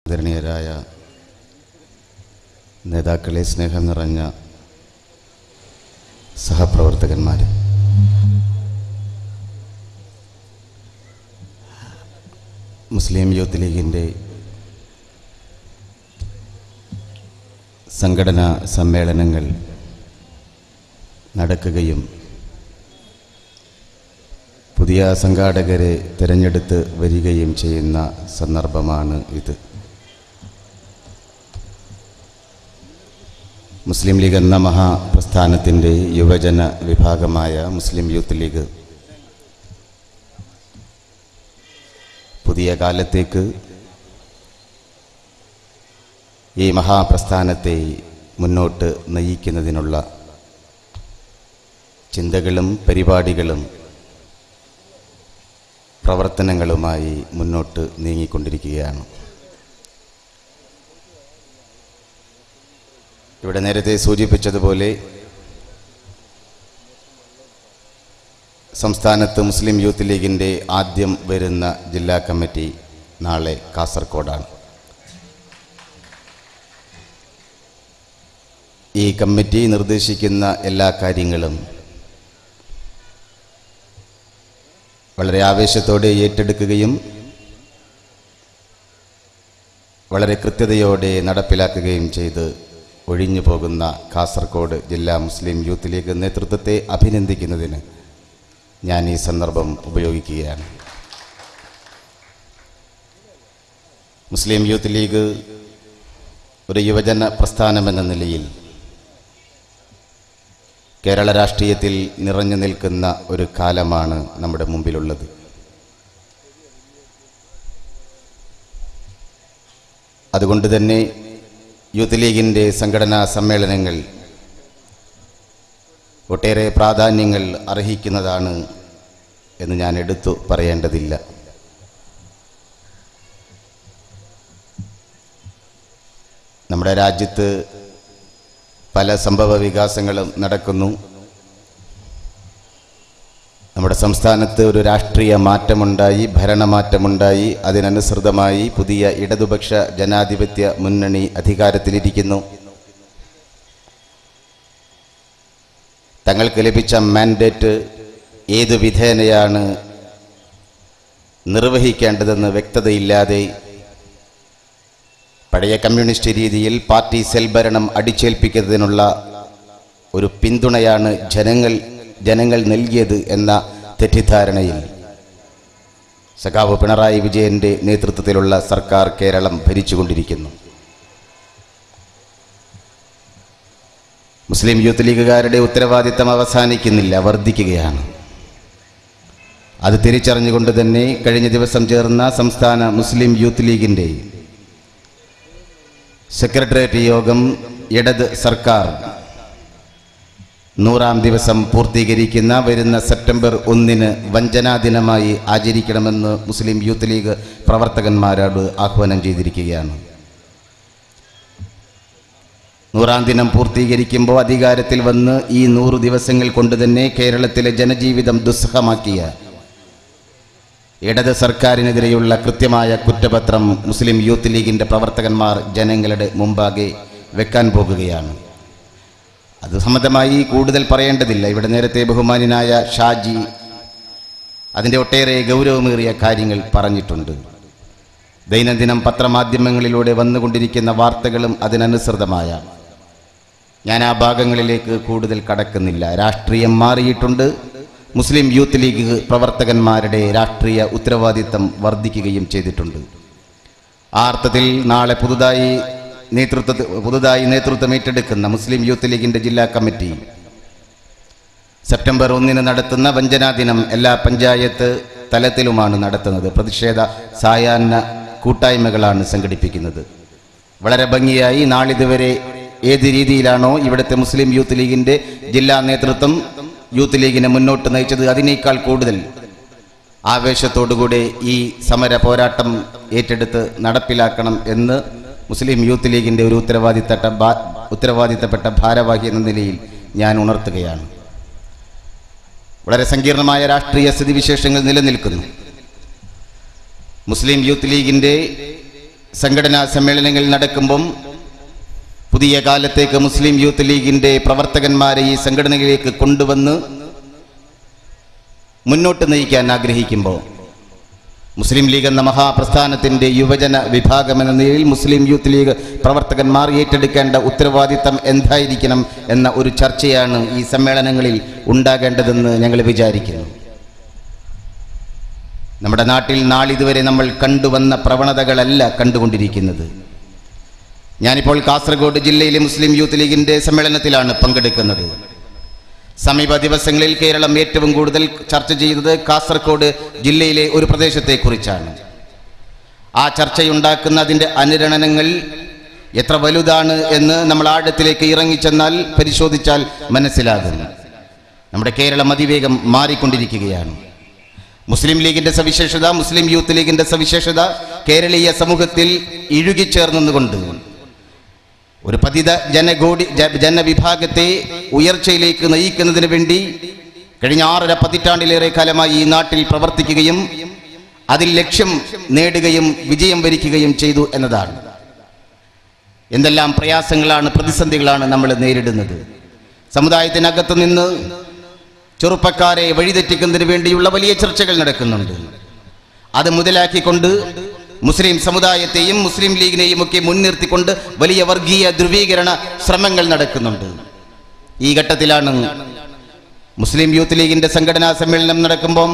ആദരണീയരായ നേതാക്കളെ സ്നേഹം നിറഞ്ഞ സഹപ്രവർത്തകന്മാർ മുസ്ലിം യൂത്ത് ലീഗിൻ്റെ സംഘടനാ സമ്മേളനങ്ങൾ നടക്കുകയും പുതിയ സംഘാടകരെ തിരഞ്ഞെടുത്ത് വരികയും ചെയ്യുന്ന സന്ദർഭമാണ് ഇത് മുസ്ലിം ലീഗ് എന്ന മഹാപ്രസ്ഥാനത്തിൻ്റെ യുവജന വിഭാഗമായ മുസ്ലിം യൂത്ത് ലീഗ് പുതിയ കാലത്തേക്ക് ഈ മഹാപ്രസ്ഥാനത്തെ മുന്നോട്ട് നയിക്കുന്നതിനുള്ള ചിന്തകളും പരിപാടികളും പ്രവർത്തനങ്ങളുമായി മുന്നോട്ട് നീങ്ങിക്കൊണ്ടിരിക്കുകയാണ് ഇവിടെ നേരത്തെ സൂചിപ്പിച്ചതുപോലെ സംസ്ഥാനത്ത് മുസ്ലിം യൂത്ത് ലീഗിൻ്റെ ആദ്യം വരുന്ന ജില്ലാ കമ്മിറ്റി നാളെ കാസർഗോഡാണ് ഈ കമ്മിറ്റി നിർദ്ദേശിക്കുന്ന എല്ലാ കാര്യങ്ങളും വളരെ ആവേശത്തോടെ ഏറ്റെടുക്കുകയും വളരെ കൃത്യതയോടെ നടപ്പിലാക്കുകയും ചെയ്ത് ഒഴിഞ്ഞു പോകുന്ന കാസർഗോഡ് ജില്ലാ മുസ്ലിം യൂത്ത് ലീഗ് നേതൃത്വത്തെ അഭിനന്ദിക്കുന്നതിന് ഞാൻ ഈ സന്ദർഭം ഉപയോഗിക്കുകയാണ് മുസ്ലിം യൂത്ത് ലീഗ് ഒരു യുവജന പ്രസ്ഥാനമെന്ന നിലയിൽ കേരള രാഷ്ട്രീയത്തിൽ നിറഞ്ഞു നിൽക്കുന്ന ഒരു കാലമാണ് നമ്മുടെ മുമ്പിലുള്ളത് അതുകൊണ്ട് തന്നെ യൂത്ത് ലീഗിൻ്റെ സംഘടനാ സമ്മേളനങ്ങൾ ഒട്ടേറെ പ്രാധാന്യങ്ങൾ അർഹിക്കുന്നതാണ് എന്ന് ഞാൻ എടുത്തു പറയേണ്ടതില്ല നമ്മുടെ രാജ്യത്ത് പല സംഭവ വികാസങ്ങളും നടക്കുന്നു നമ്മുടെ സംസ്ഥാനത്ത് ഒരു രാഷ്ട്രീയ മാറ്റമുണ്ടായി ഭരണമാറ്റമുണ്ടായി അതിനനുസൃതമായി പുതിയ ഇടതുപക്ഷ ജനാധിപത്യ മുന്നണി അധികാരത്തിലിരിക്കുന്നു തങ്ങൾക്ക് ലഭിച്ച മാൻഡേറ്റ് ഏതു വിധേനയാണ് നിർവഹിക്കേണ്ടതെന്ന് വ്യക്തതയില്ലാതെ പഴയ കമ്മ്യൂണിസ്റ്റ് രീതിയിൽ പാർട്ടി സെൽ ഭരണം അടിച്ചേൽപ്പിക്കുന്നതിനുള്ള ഒരു പിന്തുണയാണ് ജനങ്ങൾ ജനങ്ങൾ നൽകിയത് എന്ന തെറ്റിദ്ധാരണയിൽ സഖാവ് പിണറായി വിജയന്റെ നേതൃത്വത്തിലുള്ള സർക്കാർ കേരളം ഭരിച്ചുകൊണ്ടിരിക്കുന്നു മുസ്ലിം യൂത്ത് ലീഗുകാരുടെ ഉത്തരവാദിത്തം അവസാനിക്കുന്നില്ല വർദ്ധിക്കുകയാണ് അത് തിരിച്ചറിഞ്ഞുകൊണ്ട് തന്നെ കഴിഞ്ഞ ദിവസം ചേർന്ന സംസ്ഥാന മുസ്ലിം യൂത്ത് ലീഗിൻ്റെ സെക്രട്ടേറിയറ്റ് യോഗം ഇടത് സർക്കാർ നൂറാം ദിവസം പൂർത്തീകരിക്കുന്ന വരുന്ന സെപ്റ്റംബർ ഒന്നിന് വഞ്ചനാ ദിനമായി ആചരിക്കണമെന്ന് മുസ്ലിം യൂത്ത് ലീഗ് പ്രവർത്തകന്മാരോട് ആഹ്വാനം ചെയ്തിരിക്കുകയാണ് നൂറാം ദിനം പൂർത്തീകരിക്കുമ്പോൾ അധികാരത്തിൽ വന്ന് ഈ നൂറ് ദിവസങ്ങൾ കൊണ്ട് തന്നെ കേരളത്തിലെ ജനജീവിതം ദുസ്സഹമാക്കിയ ഇടത് സർക്കാരിനെതിരെയുള്ള കൃത്യമായ കുറ്റപത്രം മുസ്ലിം യൂത്ത് ലീഗിൻ്റെ പ്രവർത്തകന്മാർ ജനങ്ങളുടെ മുമ്പാകെ വെക്കാൻ പോകുകയാണ് അത് സംബന്ധമായി കൂടുതൽ പറയേണ്ടതില്ല ഇവിടെ നേരത്തെ ബഹുമാനായ ഷാജി അതിൻ്റെ ഒട്ടേറെ ഗൗരവമേറിയ കാര്യങ്ങൾ പറഞ്ഞിട്ടുണ്ട് ദൈനംദിനം പത്രമാധ്യമങ്ങളിലൂടെ വന്നുകൊണ്ടിരിക്കുന്ന വാർത്തകളും അതിനനുസൃതമായ ഞാൻ ആ ഭാഗങ്ങളിലേക്ക് കൂടുതൽ കടക്കുന്നില്ല രാഷ്ട്രീയം മാറിയിട്ടുണ്ട് മുസ്ലിം യൂത്ത് ലീഗ് പ്രവർത്തകന്മാരുടെ രാഷ്ട്രീയ ഉത്തരവാദിത്തം വർദ്ധിക്കുകയും ചെയ്തിട്ടുണ്ട് ആ അർത്ഥത്തിൽ നാളെ പുതുതായി നേതൃത്വ പുതുതായി നേതൃത്വം ഏറ്റെടുക്കുന്ന മുസ്ലിം യൂത്ത് ലീഗിൻ്റെ ജില്ലാ കമ്മിറ്റി സെപ്റ്റംബർ ഒന്നിന് നടത്തുന്ന വഞ്ചനാ ദിനം എല്ലാ പഞ്ചായത്ത് തലത്തിലുമാണ് നടത്തുന്നത് പ്രതിഷേധ സായാഹ്ന കൂട്ടായ്മകളാണ് സംഘടിപ്പിക്കുന്നത് വളരെ ഭംഗിയായി നാളിതുവരെ ഏത് രീതിയിലാണോ ഇവിടുത്തെ മുസ്ലിം യൂത്ത് ലീഗിൻ്റെ ജില്ലാ നേതൃത്വം യൂത്ത് ലീഗിനെ മുന്നോട്ട് നയിച്ചത് അതിനേക്കാൾ കൂടുതൽ ആവേശത്തോടുകൂടെ ഈ സമര പോരാട്ടം ഏറ്റെടുത്ത് നടപ്പിലാക്കണം എന്ന് മുസ്ലിം യൂത്ത് ലീഗിൻ്റെ ഒരു ഉത്തരവാദിത്തപ്പെട്ട ഭാ ഉത്തരവാദിത്തപ്പെട്ട ഭാരവാഹി എന്ന നിലയിൽ ഞാൻ ഉണർത്തുകയാണ് വളരെ സങ്കീർണമായ രാഷ്ട്രീയ സ്ഥിതിവിശേഷങ്ങൾ നിലനിൽക്കുന്നു മുസ്ലിം യൂത്ത് ലീഗിൻ്റെ സംഘടനാ സമ്മേളനങ്ങൾ നടക്കുമ്പം പുതിയ കാലത്തേക്ക് മുസ്ലിം യൂത്ത് ലീഗിൻ്റെ പ്രവർത്തകന്മാരെ ഈ സംഘടനയിലേക്ക് കൊണ്ടുവന്ന് മുന്നോട്ട് നയിക്കാൻ ആഗ്രഹിക്കുമ്പോൾ മുസ്ലിം ലീഗ് എന്ന മഹാപ്രസ്ഥാനത്തിൻ്റെ യുവജന വിഭാഗം എന്ന നിലയിൽ മുസ്ലിം യൂത്ത് ലീഗ് പ്രവർത്തകന്മാർ ഏറ്റെടുക്കേണ്ട ഉത്തരവാദിത്തം എന്തായിരിക്കണം എന്ന ഒരു ചർച്ചയാണ് ഈ സമ്മേളനങ്ങളിൽ ഉണ്ടാകേണ്ടതെന്ന് ഞങ്ങൾ വിചാരിക്കുന്നു നമ്മുടെ നാട്ടിൽ നാളിതുവരെ നമ്മൾ കണ്ടുവന്ന പ്രവണതകളല്ല കണ്ടുകൊണ്ടിരിക്കുന്നത് ഞാനിപ്പോൾ കാസർഗോഡ് ജില്ലയിലെ മുസ്ലിം യൂത്ത് ലീഗിൻ്റെ സമ്മേളനത്തിലാണ് പങ്കെടുക്കുന്നത് സമീപ ദിവസങ്ങളിൽ കേരളം ഏറ്റവും കൂടുതൽ ചർച്ച ചെയ്തത് കാസർഗോഡ് ജില്ലയിലെ ഒരു പ്രദേശത്തെക്കുറിച്ചാണ് ആ ചർച്ചയുണ്ടാക്കുന്ന അതിൻ്റെ അനുരണനങ്ങൾ എത്ര വലുതാണ് എന്ന് നമ്മൾ ആഴത്തിലേക്ക് ഇറങ്ങിച്ചെന്നാൽ പരിശോധിച്ചാൽ മനസ്സിലാകും നമ്മുടെ കേരളം അതിവേഗം മാറിക്കൊണ്ടിരിക്കുകയാണ് മുസ്ലിം ലീഗിന്റെ സവിശേഷത മുസ്ലിം യൂത്ത് ലീഗിന്റെ സവിശേഷത കേരളീയ സമൂഹത്തിൽ ഇഴുകിച്ചേർന്നുകൊണ്ട് ഒരു പതിത ജനകോടി ജ- ജനവിഭാഗത്തെ ഉയർച്ചയിലേക്ക് നയിക്കുന്നതിന് വേണ്ടി കഴിഞ്ഞ ആറര പതിറ്റാണ്ടിലേറെ കാലമായി ഈ നാട്ടിൽ പ്രവർത്തിക്കുകയും അതിൽ ലക്ഷ്യം നേടുകയും വിജയം വരിക്കുകയും ചെയ്തു എന്നതാണ് എന്തെല്ലാം പ്രയാസങ്ങളാണ് പ്രതിസന്ധികളാണ് നമ്മൾ നേരിടുന്നത് സമുദായത്തിനകത്ത് നിന്ന് ചെറുപ്പക്കാരെ വഴിതെറ്റിക്കുന്നതിന് വേണ്ടിയുള്ള വലിയ ചർച്ചകൾ നടക്കുന്നുണ്ട് അത് മുതലാക്കിക്കൊണ്ട് മുസ്ലിം സമുദായത്തെയും മുസ്ലിം ലീഗിനെയും ഒക്കെ മുൻനിർത്തിക്കൊണ്ട് വലിയ വർഗീയ ധ്രുവീകരണ ശ്രമങ്ങൾ നടക്കുന്നുണ്ട് ഈ ഘട്ടത്തിലാണ് മുസ്ലിം യൂത്ത് ലീഗിന്റെ സംഘടനാ സമ്മേളനം നടക്കുമ്പം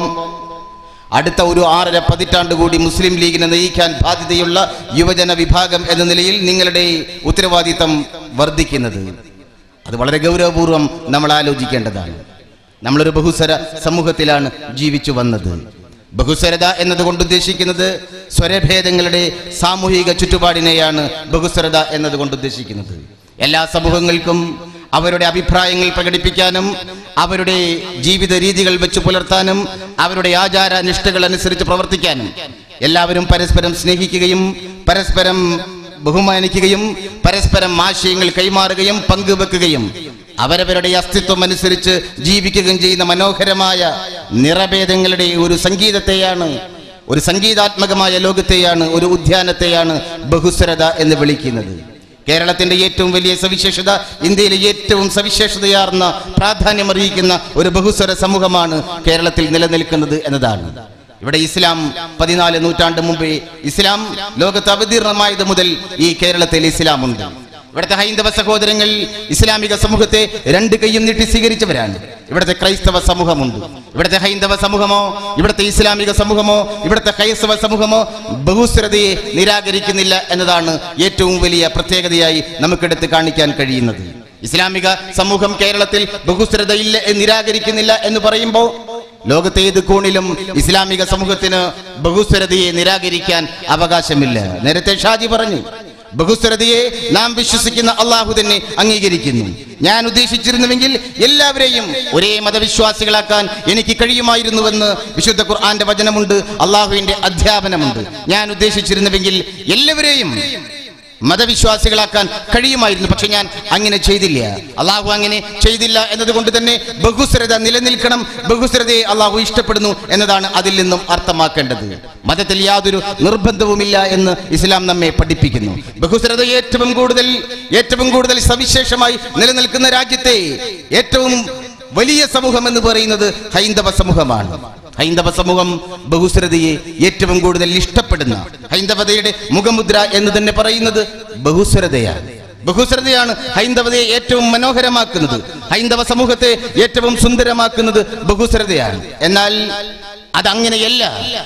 അടുത്ത ഒരു ആറര പതിറ്റാണ്ട് കൂടി മുസ്ലിം ലീഗിനെ നയിക്കാൻ ബാധ്യതയുള്ള യുവജന വിഭാഗം എന്ന നിലയിൽ നിങ്ങളുടെ ഉത്തരവാദിത്തം വർദ്ധിക്കുന്നത് അത് വളരെ ഗൗരവപൂർവ്വം നമ്മൾ ആലോചിക്കേണ്ടതാണ് നമ്മളൊരു ബഹുസ്വര സമൂഹത്തിലാണ് ജീവിച്ചു വന്നത് ബഹുസ്വരത എന്നതുകൊണ്ട് ഉദ്ദേശിക്കുന്നത് സ്വരഭേദങ്ങളുടെ സാമൂഹിക ചുറ്റുപാടിനെയാണ് ബഹുസ്വരത എന്നതുകൊണ്ട് ഉദ്ദേശിക്കുന്നത് എല്ലാ സമൂഹങ്ങൾക്കും അവരുടെ അഭിപ്രായങ്ങൾ പ്രകടിപ്പിക്കാനും അവരുടെ ജീവിത രീതികൾ വെച്ച് പുലർത്താനും അവരുടെ ആചാര നിഷ്ഠകൾ അനുസരിച്ച് പ്രവർത്തിക്കാനും എല്ലാവരും പരസ്പരം സ്നേഹിക്കുകയും പരസ്പരം ബഹുമാനിക്കുകയും പരസ്പരം ആശയങ്ങൾ കൈമാറുകയും പങ്കുവെക്കുകയും അവരവരുടെ അസ്തിത്വം അനുസരിച്ച് ജീവിക്കുകയും ചെയ്യുന്ന മനോഹരമായ നിറഭേദങ്ങളുടെ ഒരു സംഗീതത്തെയാണ് ഒരു സംഗീതാത്മകമായ ലോകത്തെയാണ് ഒരു ഉദ്യാനത്തെയാണ് ബഹുസ്വരത എന്ന് വിളിക്കുന്നത് കേരളത്തിന്റെ ഏറ്റവും വലിയ സവിശേഷത ഇന്ത്യയിലെ ഏറ്റവും സവിശേഷതയാർന്ന പ്രാധാന്യമറിയിക്കുന്ന ഒരു ബഹുസ്വര സമൂഹമാണ് കേരളത്തിൽ നിലനിൽക്കുന്നത് എന്നതാണ് ഇവിടെ ഇസ്ലാം പതിനാല് നൂറ്റാണ്ട് മുമ്പേ ഇസ്ലാം ലോകത്ത് അവതീർണമായത് മുതൽ ഈ കേരളത്തിൽ ഇസ്ലാം ഉണ്ട് ഇവിടുത്തെ ഹൈന്ദവ സഹോദരങ്ങൾ ഇസ്ലാമിക സമൂഹത്തെ രണ്ട് കൈയും നീട്ടി സ്വീകരിച്ചവരാണ് ഇവിടുത്തെ ക്രൈസ്തവ സമൂഹമുണ്ട് ഇവിടുത്തെ ഹൈന്ദവ സമൂഹമോ ഇവിടുത്തെ ഇസ്ലാമിക സമൂഹമോ ഇവിടുത്തെ ക്രൈസ്തവ സമൂഹമോ ബഹുസ്വരതയെ നിരാകരിക്കുന്നില്ല എന്നതാണ് ഏറ്റവും വലിയ പ്രത്യേകതയായി നമുക്കെടുത്ത് കാണിക്കാൻ കഴിയുന്നത് ഇസ്ലാമിക സമൂഹം കേരളത്തിൽ ബഹുസ്വരതയില്ല എന്ന് നിരാകരിക്കുന്നില്ല എന്ന് പറയുമ്പോൾ ലോകത്തെ ഏത് കോണിലും ഇസ്ലാമിക സമൂഹത്തിന് ബഹുസ്വരതയെ നിരാകരിക്കാൻ അവകാശമില്ല നേരത്തെ ഷാജി പറഞ്ഞു ബഹുസ്വരതയെ നാം വിശ്വസിക്കുന്ന അള്ളാഹു തന്നെ അംഗീകരിക്കുന്നു ഞാൻ ഉദ്ദേശിച്ചിരുന്നുവെങ്കിൽ എല്ലാവരെയും ഒരേ മതവിശ്വാസികളാക്കാൻ എനിക്ക് കഴിയുമായിരുന്നുവെന്ന് വിശുദ്ധ ഖുർആന്റെ വചനമുണ്ട് അള്ളാഹുവിന്റെ അധ്യാപനമുണ്ട് ഞാൻ ഉദ്ദേശിച്ചിരുന്നുവെങ്കിൽ എല്ലാവരെയും മതവിശ്വാസികളാക്കാൻ കഴിയുമായിരുന്നു പക്ഷെ ഞാൻ അങ്ങനെ ചെയ്തില്ല അള്ളാഹു അങ്ങനെ ചെയ്തില്ല എന്നതുകൊണ്ട് തന്നെ ബഹുസ്വരത നിലനിൽക്കണം ബഹുസ്വരതയെ അള്ളാഹു ഇഷ്ടപ്പെടുന്നു എന്നതാണ് അതിൽ നിന്നും അർത്ഥമാക്കേണ്ടത് മതത്തിൽ യാതൊരു നിർബന്ധവുമില്ല എന്ന് ഇസ്ലാം നമ്മെ പഠിപ്പിക്കുന്നു ബഹുസ്വരത ഏറ്റവും കൂടുതൽ ഏറ്റവും കൂടുതൽ സവിശേഷമായി നിലനിൽക്കുന്ന രാജ്യത്തെ ഏറ്റവും വലിയ സമൂഹം എന്ന് പറയുന്നത് ഹൈന്ദവ സമൂഹമാണ് ഹൈന്ദവ സമൂഹം ബഹുസ്വരതയെ ഏറ്റവും കൂടുതൽ ഇഷ്ടപ്പെടുന്ന ഹൈന്ദവതയുടെ മുഖമുദ്ര എന്ന് തന്നെ പറയുന്നത് ബഹുസ്വരതയാണ് ബഹുസ്വരതയാണ് ഹൈന്ദവതയെ ഏറ്റവും മനോഹരമാക്കുന്നത് ഹൈന്ദവ സമൂഹത്തെ ഏറ്റവും സുന്ദരമാക്കുന്നത് ബഹുസ്വരതയാണ് എന്നാൽ അതങ്ങനെയല്ല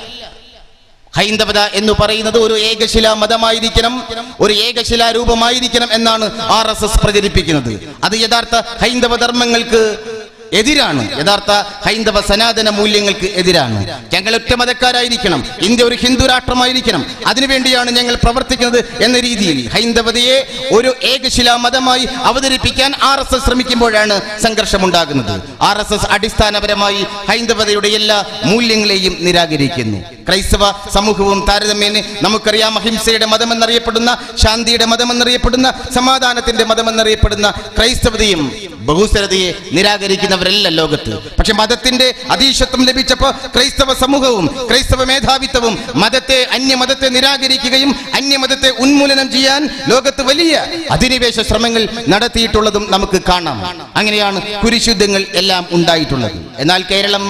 ഹൈന്ദവത എന്ന് പറയുന്നത് ഒരു ഏകശിലാ മതമായിരിക്കണം ഒരു ഏകശിലാ രൂപമായിരിക്കണം എന്നാണ് ആർ എസ് എസ് പ്രചരിപ്പിക്കുന്നത് അത് യഥാർത്ഥ ഹൈന്ദവ ധർമ്മങ്ങൾക്ക് എതിരാണ് യഥാർത്ഥ ഹൈന്ദവ സനാതന മൂല്യങ്ങൾക്ക് എതിരാണ് ഞങ്ങൾ ഒറ്റ മതക്കാരായിരിക്കണം ഇന്ത്യ ഒരു ഹിന്ദു രാഷ്ട്രമായിരിക്കണം അതിനുവേണ്ടിയാണ് ഞങ്ങൾ പ്രവർത്തിക്കുന്നത് എന്ന രീതിയിൽ ഹൈന്ദവതയെ ഒരു ഏകശിലാ മതമായി അവതരിപ്പിക്കാൻ ആർ എസ് എസ് ശ്രമിക്കുമ്പോഴാണ് സംഘർഷമുണ്ടാകുന്നത് ആർ എസ് എസ് അടിസ്ഥാനപരമായി ഹൈന്ദവതയുടെ എല്ലാ മൂല്യങ്ങളെയും നിരാകരിക്കുന്നു ക്രൈസ്തവ സമൂഹവും താരതമ്യേന നമുക്കറിയാം അഹിംസയുടെ മതമെന്നറിയപ്പെടുന്ന ശാന്തിയുടെ മതമെന്നറിയപ്പെടുന്ന സമാധാനത്തിന്റെ മതമെന്നറിയപ്പെടുന്ന ക്രൈസ്തവതയും ബഹുസ്വരതയെ നിരാകരിക്കുന്നവരല്ല ലോകത്ത് പക്ഷെ മതത്തിന്റെ അതീശത്വം ലഭിച്ചപ്പോ ക്രൈസ്തവ സമൂഹവും ക്രൈസ്തവ മേധാവിത്വവും മതത്തെ അന്യമതത്തെ നിരാകരിക്കുകയും അന്യമതത്തെ ഉന്മൂലനം ചെയ്യാൻ ലോകത്ത് വലിയ അധിനിവേശ ശ്രമങ്ങൾ നടത്തിയിട്ടുള്ളതും നമുക്ക് കാണാം അങ്ങനെയാണ് കുരിശുദ്ധങ്ങൾ എല്ലാം ഉണ്ടായിട്ടുള്ളത് എന്നാൽ കേരളം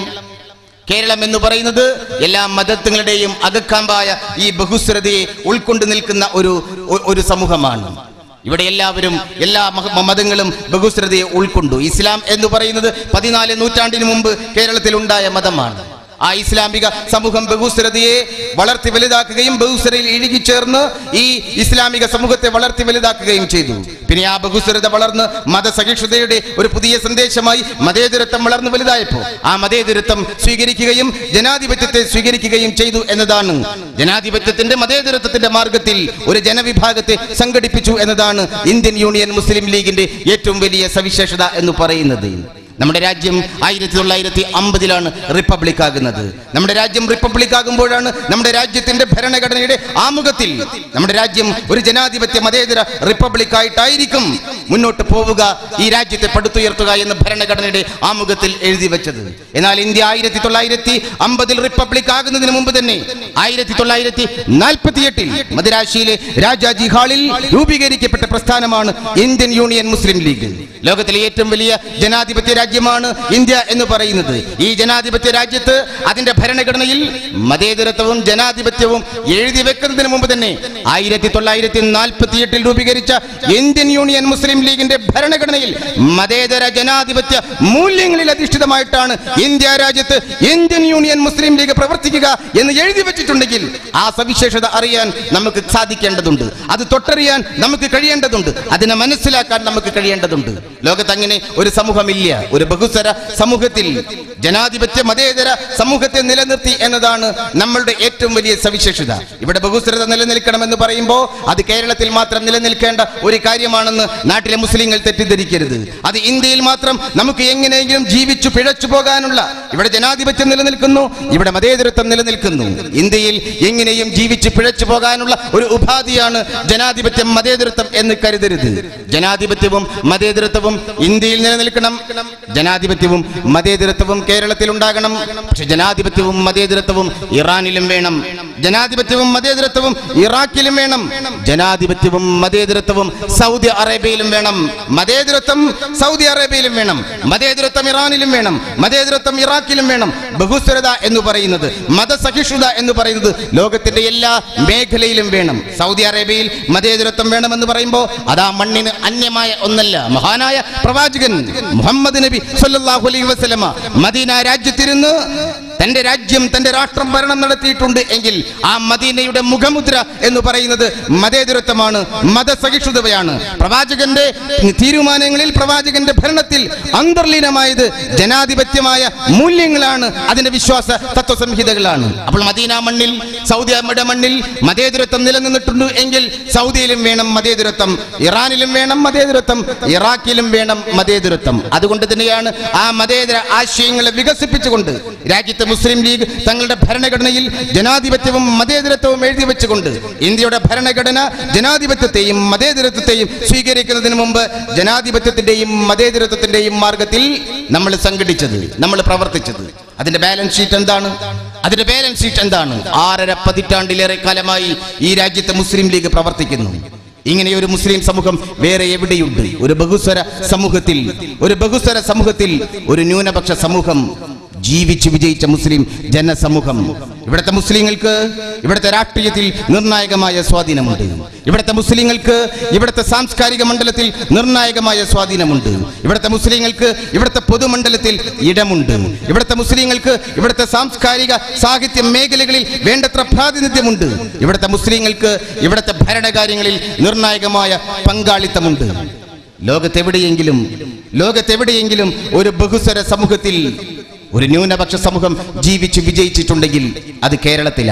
കേരളം എന്ന് പറയുന്നത് എല്ലാ മതങ്ങളുടെയും അകക്കാമ്പായ ഈ ബഹുസ്വരതയെ ഉൾക്കൊണ്ട് നിൽക്കുന്ന ഒരു ഒ- ഒരു സമൂഹമാണ് ഇവിടെ എല്ലാവരും എല്ലാ മഹ- മതങ്ങളും ബഹുസ്വരതയെ ഉൾക്കൊണ്ടു ഇസ്ലാം എന്ന് പറയുന്നത് പതിനാല് നൂറ്റാണ്ടിന് മുമ്പ് കേരളത്തിൽ ഉണ്ടായ മതമാണ് ആ ഇസ്ലാമിക സമൂഹം ബഹുസ്വരതയെ വളർത്തി വലുതാക്കുകയും ബഹുസ്വരയിൽ ഇഴുകിച്ചേർന്ന് ഈ ഇസ്ലാമിക സമൂഹത്തെ വളർത്തി വലുതാക്കുകയും ചെയ്തു പിന്നെ ആ ബഹുസ്വരത വളർന്ന് മതസഹിഷ്ണുതയുടെ ഒരു പുതിയ സന്ദേശമായി മതേതരത്വം വളർന്നു വലുതായപ്പോൾ ആ മതേതരത്വം സ്വീകരിക്കുകയും ജനാധിപത്യത്തെ സ്വീകരിക്കുകയും ചെയ്തു എന്നതാണ് ജനാധിപത്യത്തിന്റെ മതേതരത്വത്തിന്റെ മാർഗത്തിൽ ഒരു ജനവിഭാഗത്തെ സംഘടിപ്പിച്ചു എന്നതാണ് ഇന്ത്യൻ യൂണിയൻ മുസ്ലിം ലീഗിന്റെ ഏറ്റവും വലിയ സവിശേഷത എന്ന് പറയുന്നത് നമ്മുടെ രാജ്യം ആയിരത്തി തൊള്ളായിരത്തി അമ്പതിലാണ് റിപ്പബ്ലിക് ആകുന്നത് നമ്മുടെ രാജ്യം റിപ്പബ്ലിക് ആകുമ്പോഴാണ് നമ്മുടെ രാജ്യത്തിന്റെ ഭരണഘടനയുടെ ആമുഖത്തിൽ നമ്മുടെ രാജ്യം ഒരു ജനാധിപത്യ മതേതര റിപ്പബ്ലിക് ആയിട്ടായിരിക്കും മുന്നോട്ട് പോവുക ഈ രാജ്യത്തെ പടുത്തുയർത്തുക എന്ന് ഭരണഘടനയുടെ ആമുഖത്തിൽ എഴുതി വെച്ചത് എന്നാൽ ഇന്ത്യ ആയിരത്തി തൊള്ളായിരത്തി അമ്പതിൽ റിപ്പബ്ലിക് ആകുന്നതിന് മുമ്പ് തന്നെ ആയിരത്തി തൊള്ളായിരത്തി നാൽപ്പത്തി എട്ടിൽ മദിരാശിയിലെ രാജാജി ഹാളിൽ രൂപീകരിക്കപ്പെട്ട പ്രസ്ഥാനമാണ് ഇന്ത്യൻ യൂണിയൻ മുസ്ലിം ലീഗ് ലോകത്തിലെ ഏറ്റവും വലിയ ജനാധിപത്യ രാജ്യമാണ് ഇന്ത്യ എന്ന് പറയുന്നത് ഈ ജനാധിപത്യ രാജ്യത്ത് അതിന്റെ ഭരണഘടനയിൽ മതേതരത്വവും ജനാധിപത്യവും എഴുതി വെക്കുന്നതിന് മുമ്പ് തന്നെ ആയിരത്തി തൊള്ളായിരത്തി നാൽപ്പത്തി എട്ടിൽ രൂപീകരിച്ച ഇന്ത്യൻ യൂണിയൻ മുസ്ലിം ലീഗിന്റെ ഭരണഘടനയിൽ മതേതര ജനാധിപത്യ മൂല്യങ്ങളിൽ അധിഷ്ഠിതമായിട്ടാണ് ഇന്ത്യ രാജ്യത്ത് ഇന്ത്യൻ യൂണിയൻ മുസ്ലിം ലീഗ് പ്രവർത്തിക്കുക എന്ന് എഴുതി വെച്ചിട്ടുണ്ടെങ്കിൽ ആ സവിശേഷത അറിയാൻ നമുക്ക് സാധിക്കേണ്ടതുണ്ട് അത് തൊട്ടറിയാൻ നമുക്ക് കഴിയേണ്ടതുണ്ട് അതിനെ മനസ്സിലാക്കാൻ നമുക്ക് കഴിയേണ്ടതുണ്ട് ലോകത്ത് അങ്ങനെ ഒരു സമൂഹമില്ല ഒരു ബഹുസ്വര സമൂഹത്തിൽ ജനാധിപത്യ മതേതര സമൂഹത്തെ നിലനിർത്തി എന്നതാണ് നമ്മളുടെ ഏറ്റവും വലിയ സവിശേഷത ഇവിടെ ബഹുസ്വരത നിലനിൽക്കണമെന്ന് പറയുമ്പോൾ അത് കേരളത്തിൽ മാത്രം നിലനിൽക്കേണ്ട ഒരു കാര്യമാണെന്ന് നാട്ടിലെ മുസ്ലിങ്ങൾ തെറ്റിദ്ധരിക്കരുത് അത് ഇന്ത്യയിൽ മാത്രം നമുക്ക് എങ്ങനെയെങ്കിലും ജീവിച്ചു പിഴച്ചു പോകാനുള്ള ഇവിടെ ജനാധിപത്യം നിലനിൽക്കുന്നു ഇവിടെ മതേതരത്വം നിലനിൽക്കുന്നു ഇന്ത്യയിൽ എങ്ങനെയും ജീവിച്ചു പിഴച്ചു പോകാനുള്ള ഒരു ഉപാധിയാണ് ജനാധിപത്യം മതേതരത്വം എന്ന് കരുതരുത് ജനാധിപത്യവും മതേതരത്വവും ഇന്ത്യയിൽ നിലനിൽക്കണം ജനാധിപത്യവും മതേതരത്വവും കേരളത്തിൽ ഉണ്ടാകണം പക്ഷെ ജനാധിപത്യവും മതേതരത്വവും ഇറാനിലും വേണം ജനാധിപത്യവും മതേതരത്വവും ഇറാഖിലും വേണം ജനാധിപത്യവും മതേതരത്വവും സൗദി അറേബ്യയിലും വേണം മതേതരത്വം സൗദി അറേബ്യയിലും വേണം മതേതരത്വം ഇറാനിലും വേണം മതേതരത്വം ഇറാഖിലും വേണം ബഹുസ്വരത എന്ന് പറയുന്നത് മതസഹിഷ്ണുത എന്ന് പറയുന്നത് ലോകത്തിന്റെ എല്ലാ മേഖലയിലും വേണം സൗദി അറേബ്യയിൽ മതേതരത്വം വേണമെന്ന് പറയുമ്പോൾ അതാ മണ്ണിന് അന്യമായ ഒന്നല്ല മഹാനായ പ്രവാചകൻ മുഹമ്മദ് നബി സല്ലല്ലാഹു അലൈഹി വസല്ലമ മദീന രാജ്യത്തിരുന്ന് തന്റെ രാജ്യം തന്റെ രാഷ്ട്രം ഭരണം നടത്തിയിട്ടുണ്ട് എങ്കിൽ ആ മദീനയുടെ മുഖമുദ്ര എന്ന് പറയുന്നത് മതേതരത്വമാണ് മതസഹിഷ്ണുതയാണ് പ്രവാചകന്റെ തീരുമാനങ്ങളിൽ പ്രവാചകന്റെ ഭരണത്തിൽ അന്തർലീനമായത് ജനാധിപത്യമായ മൂല്യങ്ങളാണ് അതിന്റെ വിശ്വാസ തത്വസംഹിതകളാണ് അപ്പോൾ മദീന മണ്ണിൽ സൗദി അറേബ്യയുടെ മണ്ണിൽ മതേതരത്വം നിലനിന്നിട്ടുണ്ട് എങ്കിൽ സൗദിയിലും വേണം മതേതരത്വം ഇറാനിലും വേണം മതേതരത്വം ഇറാഖിലും വേണം മതേതരത്വം അതുകൊണ്ട് തന്നെയാണ് ആ മതേതര ആശയങ്ങളെ വികസിപ്പിച്ചുകൊണ്ട് രാജ്യത്തെ മുസ്ലിം ലീഗ് തങ്ങളുടെ ഭരണഘടനയിൽ ജനാധിപത്യവും മതേതരത്വവും എഴുതി വെച്ചുകൊണ്ട് ഇന്ത്യയുടെ ഭരണഘടന ജനാധിപത്യത്തെയും മതേതരത്വത്തെയും സ്വീകരിക്കുന്നതിന് മുമ്പ് ജനാധിപത്യത്തിന്റെയും മതേതരത്വത്തിന്റെയും മാർഗത്തിൽ നമ്മൾ സംഘടിച്ചത് നമ്മൾ പ്രവർത്തിച്ചത് അതിന്റെ ബാലൻസ് ഷീറ്റ് എന്താണ് അതിന്റെ ബാലൻസ് ഷീറ്റ് എന്താണ് ആറര പതിറ്റാണ്ടിലേറെ കാലമായി ഈ രാജ്യത്തെ മുസ്ലിം ലീഗ് പ്രവർത്തിക്കുന്നു ഇങ്ങനെ ഒരു മുസ്ലിം സമൂഹം വേറെ എവിടെയുണ്ട് ഒരു ബഹുസ്വര സമൂഹത്തിൽ ഒരു ബഹുസ്വര സമൂഹത്തിൽ ഒരു ന്യൂനപക്ഷ സമൂഹം ജീവിച്ചു വിജയിച്ച മുസ്ലിം ജനസമൂഹം ഇവിടുത്തെ മുസ്ലിങ്ങൾക്ക് ഇവിടുത്തെ രാഷ്ട്രീയത്തിൽ നിർണായകമായ സ്വാധീനമുണ്ട് ഇവിടുത്തെ മുസ്ലിങ്ങൾക്ക് ഇവിടുത്തെ സാംസ്കാരിക മണ്ഡലത്തിൽ നിർണായകമായ സ്വാധീനമുണ്ട് ഇവിടുത്തെ മുസ്ലിങ്ങൾക്ക് ഇവിടുത്തെ പൊതുമണ്ഡലത്തിൽ ഇടമുണ്ട് ഇവിടുത്തെ മുസ്ലിങ്ങൾക്ക് ഇവിടുത്തെ സാംസ്കാരിക സാഹിത്യ മേഖലകളിൽ വേണ്ടത്ര പ്രാതിനിധ്യമുണ്ട് ഇവിടുത്തെ മുസ്ലിങ്ങൾക്ക് ഇവിടുത്തെ ഭരണകാര്യങ്ങളിൽ നിർണായകമായ പങ്കാളിത്തമുണ്ട് ലോകത്തെവിടെയെങ്കിലും ലോകത്തെവിടെയെങ്കിലും ഒരു ബഹുസ്വര സമൂഹത്തിൽ ഒരു ന്യൂനപക്ഷ സമൂഹം ജീവിച്ചു വിജയിച്ചിട്ടുണ്ടെങ്കിൽ അത് കേരളത്തിലാണ്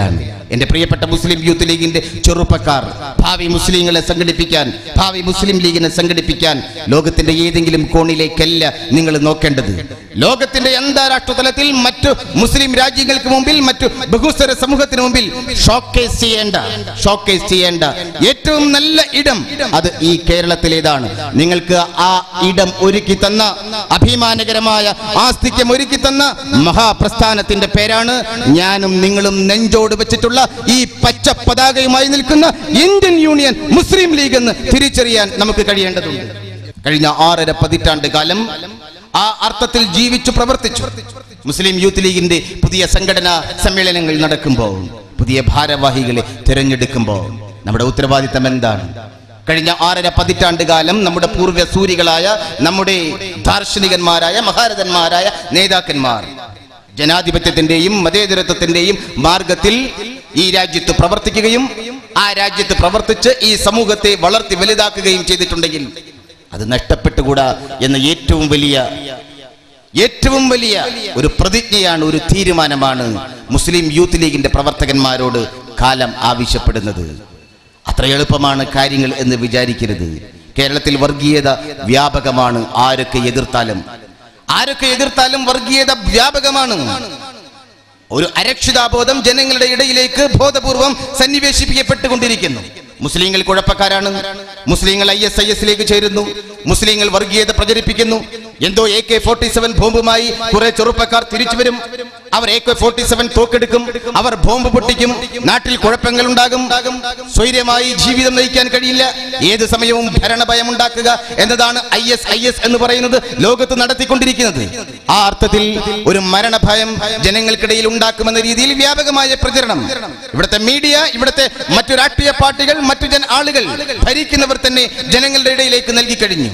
എന്റെ പ്രിയപ്പെട്ട മുസ്ലിം യൂത്ത് ലീഗിന്റെ ചെറുപ്പക്കാർ ഭാവി മുസ്ലിങ്ങളെ സംഘടിപ്പിക്കാൻ ഭാവി മുസ്ലിം ലീഗിനെ സംഘടിപ്പിക്കാൻ ലോകത്തിന്റെ ഏതെങ്കിലും കോണിലേക്കല്ല നിങ്ങൾ നോക്കേണ്ടത് ലോകത്തിന്റെ അന്താരാഷ്ട്ര തലത്തിൽ മറ്റു മുസ്ലിം രാജ്യങ്ങൾക്ക് മുമ്പിൽ മറ്റു ബഹുസ്വര സമൂഹത്തിന് മുമ്പിൽ ഷോക്കേസ് ചെയ്യേണ്ട ഷോക്കേസ് ചെയ്യേണ്ട ഏറ്റവും നല്ല ഇടം അത് ഈ കേരളത്തിലേതാണ് നിങ്ങൾക്ക് ആ ഇടം ഒരുക്കി തന്ന അഭിമാനകരമായ ആസ്തിക്യം ഒരുക്കി തന്ന മഹാപ്രസ്ഥാനത്തിന്റെ പേരാണ് ഞാനും നിങ്ങളും നെഞ്ചോട് വെച്ചിട്ടുള്ള ഈ പച്ച പതാകയുമായി നിൽക്കുന്ന ഇന്ത്യൻ യൂണിയൻ മുസ്ലിം ലീഗ് എന്ന് തിരിച്ചറിയാൻ നമുക്ക് കഴിയേണ്ടതുണ്ട് കഴിഞ്ഞ ആറര പതിറ്റാണ്ട് കാലം ആ അർത്ഥത്തിൽ ജീവിച്ചു പ്രവർത്തിച്ചു മുസ്ലിം യൂത്ത് ലീഗിന്റെ പുതിയ സംഘടനാ സമ്മേളനങ്ങൾ നടക്കുമ്പോൾ പുതിയ ഭാരവാഹികളെ തിരഞ്ഞെടുക്കുമ്പോൾ നമ്മുടെ ഉത്തരവാദിത്തം എന്താണ് കഴിഞ്ഞ ആറര പതിറ്റാണ്ട് കാലം നമ്മുടെ പൂർവ്വ സൂരികളായ നമ്മുടെ ദാർശനികന്മാരായ മഹാരഥന്മാരായ നേതാക്കന്മാർ ജനാധിപത്യത്തിന്റെയും മതേതരത്വത്തിന്റെയും മാർഗത്തിൽ ഈ രാജ്യത്ത് പ്രവർത്തിക്കുകയും ആ രാജ്യത്ത് പ്രവർത്തിച്ച് ഈ സമൂഹത്തെ വളർത്തി വലുതാക്കുകയും ചെയ്തിട്ടുണ്ടെങ്കിൽ അത് നഷ്ടപ്പെട്ടുകൂടാ എന്ന ഏറ്റവും വലിയ ഏറ്റവും വലിയ ഒരു പ്രതിജ്ഞയാണ് ഒരു തീരുമാനമാണ് മുസ്ലിം യൂത്ത് ലീഗിന്റെ പ്രവർത്തകന്മാരോട് കാലം ആവശ്യപ്പെടുന്നത് അത്ര എളുപ്പമാണ് കാര്യങ്ങൾ എന്ന് വിചാരിക്കരുത് കേരളത്തിൽ വർഗീയത വ്യാപകമാണ് ആരൊക്കെ എതിർത്താലും ആരൊക്കെ എതിർത്താലും വർഗീയത വ്യാപകമാണ് ഒരു അരക്ഷിതാബോധം ജനങ്ങളുടെ ഇടയിലേക്ക് ബോധപൂർവം സന്നിവേശിപ്പിക്കപ്പെട്ടുകൊണ്ടിരിക്കുന്നു മുസ്ലിങ്ങൾ കുഴപ്പക്കാരാണ് മുസ്ലിങ്ങൾ ഐ എസ് ഐ എസിലേക്ക് ചേരുന്നു മുസ്ലിങ്ങൾ വർഗീയത പ്രചരിപ്പിക്കുന്നു എന്തോ എ കെ ഫോർട്ടി സെവൻ ബോംബുമായി കുറെ ചെറുപ്പക്കാർ തിരിച്ചു വരും അവർ എ കെ ഫോർട്ടി സെവൻ തോക്കെടുക്കും അവർ ബോംബ് പൊട്ടിക്കും നാട്ടിൽ കുഴപ്പങ്ങൾ ഉണ്ടാകും സ്വൈര്യമായി ജീവിതം നയിക്കാൻ കഴിയില്ല ഏത് സമയവും ഭരണഭയം ഉണ്ടാക്കുക എന്നതാണ് ഐ എസ് ഐ എസ് എന്ന് പറയുന്നത് ലോകത്ത് നടത്തിക്കൊണ്ടിരിക്കുന്നത് ആ അർത്ഥത്തിൽ ഒരു മരണഭയം ജനങ്ങൾക്കിടയിൽ ഉണ്ടാക്കുമെന്ന രീതിയിൽ വ്യാപകമായ പ്രചരണം ഇവിടുത്തെ മീഡിയ ഇവിടുത്തെ മറ്റു രാഷ്ട്രീയ പാർട്ടികൾ മറ്റു ജന ആളുകൾ ഭരിക്കുന്നവർ തന്നെ ജനങ്ങളുടെ ഇടയിലേക്ക് നൽകി കഴിഞ്ഞു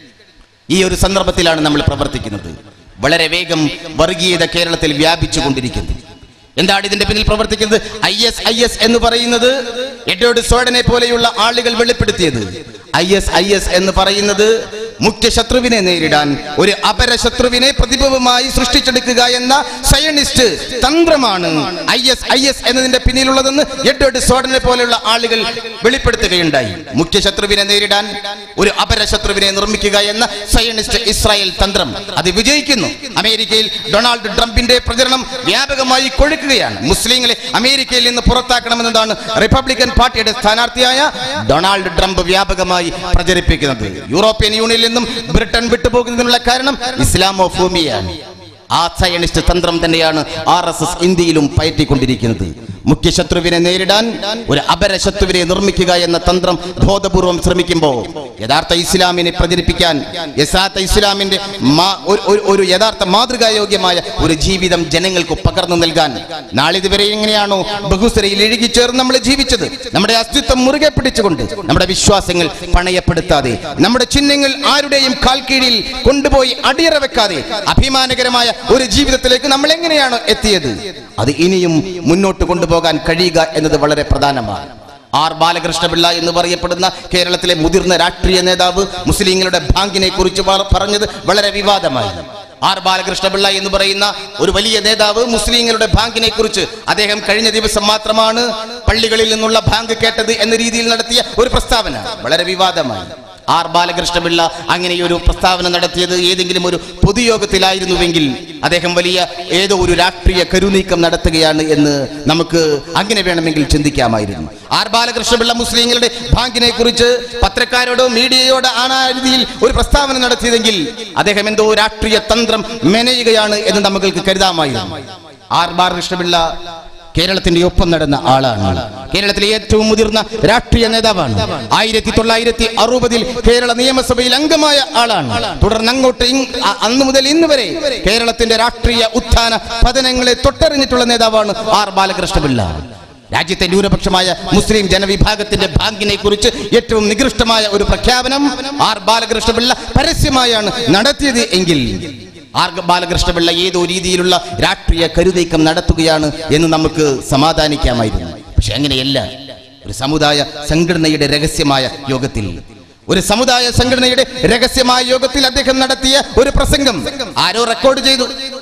ഈ ഒരു സന്ദർഭത്തിലാണ് നമ്മൾ പ്രവർത്തിക്കുന്നത് വളരെ വേഗം വർഗീയത കേരളത്തിൽ വ്യാപിച്ചു കൊണ്ടിരിക്കുന്നു എന്താണ് ഇതിന്റെ പിന്നിൽ പ്രവർത്തിക്കുന്നത് ഐ എസ് ഐ എസ് എന്ന് പറയുന്നത് എഡ്വേർഡ് സോഡനെ പോലെയുള്ള ആളുകൾ വെളിപ്പെടുത്തിയത് ഐ എസ് ഐ എസ് എന്ന് പറയുന്നത് മുഖ്യ ശത്രുവിനെ നേരിടാൻ ഒരു അപര ശത്രുവിനെ പ്രതിഭവമായി സൃഷ്ടിച്ചെടുക്കുക എന്ന സയനിസ്റ്റ് തന്ത്രമാണ് ഐ എസ് ഐ എസ് എന്നതിന്റെ പിന്നിലുള്ളതെന്ന് എഡ്വേർഡ് സോഡനെ പോലെയുള്ള ആളുകൾ വെളിപ്പെടുത്തുകയുണ്ടായി മുഖ്യ ശത്രുവിനെ നേരിടാൻ ഒരു അപര ശത്രുവിനെ നിർമ്മിക്കുക എന്ന സയനിസ്റ്റ് ഇസ്രായേൽ തന്ത്രം അത് വിജയിക്കുന്നു അമേരിക്കയിൽ ഡൊണാൾഡ് ട്രംപിന്റെ പ്രചരണം വ്യാപകമായി കൊഴുക്കുകയാണ് മുസ്ലിങ്ങളെ അമേരിക്കയിൽ നിന്ന് പുറത്താക്കണമെന്നതാണ് റിപ്പബ്ലിക്കൻ പാർട്ടിയുടെ സ്ഥാനാർത്ഥിയായ ഡൊണാൾഡ് ട്രംപ് വ്യാപകമായി പ്രചരിപ്പിക്കുന്നത് യൂറോപ്യൻ യൂണിയനിൽ നിന്നും ബ്രിട്ടൻ വിട്ടുപോകുന്നതിനുള്ള കാരണം ഇസ്ലാമോഫോമിയാണ് ആ സയനിസ്റ്റ് തന്ത്രം തന്നെയാണ് ആർ എസ് എസ് ഇന്ത്യയിലും പയറ്റിക്കൊണ്ടിരിക്കുന്നത് മുഖ്യ ശത്രുവിനെ നേരിടാൻ ഒരു അപര ശത്രുവിനെ നിർമ്മിക്കുക എന്ന തന്ത്രം ബോധപൂർവം ശ്രമിക്കുമ്പോൾ യഥാർത്ഥ ഇസ്ലാമിനെ പ്രചരിപ്പിക്കാൻ യഥാർത്ഥ ഇസ്ലാമിന്റെ മാ- ഒരു- ഒരു- ഒരു യഥാർത്ഥ മാതൃകായോഗ്യമായ ഒരു ജീവിതം ജനങ്ങൾക്ക് പകർന്നു നൽകാൻ നാളിതുവരെ എങ്ങനെയാണോ ബഹുസരയിൽ ഇഴുകിച്ചേർന്ന് നമ്മൾ ജീവിച്ചത് നമ്മുടെ അസ്തിത്വം മുറുകെ പിടിച്ചുകൊണ്ട് നമ്മുടെ വിശ്വാസങ്ങൾ പണയപ്പെടുത്താതെ നമ്മുടെ ചിഹ്നങ്ങൾ ആരുടെയും കാൽ കീഴിൽ കൊണ്ടുപോയി അടിയറ വെക്കാതെ അഭിമാനകരമായ ഒരു ജീവിതത്തിലേക്ക് നമ്മൾ എങ്ങനെയാണ് എത്തിയത് അത് ഇനിയും മുന്നോട്ട് കൊണ്ടുപോകാൻ കഴിയുക എന്നത് വളരെ പ്രധാനമാണ് ആർ ബാലകൃഷ്ണപിള്ള എന്ന് പറയപ്പെടുന്ന കേരളത്തിലെ മുതിർന്ന രാഷ്ട്രീയ നേതാവ് മുസ്ലിങ്ങളുടെ ബാങ്കിനെ കുറിച്ച് പറ- പറഞ്ഞത് വളരെ വിവാദമായി ആർ ബാലകൃഷ്ണപിള്ള എന്ന് പറയുന്ന ഒരു വലിയ നേതാവ് മുസ്ലിങ്ങളുടെ ബാങ്കിനെ കുറിച്ച് അദ്ദേഹം കഴിഞ്ഞ ദിവസം മാത്രമാണ് പള്ളികളിൽ നിന്നുള്ള ബാങ്ക് കേട്ടത് എന്ന രീതിയിൽ നടത്തിയ ഒരു പ്രസ്താവന വളരെ വിവാദമായി ആർ ബാലകൃഷ്ണപിള്ള അങ്ങനെ ഒരു പ്രസ്താവന നടത്തിയത് ഏതെങ്കിലും ഒരു പൊതുയോഗത്തിലായിരുന്നുവെങ്കിൽ അദ്ദേഹം വലിയ ഏതോ ഒരു രാഷ്ട്രീയ കരുനീക്കം നടത്തുകയാണ് എന്ന് നമുക്ക് അങ്ങനെ വേണമെങ്കിൽ ചിന്തിക്കാമായിരുന്നു ആർ ബാലകൃഷ്ണപിള്ള മുസ്ലിങ്ങളുടെ ബാങ്കിനെ കുറിച്ച് പത്രക്കാരോടോ മീഡിയയോടോ ആണ് ആ രീതിയിൽ ഒരു പ്രസ്താവന നടത്തിയതെങ്കിൽ അദ്ദേഹം എന്തോ രാഷ്ട്രീയ തന്ത്രം മെനയുകയാണ് എന്ന് നമുക്ക് കരുതാമായിരുന്നു ആർ ബാലകൃഷ്ണപിള്ള കേരളത്തിന്റെ ഒപ്പം നടന്ന ആളാണ് കേരളത്തിലെ ഏറ്റവും മുതിർന്ന രാഷ്ട്രീയ നേതാവാണ് ആയിരത്തി തൊള്ളായിരത്തി അറുപതിൽ കേരള നിയമസഭയിൽ അംഗമായ ആളാണ് തുടർന്ന് അങ്ങോട്ട് ഇങ്- അ- അന്ന് മുതൽ ഇന്ന് വരെ കേരളത്തിന്റെ രാഷ്ട്രീയ ഉത്ഥാന പതനങ്ങളെ തൊട്ടറിഞ്ഞിട്ടുള്ള നേതാവാണ് ആർ ബാലകൃഷ്ണപിള്ള രാജ്യത്തെ ന്യൂനപക്ഷമായ മുസ്ലിം ജനവിഭാഗത്തിന്റെ ബാങ്കിനെ കുറിച്ച് ഏറ്റവും നികൃഷ്ടമായ ഒരു പ്രഖ്യാപനം ആർ ബാലകൃഷ്ണപിള്ള പരസ്യമായാണ് നടത്തിയത് എങ്കിൽ ആർ ബാലകൃഷ്ണപിള്ള ഏതോ രീതിയിലുള്ള രാഷ്ട്രീയ കരുനീക്കം നടത്തുകയാണ് എന്ന് നമുക്ക് സമാധാനിക്കാമായിരുന്നു പക്ഷെ അങ്ങനെയല്ല ഒരു സമുദായ സംഘടനയുടെ രഹസ്യമായ യോഗത്തിൽ ഒരു സമുദായ സംഘടനയുടെ രഹസ്യമായ യോഗത്തിൽ അദ്ദേഹം നടത്തിയ ഒരു പ്രസംഗം ആരോ റെക്കോർഡ് ചെയ്തു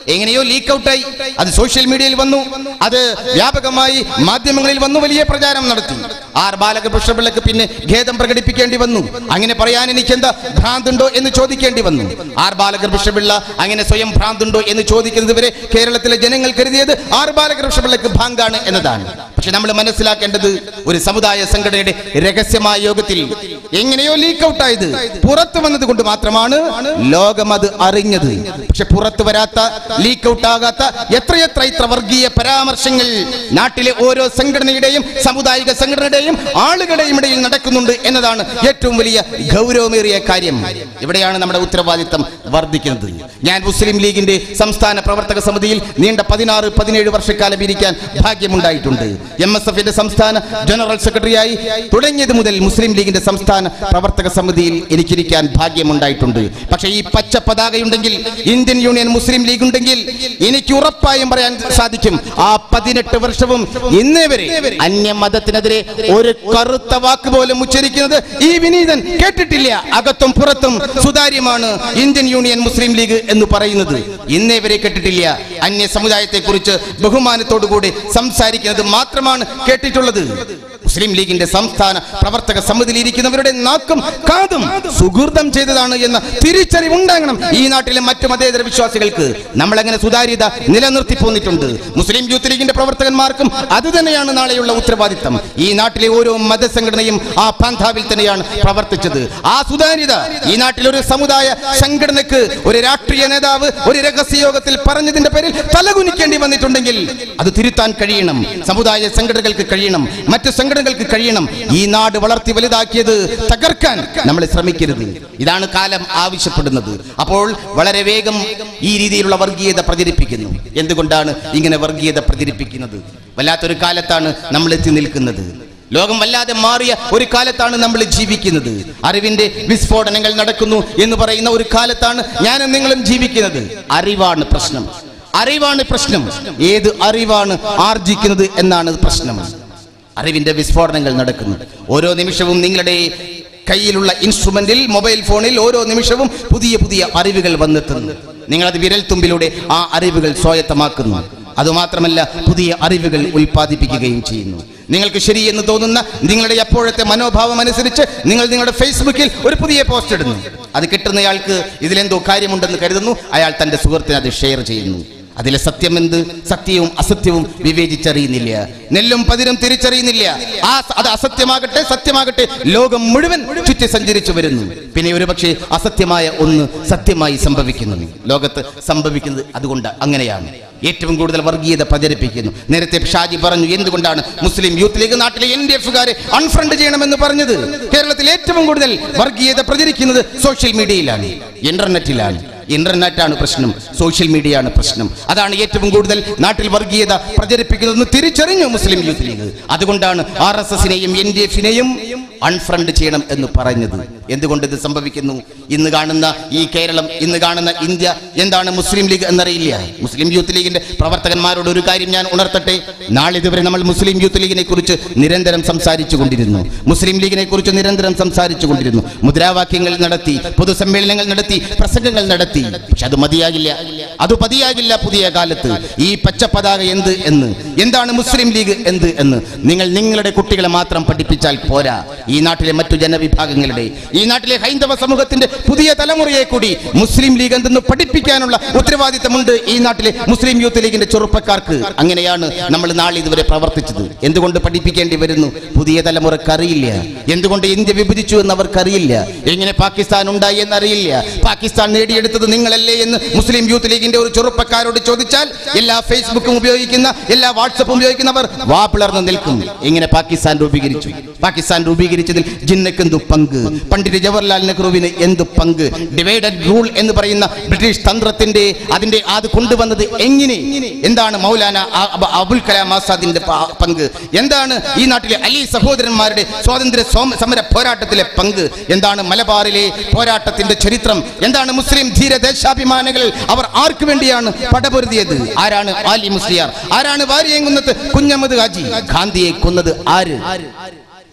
എങ്ങനെയോ ലീക്ക് ഔട്ടായി അത് സോഷ്യൽ മീഡിയയിൽ വന്നു അത് വ്യാപകമായി മാധ്യമങ്ങളിൽ വന്നു വലിയ പ്രചാരം നടത്തി ആർ ബാലകൃഷ്ണപിള്ളക്ക് പിന്നെ ഖേദം പ്രകടിപ്പിക്കേണ്ടി വന്നു അങ്ങനെ പറയാൻ എനിക്ക് എന്താ ഭ്രാന്തുണ്ടോ എന്ന് ചോദിക്കേണ്ടി വന്നു ആർ ബാലകൃഷ്ണപിള്ള അങ്ങനെ സ്വയം ഭ്രാന്തുണ്ടോ എന്ന് ചോദിക്കുന്നത് വരെ കേരളത്തിലെ ജനങ്ങൾ കരുതിയത് ആർ ബാലകൃഷ്ണപിള്ളക്ക് ഭാങ്കാണ് എന്നതാണ് പക്ഷെ നമ്മൾ മനസ്സിലാക്കേണ്ടത് ഒരു സമുദായ സംഘടനയുടെ രഹസ്യമായ യോഗത്തിൽ എങ്ങനെയോ ലീക്ക് ഔട്ടായത് പുറത്തു വന്നത് കൊണ്ട് മാത്രമാണ് ലോകം അത് അറിഞ്ഞത് പക്ഷെ പുറത്തു വരാത്ത ലീക്ക് ഔട്ട് ആകാത്ത എത്രയെത്ര ഇത്ര വർഗീയ പരാമർശങ്ങൾ നാട്ടിലെ ഓരോ സംഘടനയുടെയും സാമുദായിക സംഘടനയുടെയും ആളുകളുടെയും ഇടയിൽ നടക്കുന്നുണ്ട് എന്നതാണ് ഏറ്റവും വലിയ ഗൗരവമേറിയ കാര്യം ഇവിടെയാണ് നമ്മുടെ ഉത്തരവാദിത്തം വർദ്ധിക്കുന്നത് ഞാൻ മുസ്ലിം ലീഗിന്റെ സംസ്ഥാന പ്രവർത്തക സമിതിയിൽ നീണ്ട പതിനാറ് പതിനേഴ് വർഷക്കാലം ഇരിക്കാൻ ഭാഗ്യമുണ്ടായിട്ടുണ്ട് എം എസ് എഫിന്റെ സംസ്ഥാന ജനറൽ സെക്രട്ടറിയായി തുടങ്ങിയത് മുതൽ മുസ്ലിം ലീഗിന്റെ സംസ്ഥാന പ്രവർത്തക സമിതിയിൽ എനിക്കിരിക്കാൻ ഭാഗ്യമുണ്ടായിട്ടുണ്ട് പക്ഷേ ഈ പച്ച പതാകയുണ്ടെങ്കിൽ ഇന്ത്യൻ യൂണിയൻ മുസ്ലിം ലീഗ് ഉണ്ടെങ്കിൽ എനിക്ക് ഉറപ്പായും പറയാൻ സാധിക്കും ആ പതിനെട്ട് വർഷവും ഇന്നേ വരെ അന്യമതത്തിനെതിരെ ഒരു കറുത്ത വാക്ക് പോലും ഉച്ചരിക്കുന്നത് ഈ വിനീതൻ കേട്ടിട്ടില്ല അകത്തും പുറത്തും സുതാര്യമാണ് ഇന്ത്യൻ യൂണിയൻ മുസ്ലിം ലീഗ് എന്ന് പറയുന്നത് ഇന്നേ വരെ കേട്ടിട്ടില്ല അന്യ സമുദായത്തെ കുറിച്ച് ബഹുമാനത്തോടുകൂടി സംസാരിക്കുന്നത് മാത്രമാണ് കേട്ടിട്ടുള്ളത് മുസ്ലിം ലീഗിന്റെ സംസ്ഥാന പ്രവർത്തക സമിതിയിൽ ഇരിക്കുന്നവരുടെ നാക്കും കാതും സുഹൃതം ചെയ്തതാണ് എന്ന തിരിച്ചറിവുണ്ടാകണം ഈ നാട്ടിലെ മറ്റു മതേതര വിശ്വാസികൾക്ക് നമ്മൾ അങ്ങനെ സുതാര്യത നിലനിർത്തി പോന്നിട്ടുണ്ട് മുസ്ലിം യൂത്ത് ലീഗിന്റെ പ്രവർത്തകന്മാർക്കും അത് തന്നെയാണ് നാളെയുള്ള ഉത്തരവാദിത്തം ഈ നാട്ടിലെ ഓരോ മതസംഘടനയും ആ പന്ഥാവിൽ തന്നെയാണ് പ്രവർത്തിച്ചത് ആ സുതാര്യത ഈ നാട്ടിലെ ഒരു സമുദായ സംഘടനക്ക് ഒരു രാഷ്ട്രീയ നേതാവ് ഒരു രഹസ്യ യോഗത്തിൽ പറഞ്ഞതിന്റെ പേരിൽ തലകുനിക്കേണ്ടി വന്നിട്ടുണ്ടെങ്കിൽ അത് തിരുത്താൻ കഴിയണം സമുദായ സംഘടനകൾക്ക് കഴിയണം മറ്റു സംഘടനകൾക്ക് കഴിയണം ഈ നാട് വളർത്തി വലുതാക്കിയത് തകർക്കാൻ നമ്മൾ ശ്രമിക്കരുത് ഇതാണ് കാലം ആവശ്യപ്പെടുന്നത് അപ്പോൾ വളരെ വേഗം ഈ രീതിയിലുള്ള വർഗീയത പ്രചരിപ്പിക്കുന്നു എന്തുകൊണ്ടാണ് ഇങ്ങനെ വർഗീയത പ്രചരിപ്പിക്കുന്നത് വല്ലാത്തൊരു കാലത്താണ് നമ്മൾ എത്തി നിൽക്കുന്നത് ലോകം വല്ലാതെ മാറിയ ഒരു കാലത്താണ് നമ്മൾ ജീവിക്കുന്നത് അറിവിന്റെ വിസ്ഫോടനങ്ങൾ നടക്കുന്നു എന്ന് പറയുന്ന ഒരു കാലത്താണ് ഞാനും നിങ്ങളും ജീവിക്കുന്നത് അറിവാണ് പ്രശ്നം അറിവാണ് പ്രശ്നം ഏത് അറിവാണ് ആർജിക്കുന്നത് എന്നാണ് പ്രശ്നം അറിവിന്റെ വിസ്ഫോടനങ്ങൾ നടക്കുന്നു ഓരോ നിമിഷവും നിങ്ങളുടെ കയ്യിലുള്ള ഇൻസ്ട്രുമെന്റിൽ മൊബൈൽ ഫോണിൽ ഓരോ നിമിഷവും പുതിയ പുതിയ അറിവുകൾ വന്നെത്തുന്നു നിങ്ങളത് വിരൽ തുമ്പിലൂടെ ആ അറിവുകൾ സ്വായത്തമാക്കുന്നു അതുമാത്രമല്ല പുതിയ അറിവുകൾ ഉൽപ്പാദിപ്പിക്കുകയും ചെയ്യുന്നു നിങ്ങൾക്ക് ശരിയെന്ന് തോന്നുന്ന നിങ്ങളുടെ അപ്പോഴത്തെ മനോഭാവം അനുസരിച്ച് നിങ്ങൾ നിങ്ങളുടെ ഫേസ്ബുക്കിൽ ഒരു പുതിയ പോസ്റ്റ് ഇടുന്നു അത് കിട്ടുന്നയാൾക്ക് ഇതിലെന്തോ കാര്യമുണ്ടെന്ന് കരുതുന്നു അയാൾ തന്റെ സുഹൃത്തിന് അത് ഷെയർ ചെയ്യുന്നു അതിലെ സത്യമെന്ത് സത്യവും അസത്യവും വിവേചിച്ചറിയുന്നില്ല നെല്ലും പതിരും തിരിച്ചറിയുന്നില്ല ആ സ- അത് അസത്യമാകട്ടെ സത്യമാകട്ടെ ലോകം മുഴുവൻ ചുറ്റി സഞ്ചരിച്ചു വരുന്നു പിന്നെ ഒരുപക്ഷെ അസത്യമായ ഒന്ന് സത്യമായി സംഭവിക്കുന്നു ലോകത്ത് സംഭവിക്കുന്നത് അതുകൊണ്ട് അങ്ങനെയാണ് ഏറ്റവും കൂടുതൽ വർഗീയത പ്രചരിപ്പിക്കുന്നു നേരത്തെ ഷാജി പറഞ്ഞു എന്തുകൊണ്ടാണ് മുസ്ലിം യൂത്ത് ലീഗ് നാട്ടിലെ എൻ ഡി എഫുകാരെ അൺഫ്രണ്ട് ചെയ്യണമെന്ന് പറഞ്ഞത് കേരളത്തിൽ ഏറ്റവും കൂടുതൽ വർഗീയത പ്രചരിക്കുന്നത് സോഷ്യൽ മീഡിയയിലാണ് ഇന്റർനെറ്റിലാണ് ഇന്റർനെറ്റാണ് പ്രശ്നം സോഷ്യൽ മീഡിയയാണ് പ്രശ്നം അതാണ് ഏറ്റവും കൂടുതൽ നാട്ടിൽ വർഗീയത പ്രചരിപ്പിക്കുന്നതെന്ന് തിരിച്ചറിഞ്ഞു മുസ്ലിം യൂത്ത് ലീഗ് അതുകൊണ്ടാണ് ആർ എസ് എസിനെയും എൻ ഡി എഫിനെയും അൺഫ്രണ്ട് ചെയ്യണം എന്ന് പറഞ്ഞത് എന്തുകൊണ്ട് ഇത് സംഭവിക്കുന്നു ഇന്ന് കാണുന്ന ഈ കേരളം ഇന്ന് കാണുന്ന ഇന്ത്യ എന്താണ് മുസ്ലിം ലീഗ് എന്നറിയില്ല മുസ്ലിം യൂത്ത് ലീഗിന്റെ പ്രവർത്തകന്മാരോട് ഒരു കാര്യം ഞാൻ ഉണർത്തട്ടെ നാളിതുവരെ നമ്മൾ മുസ്ലിം യൂത്ത് ലീഗിനെ കുറിച്ച് നിരന്തരം സംസാരിച്ചു കൊണ്ടിരുന്നു മുസ്ലിം ലീഗിനെ കുറിച്ച് നിരന്തരം സംസാരിച്ചു കൊണ്ടിരുന്നു മുദ്രാവാക്യങ്ങൾ നടത്തി പൊതുസമ്മേളനങ്ങൾ നടത്തി പ്രസംഗങ്ങൾ നടത്തി പക്ഷെ അത് മതിയാകില്ല അത് മതിയാകില്ല പുതിയ കാലത്ത് ഈ പച്ച പതാക എന്ത് എന്ന് എന്താണ് മുസ്ലിം ലീഗ് എന്ത് എന്ന് നിങ്ങൾ നിങ്ങളുടെ കുട്ടികളെ മാത്രം പഠിപ്പിച്ചാൽ പോരാ ഈ നാട്ടിലെ മറ്റു ജനവിഭാഗങ്ങളുടെ ഈ നാട്ടിലെ ഹൈന്ദവ സമൂഹത്തിന്റെ പുതിയ തലമുറയെ കൂടി മുസ്ലിം ലീഗ് എന്തെന്ന് പഠിപ്പിക്കാനുള്ള ഉത്തരവാദിത്തമുണ്ട് ഈ നാട്ടിലെ മുസ്ലിം യൂത്ത് ലീഗിന്റെ ചെറുപ്പക്കാർക്ക് അങ്ങനെയാണ് നമ്മൾ നാളെ ഇതുവരെ പ്രവർത്തിച്ചത് എന്തുകൊണ്ട് പഠിപ്പിക്കേണ്ടി വരുന്നു പുതിയ തലമുറക്ക് അറിയില്ല എന്തുകൊണ്ട് ഇന്ത്യ വിഭജിച്ചു എന്ന് അവർക്കറിയില്ല എങ്ങനെ പാകിസ്ഥാൻ ഉണ്ടായി എന്നറിയില്ല പാകിസ്ഥാൻ നേടിയെടുത്തത് നിങ്ങളല്ലേ എന്ന് മുസ്ലിം യൂത്ത് ലീഗിന്റെ ഒരു ചെറുപ്പക്കാരോട് ചോദിച്ചാൽ എല്ലാ ഫേസ്ബുക്കും ഉപയോഗിക്കുന്ന എല്ലാ വാട്സപ്പും ഉപയോഗിക്കുന്നവർ വാ പിളർന്ന് നിൽക്കും എങ്ങനെ പാകിസ്ഥാൻ രൂപീകരിച്ചു പാകിസ്ഥാൻ രൂപീകരിച്ചതിൽ ജിന്നക്ക് എന്തു പങ്ക് പണ്ഡിറ്റ് ജവഹർലാൽ നെഹ്റുവിന് എന്ത് പങ്ക് ഡിവൈഡഡ് റൂൾ എന്ന് പറയുന്ന ബ്രിട്ടീഷ് തന്ത്രത്തിന്റെ അതിന്റെ അത് കൊണ്ടുവന്നത് എങ്ങനെ എന്താണ് മൗലാന അ- അബ- അബുൽ കലാം ആസാദിന്റെ പ- പങ്ക് എന്താണ് ഈ നാട്ടിലെ അലി സഹോദരന്മാരുടെ സ്വാതന്ത്ര്യ സോമ- സമര പോരാട്ടത്തിലെ പങ്ക് എന്താണ് മലബാറിലെ പോരാട്ടത്തിന്റെ ചരിത്രം എന്താണ് മുസ്ലിം ധീര ദേശാഭിമാനികൾ അവർ ആർക്കു വേണ്ടിയാണ് പടപൊരുതിയത് ആരാണ് ആലി മുസ്ലിയാർ ആരാണ് വാരിയങ്കുന്നത് കുഞ്ഞമ്മദ് ഹാജി ഗാന്ധിയെ കൊന്നത് ആര്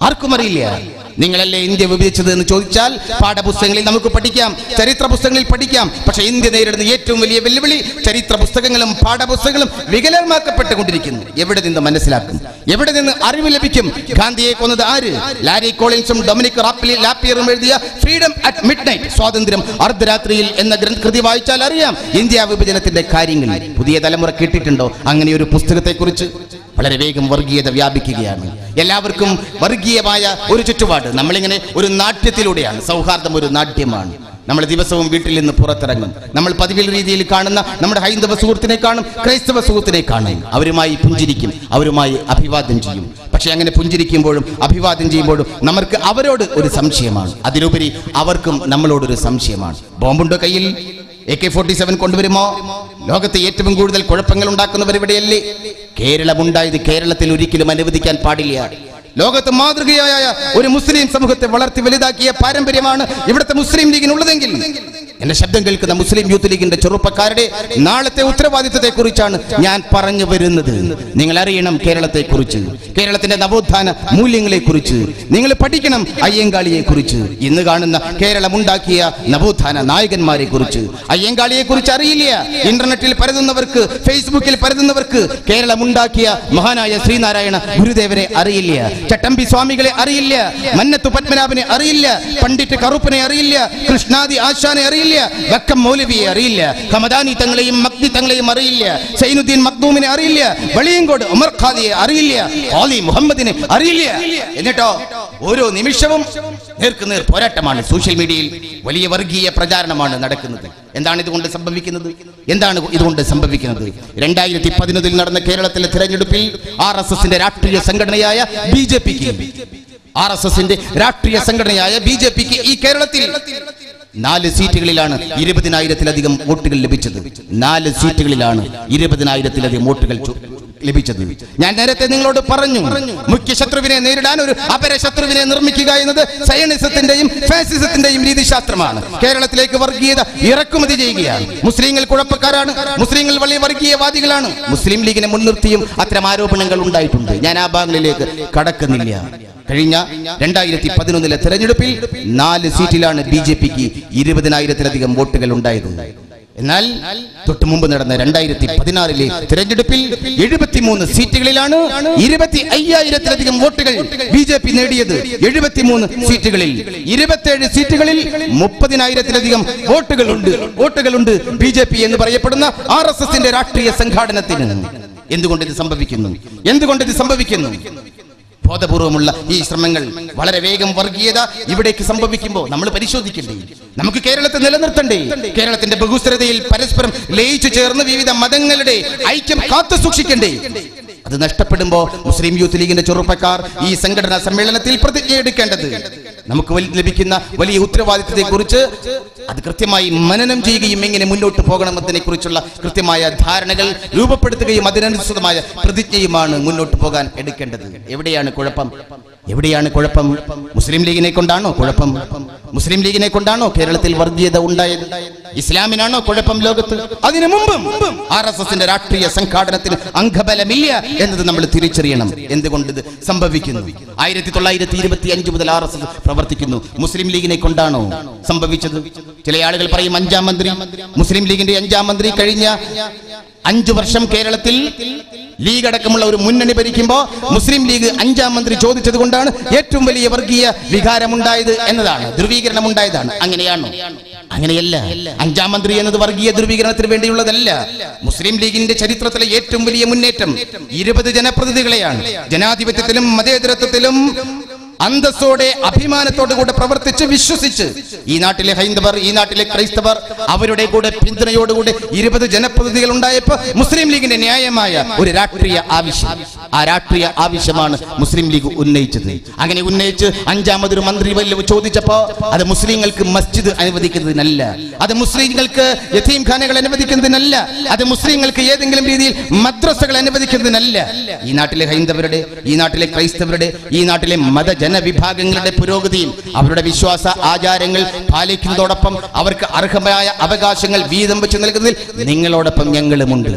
ആർക്കും അറിയില്ല നിങ്ങളല്ലേ ഇന്ത്യ വിഭജിച്ചത് എന്ന് ചോദിച്ചാൽ പാഠപുസ്തകങ്ങളിൽ നമുക്ക് പഠിക്കാം ചരിത്ര പുസ്തകങ്ങളിൽ പഠിക്കാം പക്ഷേ ഇന്ത്യ നേരിടുന്ന ഏറ്റവും വലിയ വെല്ലുവിളി ചരിത്ര പുസ്തകങ്ങളും പാഠപുസ്തകങ്ങളും വികലമാക്കപ്പെട്ടുകൊണ്ടിരിക്കുന്നു എവിടെ നിന്ന് മനസ്സിലാക്കും എവിടെ നിന്ന് അറിവ് ലഭിക്കും ഗാന്ധിയെ കൊന്നത് ആര് ലാരി കോളിൻസും ഡൊമിനിക് റാപ്പിലി ലാപ്പിയറും എഴുതിയ ഫ്രീഡം അറ്റ് മിഡ് നൈറ്റ് സ്വാതന്ത്ര്യം അർദ്ധരാത്രിയിൽ എന്ന ഗ്രന്ഥ കൃതി വായിച്ചാൽ അറിയാം ഇന്ത്യ വിഭജനത്തിന്റെ കാര്യങ്ങൾ പുതിയ തലമുറ കേട്ടിട്ടുണ്ടോ അങ്ങനെ ഒരു പുസ്തകത്തെക്കുറിച്ച് വളരെ വേഗം വർഗീയത വ്യാപിക്കുകയാണ് എല്ലാവർക്കും വർഗീയമായ ഒരു ചുറ്റുപാട് നമ്മളിങ്ങനെ ഒരു നാട്യത്തിലൂടെയാണ് സൗഹാർദ്ദം ഒരു നാട്യമാണ് നമ്മൾ ദിവസവും വീട്ടിൽ നിന്ന് പുറത്തിറങ്ങും നമ്മൾ പതിവിൽ രീതിയിൽ കാണുന്ന നമ്മുടെ ഹൈന്ദവ സുഹൃത്തിനെ കാണും ക്രൈസ്തവ സുഹൃത്തിനെ കാണും അവരുമായി പുഞ്ചിരിക്കും അവരുമായി അഭിവാദ്യം ചെയ്യും പക്ഷെ അങ്ങനെ പുഞ്ചിരിക്കുമ്പോഴും അഭിവാദ്യം ചെയ്യുമ്പോഴും നമുക്ക് അവരോട് ഒരു സംശയമാണ് അതിലുപരി അവർക്കും നമ്മളോടൊരു സംശയമാണ് ബോംബുണ്ടോ കയ്യിൽ എ കെ ഫോർട്ടി സെവൻ കൊണ്ടുവരുമോ ലോകത്തെ ഏറ്റവും കൂടുതൽ കുഴപ്പങ്ങൾ ഉണ്ടാക്കുന്നവർ ഇവിടെയല്ലേ കേരളമുണ്ടായത് കേരളത്തിൽ ഒരിക്കലും അനുവദിക്കാൻ പാടില്ല ലോകത്ത് മാതൃകയായ ഒരു മുസ്ലിം സമൂഹത്തെ വളർത്തി വലുതാക്കിയ പാരമ്പര്യമാണ് ഇവിടുത്തെ മുസ്ലിം ലീഗിനുള്ളതെങ്കിൽ എന്റെ ശബ്ദം കേൾക്കുന്ന മുസ്ലിം യൂത്ത് ലീഗിന്റെ ചെറുപ്പക്കാരുടെ നാളത്തെ ഉത്തരവാദിത്തത്തെ കുറിച്ചാണ് ഞാൻ പറഞ്ഞു വരുന്നത് നിങ്ങൾ അറിയണം കേരളത്തെ കുറിച്ച് കേരളത്തിന്റെ നവോത്ഥാന മൂല്യങ്ങളെ കുറിച്ച് നിങ്ങൾ പഠിക്കണം അയ്യങ്കാളിയെ കുറിച്ച് ഇന്ന് കാണുന്ന കേരളം ഉണ്ടാക്കിയ നവോത്ഥാന നായകന്മാരെ കുറിച്ച് അയ്യങ്കാളിയെ കുറിച്ച് അറിയില്ല ഇന്റർനെറ്റിൽ പരതുന്നവർക്ക് ഫേസ്ബുക്കിൽ പരതുന്നവർക്ക് കേരളം ഉണ്ടാക്കിയ മഹാനായ ശ്രീനാരായണ ഗുരുദേവരെ അറിയില്ല ചട്ടമ്പി സ്വാമികളെ അറിയില്ല മന്നത്തു പത്മനാഭനെ അറിയില്ല പണ്ഡിറ്റ് കറുപ്പനെ അറിയില്ല കൃഷ്ണാദി ആശാനെ അറിയില്ല വക്കം മൗലവിയെ അറിയില്ല ഹമദാനി തങ്ങളെയും മക്തി തങ്ങളെയും അറിയില്ല സൈനുദ്ദീൻ മക്ദൂമിനെ അറിയില്ല വെളിയങ്കോട് ഉമർ ഖാദിയെ അറിയില്ല ഓലി മുഹമ്മദിനെ അറിയില്ല എന്നിട്ടോ ഓരോ നിമിഷവും നേർക്കുനേർ പോരാട്ടമാണ് സോഷ്യൽ മീഡിയയിൽ വലിയ വർഗീയ പ്രചാരണമാണ് നടക്കുന്നത് എന്താണ് ഇതുകൊണ്ട് സംഭവിക്കുന്നത് എന്താണ് ഇതുകൊണ്ട് സംഭവിക്കുന്നത് രണ്ടായിരത്തി പതിനൊന്നിൽ നടന്ന കേരളത്തിലെ തിരഞ്ഞെടുപ്പിൽ ആർ എസ് എസിന്റെ രാഷ്ട്രീയ സംഘടനയായ ബി ജെ പിക്ക് ആർ എസ് എസിന്റെ രാഷ്ട്രീയ സംഘടനയായ ബി ജെ പിക്ക് ഈ കേരളത്തിൽ നാല് സീറ്റുകളിലാണ് ഇരുപതിനായിരത്തിലധികം വോട്ടുകൾ ലഭിച്ചത് നാല് സീറ്റുകളിലാണ് ഇരുപതിനായിരത്തിലധികം വോട്ടുകൾ ചു- ലഭിച്ചത് ഞാൻ നേരത്തെ നിങ്ങളോട് പറഞ്ഞു മുഖ്യ ശത്രുവിനെ നേരിടാൻ ഒരു അപര ശത്രുവിനെ നിർമ്മിക്കുക എന്നത് സയണിസത്തിന്റെയും ഫാസിസത്തിന്റെയും രീതിശാസ്ത്രമാണ് കേരളത്തിലേക്ക് വർഗീയത ഇറക്കുമതി ചെയ്യുകയാണ് മുസ്ലിങ്ങൾ കുഴപ്പക്കാരാണ് മുസ്ലിങ്ങൾ വലിയ വർഗീയവാദികളാണ് മുസ്ലിം ലീഗിനെ മുൻനിർത്തിയും അത്തരം ആരോപണങ്ങൾ ഉണ്ടായിട്ടുണ്ട് ഞാൻ ആ ഭാഗങ്ങളിലേക്ക് കടക്കുന്നില്ല കഴിഞ്ഞ രണ്ടായിരത്തി പതിനൊന്നിലെ തെരഞ്ഞെടുപ്പിൽ നാല് സീറ്റിലാണ് ബി ജെ പിക്ക് ഇരുപതിനായിരത്തിലധികം വോട്ടുകൾ ഉണ്ടായത് എന്നാൽ തൊട്ടു മുമ്പ് നടന്ന രണ്ടായിരത്തി പതിനാറിലെ തിരഞ്ഞെടുപ്പിൽ എഴുപത്തിമൂന്ന് സീറ്റുകളിലാണ് ഇരുപത്തി അയ്യായിരത്തിലധികം വോട്ടുകൾ ബി ജെ പി നേടിയത് എഴുപത്തിമൂന്ന് സീറ്റുകളിൽ ഇരുപത്തിയേഴ് സീറ്റുകളിൽ മുപ്പതിനായിരത്തിലധികം വോട്ടുകളുണ്ട് വോട്ടുകളുണ്ട് ബി ജെ പി എന്ന് പറയപ്പെടുന്ന ആർ എസ് എസിന്റെ രാഷ്ട്രീയ സംഘാടനത്തിന് എന്തുകൊണ്ട് ഇത് സംഭവിക്കുന്നു എന്തുകൊണ്ട് ഇത് സംഭവിക്കുന്നു ബോധപൂർവമുള്ള ഈ ശ്രമങ്ങൾ വളരെ വേഗം വർഗീയത ഇവിടേക്ക് സംഭവിക്കുമ്പോൾ നമ്മൾ പരിശോധിക്കണ്ടേ നമുക്ക് കേരളത്തെ നിലനിർത്തണ്ടേ കേരളത്തിന്റെ ബഹുസ്വരതയിൽ പരസ്പരം ലയിച്ചു ചേർന്ന് വിവിധ മതങ്ങളുടെ ഐക്യം കാത്തു സൂക്ഷിക്കണ്ടേ അത് നഷ്ടപ്പെടുമ്പോ മുസ്ലിം യൂത്ത് ലീഗിന്റെ ചെറുപ്പക്കാർ ഈ സംഘടനാ സമ്മേളനത്തിൽ പ്രതിജ്ഞ എടുക്കേണ്ടത് നമുക്ക് വലി- ലഭിക്കുന്ന വലിയ ഉത്തരവാദിത്തത്തെ കുറിച്ച് അത് കൃത്യമായി മനനം ചെയ്യുകയും എങ്ങനെ മുന്നോട്ട് പോകണമെന്നതിനെ കുറിച്ചുള്ള കൃത്യമായ ധാരണകൾ രൂപപ്പെടുത്തുകയും അതിനനുസൃതമായ പ്രതിജ്ഞയുമാണ് മുന്നോട്ട് പോകാൻ എടുക്കേണ്ടത് എവിടെയാണ് കുഴപ്പം എവിടെയാണ് കുഴപ്പം മുസ്ലിം ലീഗിനെ കൊണ്ടാണോ കുഴപ്പം മുസ്ലിം ലീഗിനെ കൊണ്ടാണോ കേരളത്തിൽ വർഗീയത ഉണ്ടായത് ഇസ്ലാമിനാണോ കുഴപ്പം ലോകത്ത് അതിനു മുമ്പും ആർ എസ് എസിന്റെ രാഷ്ട്രീയ സംഘാടനത്തിന് അംഗബലമില്ല എന്നത് നമ്മൾ തിരിച്ചറിയണം എന്തുകൊണ്ട് ഇത് സംഭവിക്കുന്നു ആയിരത്തി തൊള്ളായിരത്തി ഇരുപത്തി അഞ്ച് മുതൽ ആർ എസ് എസ് പ്രവർത്തിക്കുന്നു മുസ്ലിം ലീഗിനെ കൊണ്ടാണോ സംഭവിച്ചത് ചില ആളുകൾ പറയും അഞ്ചാം മന്ത്രി മുസ്ലിം ലീഗിന്റെ അഞ്ചാം മന്ത്രി കഴിഞ്ഞ അഞ്ചു വർഷം കേരളത്തിൽ ലീഗ് അടക്കമുള്ള ഒരു മുന്നണി ഭരിക്കുമ്പോൾ മുസ്ലിം ലീഗ് അഞ്ചാം മന്ത്രി ചോദിച്ചത് കൊണ്ടാണ് ഏറ്റവും വലിയ വർഗീയ വികാരമുണ്ടായത് എന്നതാണ് ധ്രുവീകരണം ഉണ്ടായതാണ് അങ്ങനെയാണോ അങ്ങനെയല്ല അഞ്ചാം മന്ത്രി എന്നത് വർഗീയ ധ്രുവീകരണത്തിന് വേണ്ടിയുള്ളതല്ല മുസ്ലിം ലീഗിന്റെ ചരിത്രത്തിലെ ഏറ്റവും വലിയ മുന്നേറ്റം ഇരുപത് ജനപ്രതിനിധികളെയാണ് ജനാധിപത്യത്തിലും മതേതരത്വത്തിലും അന്തസ്സോടെ അഭിമാനത്തോടു കൂടെ പ്രവർത്തിച്ച് വിശ്വസിച്ച് ഈ നാട്ടിലെ ഹൈന്ദവർ ഈ നാട്ടിലെ ക്രൈസ്തവർ അവരുടെ കൂടെ പിന്തുണയോടുകൂടി ഇരുപത് ജനപ്രതിനിധികൾ ഉണ്ടായപ്പോൾ മുസ്ലിം ലീഗിന്റെ ന്യായമായ ഒരു രാഷ്ട്രീയ ആവശ്യം ആ രാഷ്ട്രീയ ആവശ്യമാണ് മുസ്ലിം ലീഗ് ഉന്നയിച്ചത് അങ്ങനെ ഉന്നയിച്ച് അഞ്ചാമതൊരു മന്ത്രി വല്ല ചോദിച്ചപ്പോ അത് മുസ്ലിങ്ങൾക്ക് മസ്ജിദ് അനുവദിക്കുന്നതിനല്ല അത് മുസ്ലിങ്ങൾക്ക് യതീം ഖാനകൾ അനുവദിക്കുന്നതിനല്ല അത് മുസ്ലിങ്ങൾക്ക് ഏതെങ്കിലും രീതിയിൽ മദ്രസകൾ അനുവദിക്കുന്നതിനല്ല ഈ നാട്ടിലെ ഹൈന്ദവരുടെ ഈ നാട്ടിലെ ക്രൈസ്തവരുടെ ഈ നാട്ടിലെ മതജന വിഭാഗങ്ങളുടെ പുരോഗതിയും അവരുടെ വിശ്വാസ ആചാരങ്ങൾ പാലിക്കുന്നതോടൊപ്പം അവർക്ക് അർഹമായ അവകാശങ്ങൾ വീതം വെച്ച് നൽകുന്നതിൽ നിങ്ങളോടൊപ്പം ഞങ്ങളുമുണ്ട്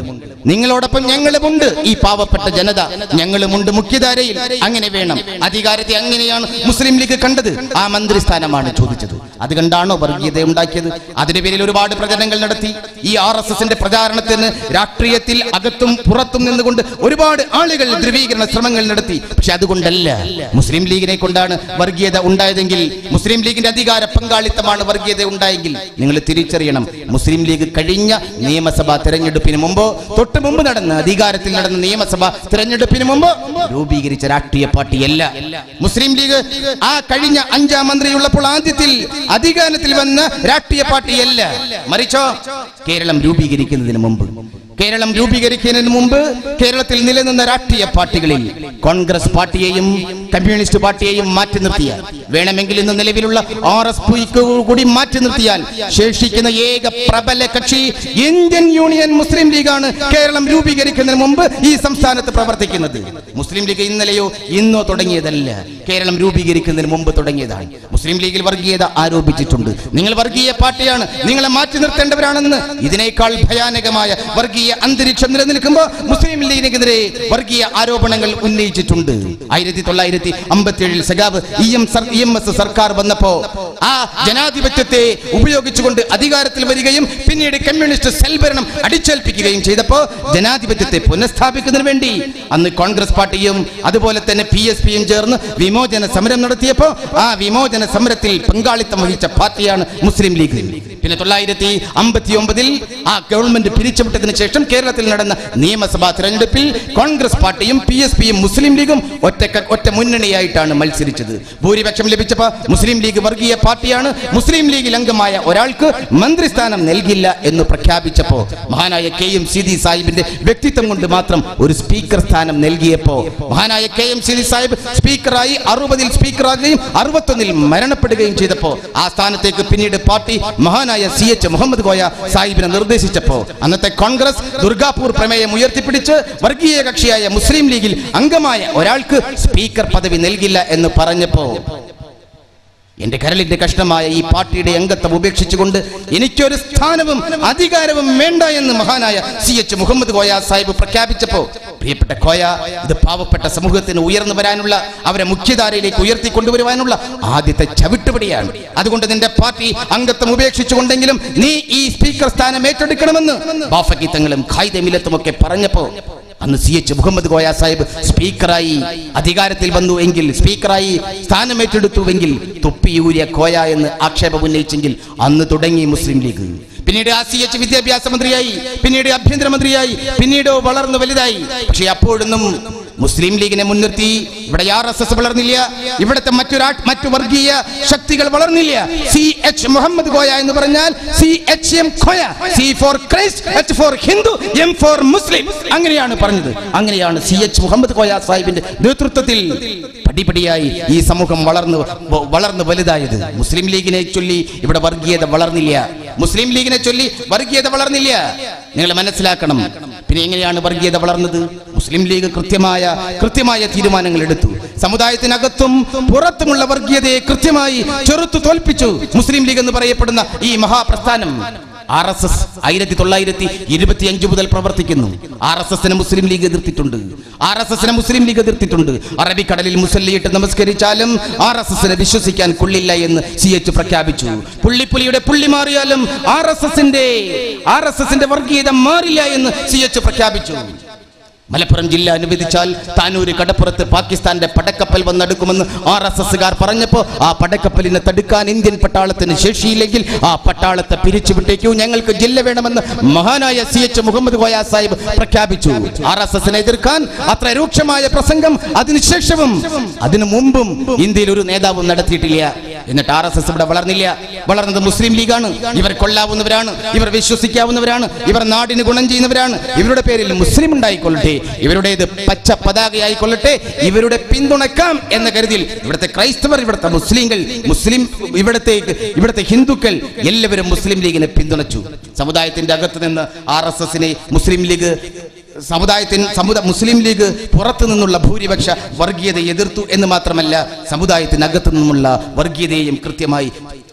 നിങ്ങളോടൊപ്പം ഞങ്ങളുമുണ്ട് ഈ പാവപ്പെട്ട ജനത ഞങ്ങളുമുണ്ട് മുഖ്യധാരയിൽ അങ്ങനെ വേണം അധികാരത്തെ അങ്ങനെയാണ് മുസ്ലിം ലീഗ് കണ്ടത് ആ മന്ത്രിസ്ഥാനമാണ് ചോദിച്ചത് അത് കണ്ടാണോ വർഗീയത ഉണ്ടാക്കിയത് അതിന്റെ പേരിൽ ഒരുപാട് പ്രചരണങ്ങൾ നടത്തി ഈ ആർ എസ് എസിന്റെ പ്രചാരണത്തിന് രാഷ്ട്രീയത്തിൽ അകത്തും പുറത്തും നിന്നുകൊണ്ട് ഒരുപാട് ആളുകൾ ധ്രുവീകരണ ശ്രമങ്ങൾ നടത്തി പക്ഷെ അതുകൊണ്ടല്ല മുസ്ലിം ലീഗിനെ കൊണ്ടാണ് വർഗീയത ഉണ്ടായതെങ്കിൽ മുസ്ലിം ലീഗിന്റെ അധികാര പങ്കാളിത്തമാണ് വർഗീയത ഉണ്ടായെങ്കിൽ നിങ്ങൾ തിരിച്ചറിയണം മുസ്ലിം ലീഗ് കഴിഞ്ഞ നിയമസഭാ തെരഞ്ഞെടുപ്പിന് മുമ്പോ തൊട്ട് മുമ്പ് നടന്ന അധികാരത്തിൽ നടന്ന നിയമസഭാ തെരഞ്ഞെടുപ്പിന് മുമ്പ് രൂപീകരിച്ച രാഷ്ട്രീയ പാർട്ടിയല്ല മുസ്ലിം ലീഗ് ആ കഴിഞ്ഞ അഞ്ചാം മന്ത്രിയുള്ളപ്പോൾ ആദ്യത്തിൽ അധികാരത്തിൽ വന്ന രാഷ്ട്രീയ പാർട്ടിയല്ല മറിച്ചോ കേരളം രൂപീകരിക്കുന്നതിന് മുമ്പ് കേരളം രൂപീകരിക്കുന്നതിന് മുമ്പ് കേരളത്തിൽ നിലനിന്ന രാഷ്ട്രീയ പാർട്ടികളിൽ കോൺഗ്രസ് പാർട്ടിയെയും കമ്മ്യൂണിസ്റ്റ് പാർട്ടിയെയും മാറ്റി നിർത്തിയാൽ വേണമെങ്കിൽ ഇന്ന് നിലവിലുള്ള ആർ എസ് പിക്ക് കൂടി മാറ്റി നിർത്തിയാൽ ശേഷിക്കുന്ന ഏക പ്രബല കക്ഷി ഇന്ത്യൻ യൂണിയൻ മുസ്ലിം ലീഗാണ് കേരളം രൂപീകരിക്കുന്നതിന് മുമ്പ് ഈ സംസ്ഥാനത്ത് പ്രവർത്തിക്കുന്നത് മുസ്ലിം ലീഗ് ഇന്നലെയോ ഇന്നോ തുടങ്ങിയതല്ല കേരളം രൂപീകരിക്കുന്നതിന് മുമ്പ് തുടങ്ങിയതാണ് മുസ്ലിം ലീഗിൽ വർഗീയത ആരോപിച്ചിട്ടുണ്ട് നിങ്ങൾ വർഗീയ പാർട്ടിയാണ് നിങ്ങളെ മാറ്റി നിർത്തേണ്ടവരാണെന്ന് ഇതിനേക്കാൾ ഭയാനകമായ വർഗീയ അന്തരീക്ഷം നിലനിൽക്കുമ്പോൾ മുസ്ലിം ലീഗിനെതിരെ വർഗീയ ആരോപണങ്ങൾ ഉന്നയിച്ചിട്ടുണ്ട് ആയിരത്തി തൊള്ളായിരത്തി അമ്പത്തി ഏഴിൽ സഖാവ് E M sir E M S സർക്കാർ വന്നപ്പോ ആ ജനാധിപത്യത്തെ ഉപയോഗിച്ചുകൊണ്ട് അധികാരത്തിൽ വരികയും പിന്നീട് കമ്മ്യൂണിസ്റ്റ് സെൽ ഭരണം അടിച്ചേൽപ്പിക്കുകയും ചെയ്തപ്പോ ജനാധിപത്യത്തെ പുനഃസ്ഥാപിക്കുന്നതിന് വേണ്ടി അന്ന് കോൺഗ്രസ് പാർട്ടിയും അതുപോലെ തന്നെ പി എസ് പിയും ചേർന്ന് വിമോചന സമരം നടത്തിയപ്പോ ആ വിമോചന സമരത്തിൽ പങ്കാളിത്തം വഹിച്ച പാർട്ടിയാണ് മുസ്ലിം ലീഗ് പിന്നെ തൊള്ളായിരത്തി അമ്പത്തി ഒമ്പതിൽ ആ ഗവൺമെന്റ് പിരിച്ചുവിട്ടതിന് ശേഷം കേരളത്തിൽ നടന്ന നിയമസഭാ തെരഞ്ഞെടുപ്പിൽ കോൺഗ്രസ് പാർട്ടിയും പി എസ് പിയും മുസ്ലിം ലീഗും ഒറ്റ ഒറ്റ മുന്നണിയായിട്ടാണ് മത്സരിച്ചത് ഭൂരിപക്ഷം ലഭിച്ചപ്പോൾ മുസ്ലിം ലീഗ് വർഗീയ പാർട്ടിയാണ് മുസ്ലിം ലീഗിൽ അംഗമായ ഒരാൾക്ക് മന്ത്രിസ്ഥാനം നൽകില്ല എന്ന് പ്രഖ്യാപിച്ചപ്പോ മഹാനായ കെ എം സിദി സാഹിബിന്റെ വ്യക്തിത്വം കൊണ്ട് മാത്രം ഒരു സ്പീക്കർ സ്ഥാനം നൽകിയപ്പോ മഹാനായ കെ എം സിദി സാഹിബ് സ്പീക്കറായി അറുപതിൽ സ്പീക്കറാകുകയും അറുപത്തൊന്നിൽ മരണപ്പെടുകയും ചെയ്തപ്പോ ആ സ്ഥാനത്തേക്ക് പിന്നീട് പാർട്ടി മഹാനായ സി എച്ച് മുഹമ്മദ് കോയ സാഹിബിനെ നിർദ്ദേശിച്ചപ്പോ അന്നത്തെ കോൺഗ്രസ് ദുർഗാപൂർ പ്രമേയം ഉയർത്തിപ്പിടിച്ച് വർഗീയ കക്ഷിയായ മുസ്ലിം ലീഗിൽ അംഗമായ ഒരാൾക്ക് സ്പീക്കർ പദവി നൽകില്ല എന്ന് പറഞ്ഞപ്പോ എന്റെ കരളിന്റെ കഷ്ണമായ ഈ പാർട്ടിയുടെ അംഗത്വം ഉപേക്ഷിച്ചുകൊണ്ട് എനിക്കൊരു സ്ഥാനവും അധികാരവും വേണ്ട എന്ന് മഹാനായ സി എച്ച് മുഹമ്മദ് കോയ സാഹിബ് പ്രഖ്യാപിച്ചപ്പോ പ്രിയപ്പെട്ട കോയ ഇത് പാവപ്പെട്ട സമൂഹത്തിന് ഉയർന്നു വരാനുള്ള അവരെ മുഖ്യധാരയിലേക്ക് ഉയർത്തി കൊണ്ടുവരുവാനുള്ള ആദ്യത്തെ ചവിട്ടുപടിയാണ് അതുകൊണ്ട് നിന്റെ പാർട്ടി അംഗത്വം ഉപേക്ഷിച്ചുകൊണ്ടെങ്കിലും നീ ഈ സ്പീക്കർ സ്ഥാനം ഏറ്റെടുക്കണമെന്ന് ബാഫക്കി തങ്ങളും ഖായിദമിലത്തും ഒക്കെ പറഞ്ഞപ്പോ അന്ന് സി എച്ച് മുഹമ്മദ് കോയ സാഹിബ് സ്പീക്കറായി അധികാരത്തിൽ വന്നു എങ്കിൽ സ്പീക്കറായി സ്ഥാനമേറ്റെടുത്തുവെങ്കിൽ തുപ്പിയൂരിയ കോയ എന്ന് ആക്ഷേപം ഉന്നയിച്ചെങ്കിൽ അന്ന് തുടങ്ങി മുസ്ലിം ലീഗ് പിന്നീട് ആ സി എച്ച് വിദ്യാഭ്യാസ മന്ത്രിയായി പിന്നീട് ആഭ്യന്തരമന്ത്രിയായി പിന്നീട് വളർന്നു വലുതായി പക്ഷേ അപ്പോഴൊന്നും മുസ്ലിം ലീഗിനെ മുൻനിർത്തി ഇവിടെ ആർ എസ് എസ് വളർന്നില്ല ഇവിടുത്തെ മറ്റു രാ- മറ്റു വർഗീയ ശക്തികൾ വളർന്നില്ല സി എച്ച് മുഹമ്മദ് കോയ എന്ന് പറഞ്ഞാൽ C H M Koya C for Christ H for Hindu M for Muslim അങ്ങനെയാണ് പറഞ്ഞത് അങ്ങനെയാണ് സി എച്ച് മുഹമ്മദ് കോയ സാഹിബിന്റെ നേതൃത്വത്തിൽ പടിപടിയായി ഈ സമൂഹം വളർന്നു വ- വളർന്നു വലുതായത് മുസ്ലിം ലീഗിനെ ചൊല്ലി ഇവിടെ വർഗീയത വളർന്നില്ല മുസ്ലിം ലീഗിനെ ചൊല്ലി വർഗീയത വളർന്നില്ല നിങ്ങൾ മനസ്സിലാക്കണം പിന്നെ എങ്ങനെയാണ് വർഗീയത വളർന്നത് മുസ്ലിം ലീഗ് കൃത്യമായ കൃത്യമായ തീരുമാനങ്ങൾ എടുത്തു സമുദായത്തിനകത്തും പുറത്തുമുള്ള വർഗീയതയെ കൃത്യമായി ചെറുത്തു തോൽപ്പിച്ചു മുസ്ലിം ലീഗ് എന്ന് പറയപ്പെടുന്ന ഈ മഹാപ്രസ്ഥാനം ആർ എസ് എസ് ആയിരത്തി തൊള്ളായിരത്തി ഇരുപത്തി അഞ്ച് മുതൽ പ്രവർത്തിക്കുന്നു ആർ എസ് എസിനെ മുസ്ലിം ലീഗ് എതിർത്തിട്ടുണ്ട് ആർ എസ് എസിനെ മുസ്ലിം ലീഗ് എതിർത്തിട്ടുണ്ട് അറബിക്കടലിൽ മുസല്ലിയിട്ട് നമസ്കരിച്ചാലും ആർ എസ് എസിനെ വിശ്വസിക്കാൻ കൊള്ളില്ല എന്ന് സി എച്ച് പ്രഖ്യാപിച്ചു പുള്ളിപ്പുലിയുടെ പുള്ളി മാറിയാലും ആർ എസ് എസിന്റെ ആർ എസ് എസിന്റെ വർഗീയത മാറില്ല എന്ന് സി എച്ച് പ്രഖ്യാപിച്ചു മലപ്പുറം ജില്ല അനുവദിച്ചാൽ താനൂര് കടപ്പുറത്ത് പാകിസ്ഥാന്റെ പടക്കപ്പൽ വന്നെടുക്കുമെന്ന് ആർ എസ് എസുകാർ പറഞ്ഞപ്പോ ആ പടക്കപ്പലിനെ തടുക്കാൻ ഇന്ത്യൻ പട്ടാളത്തിന് ശേഷിയില്ലെങ്കിൽ ആ പട്ടാളത്തെ പിരിച്ചുവിട്ടേക്കൂ ഞങ്ങൾക്ക് ജില്ല വേണമെന്ന് മഹാനായ സി എച്ച് മുഹമ്മദ് കോയ സാഹിബ് പ്രഖ്യാപിച്ചു ആർ എസ് എസിനെ എതിർക്കാൻ അത്ര രൂക്ഷമായ പ്രസംഗം അതിനുശേഷവും അതിനു മുമ്പും ഇന്ത്യയിൽ ഒരു നേതാവും നടത്തിയിട്ടില്ല എന്നിട്ട് ആർ എസ് എസ് ഇവിടെ വളർന്നില്ല വളർന്നത് മുസ്ലിം ലീഗാണ് ഇവർ കൊള്ളാവുന്നവരാണ് ഇവർ വിശ്വസിക്കാവുന്നവരാണ് ഇവർ നാടിന് ഗുണം ചെയ്യുന്നവരാണ് ഇവരുടെ പേരിൽ മുസ്ലിം ഉണ്ടായിക്കൊള്ളട്ടെ ഇവരുടേത് പച്ച പതാകയായിക്കൊള്ളട്ടെ ഇവരുടെ പിന്തുണക്കാം എന്ന കരുതിൽ ഇവിടുത്തെ ക്രൈസ്തവർ ഇവിടുത്തെ മുസ്ലിങ്ങൾ മുസ്ലിം ഇവിടുത്തെ ഇവിടുത്തെ ഹിന്ദുക്കൾ എല്ലാവരും മുസ്ലിം ലീഗിനെ പിന്തുണച്ചു സമുദായത്തിന്റെ അകത്ത് നിന്ന് ആർ എസ് എസിനെ മുസ്ലിം ലീഗ് സമുദായത്തിന് സമുദായ മുസ്ലിം ലീഗ് പുറത്തു നിന്നുള്ള ഭൂരിപക്ഷ വർഗീയതയെ എതിർത്തു എന്ന് മാത്രമല്ല സമുദായത്തിനകത്തു നിന്നുമുള്ള വർഗീയതയെയും കൃത്യമായി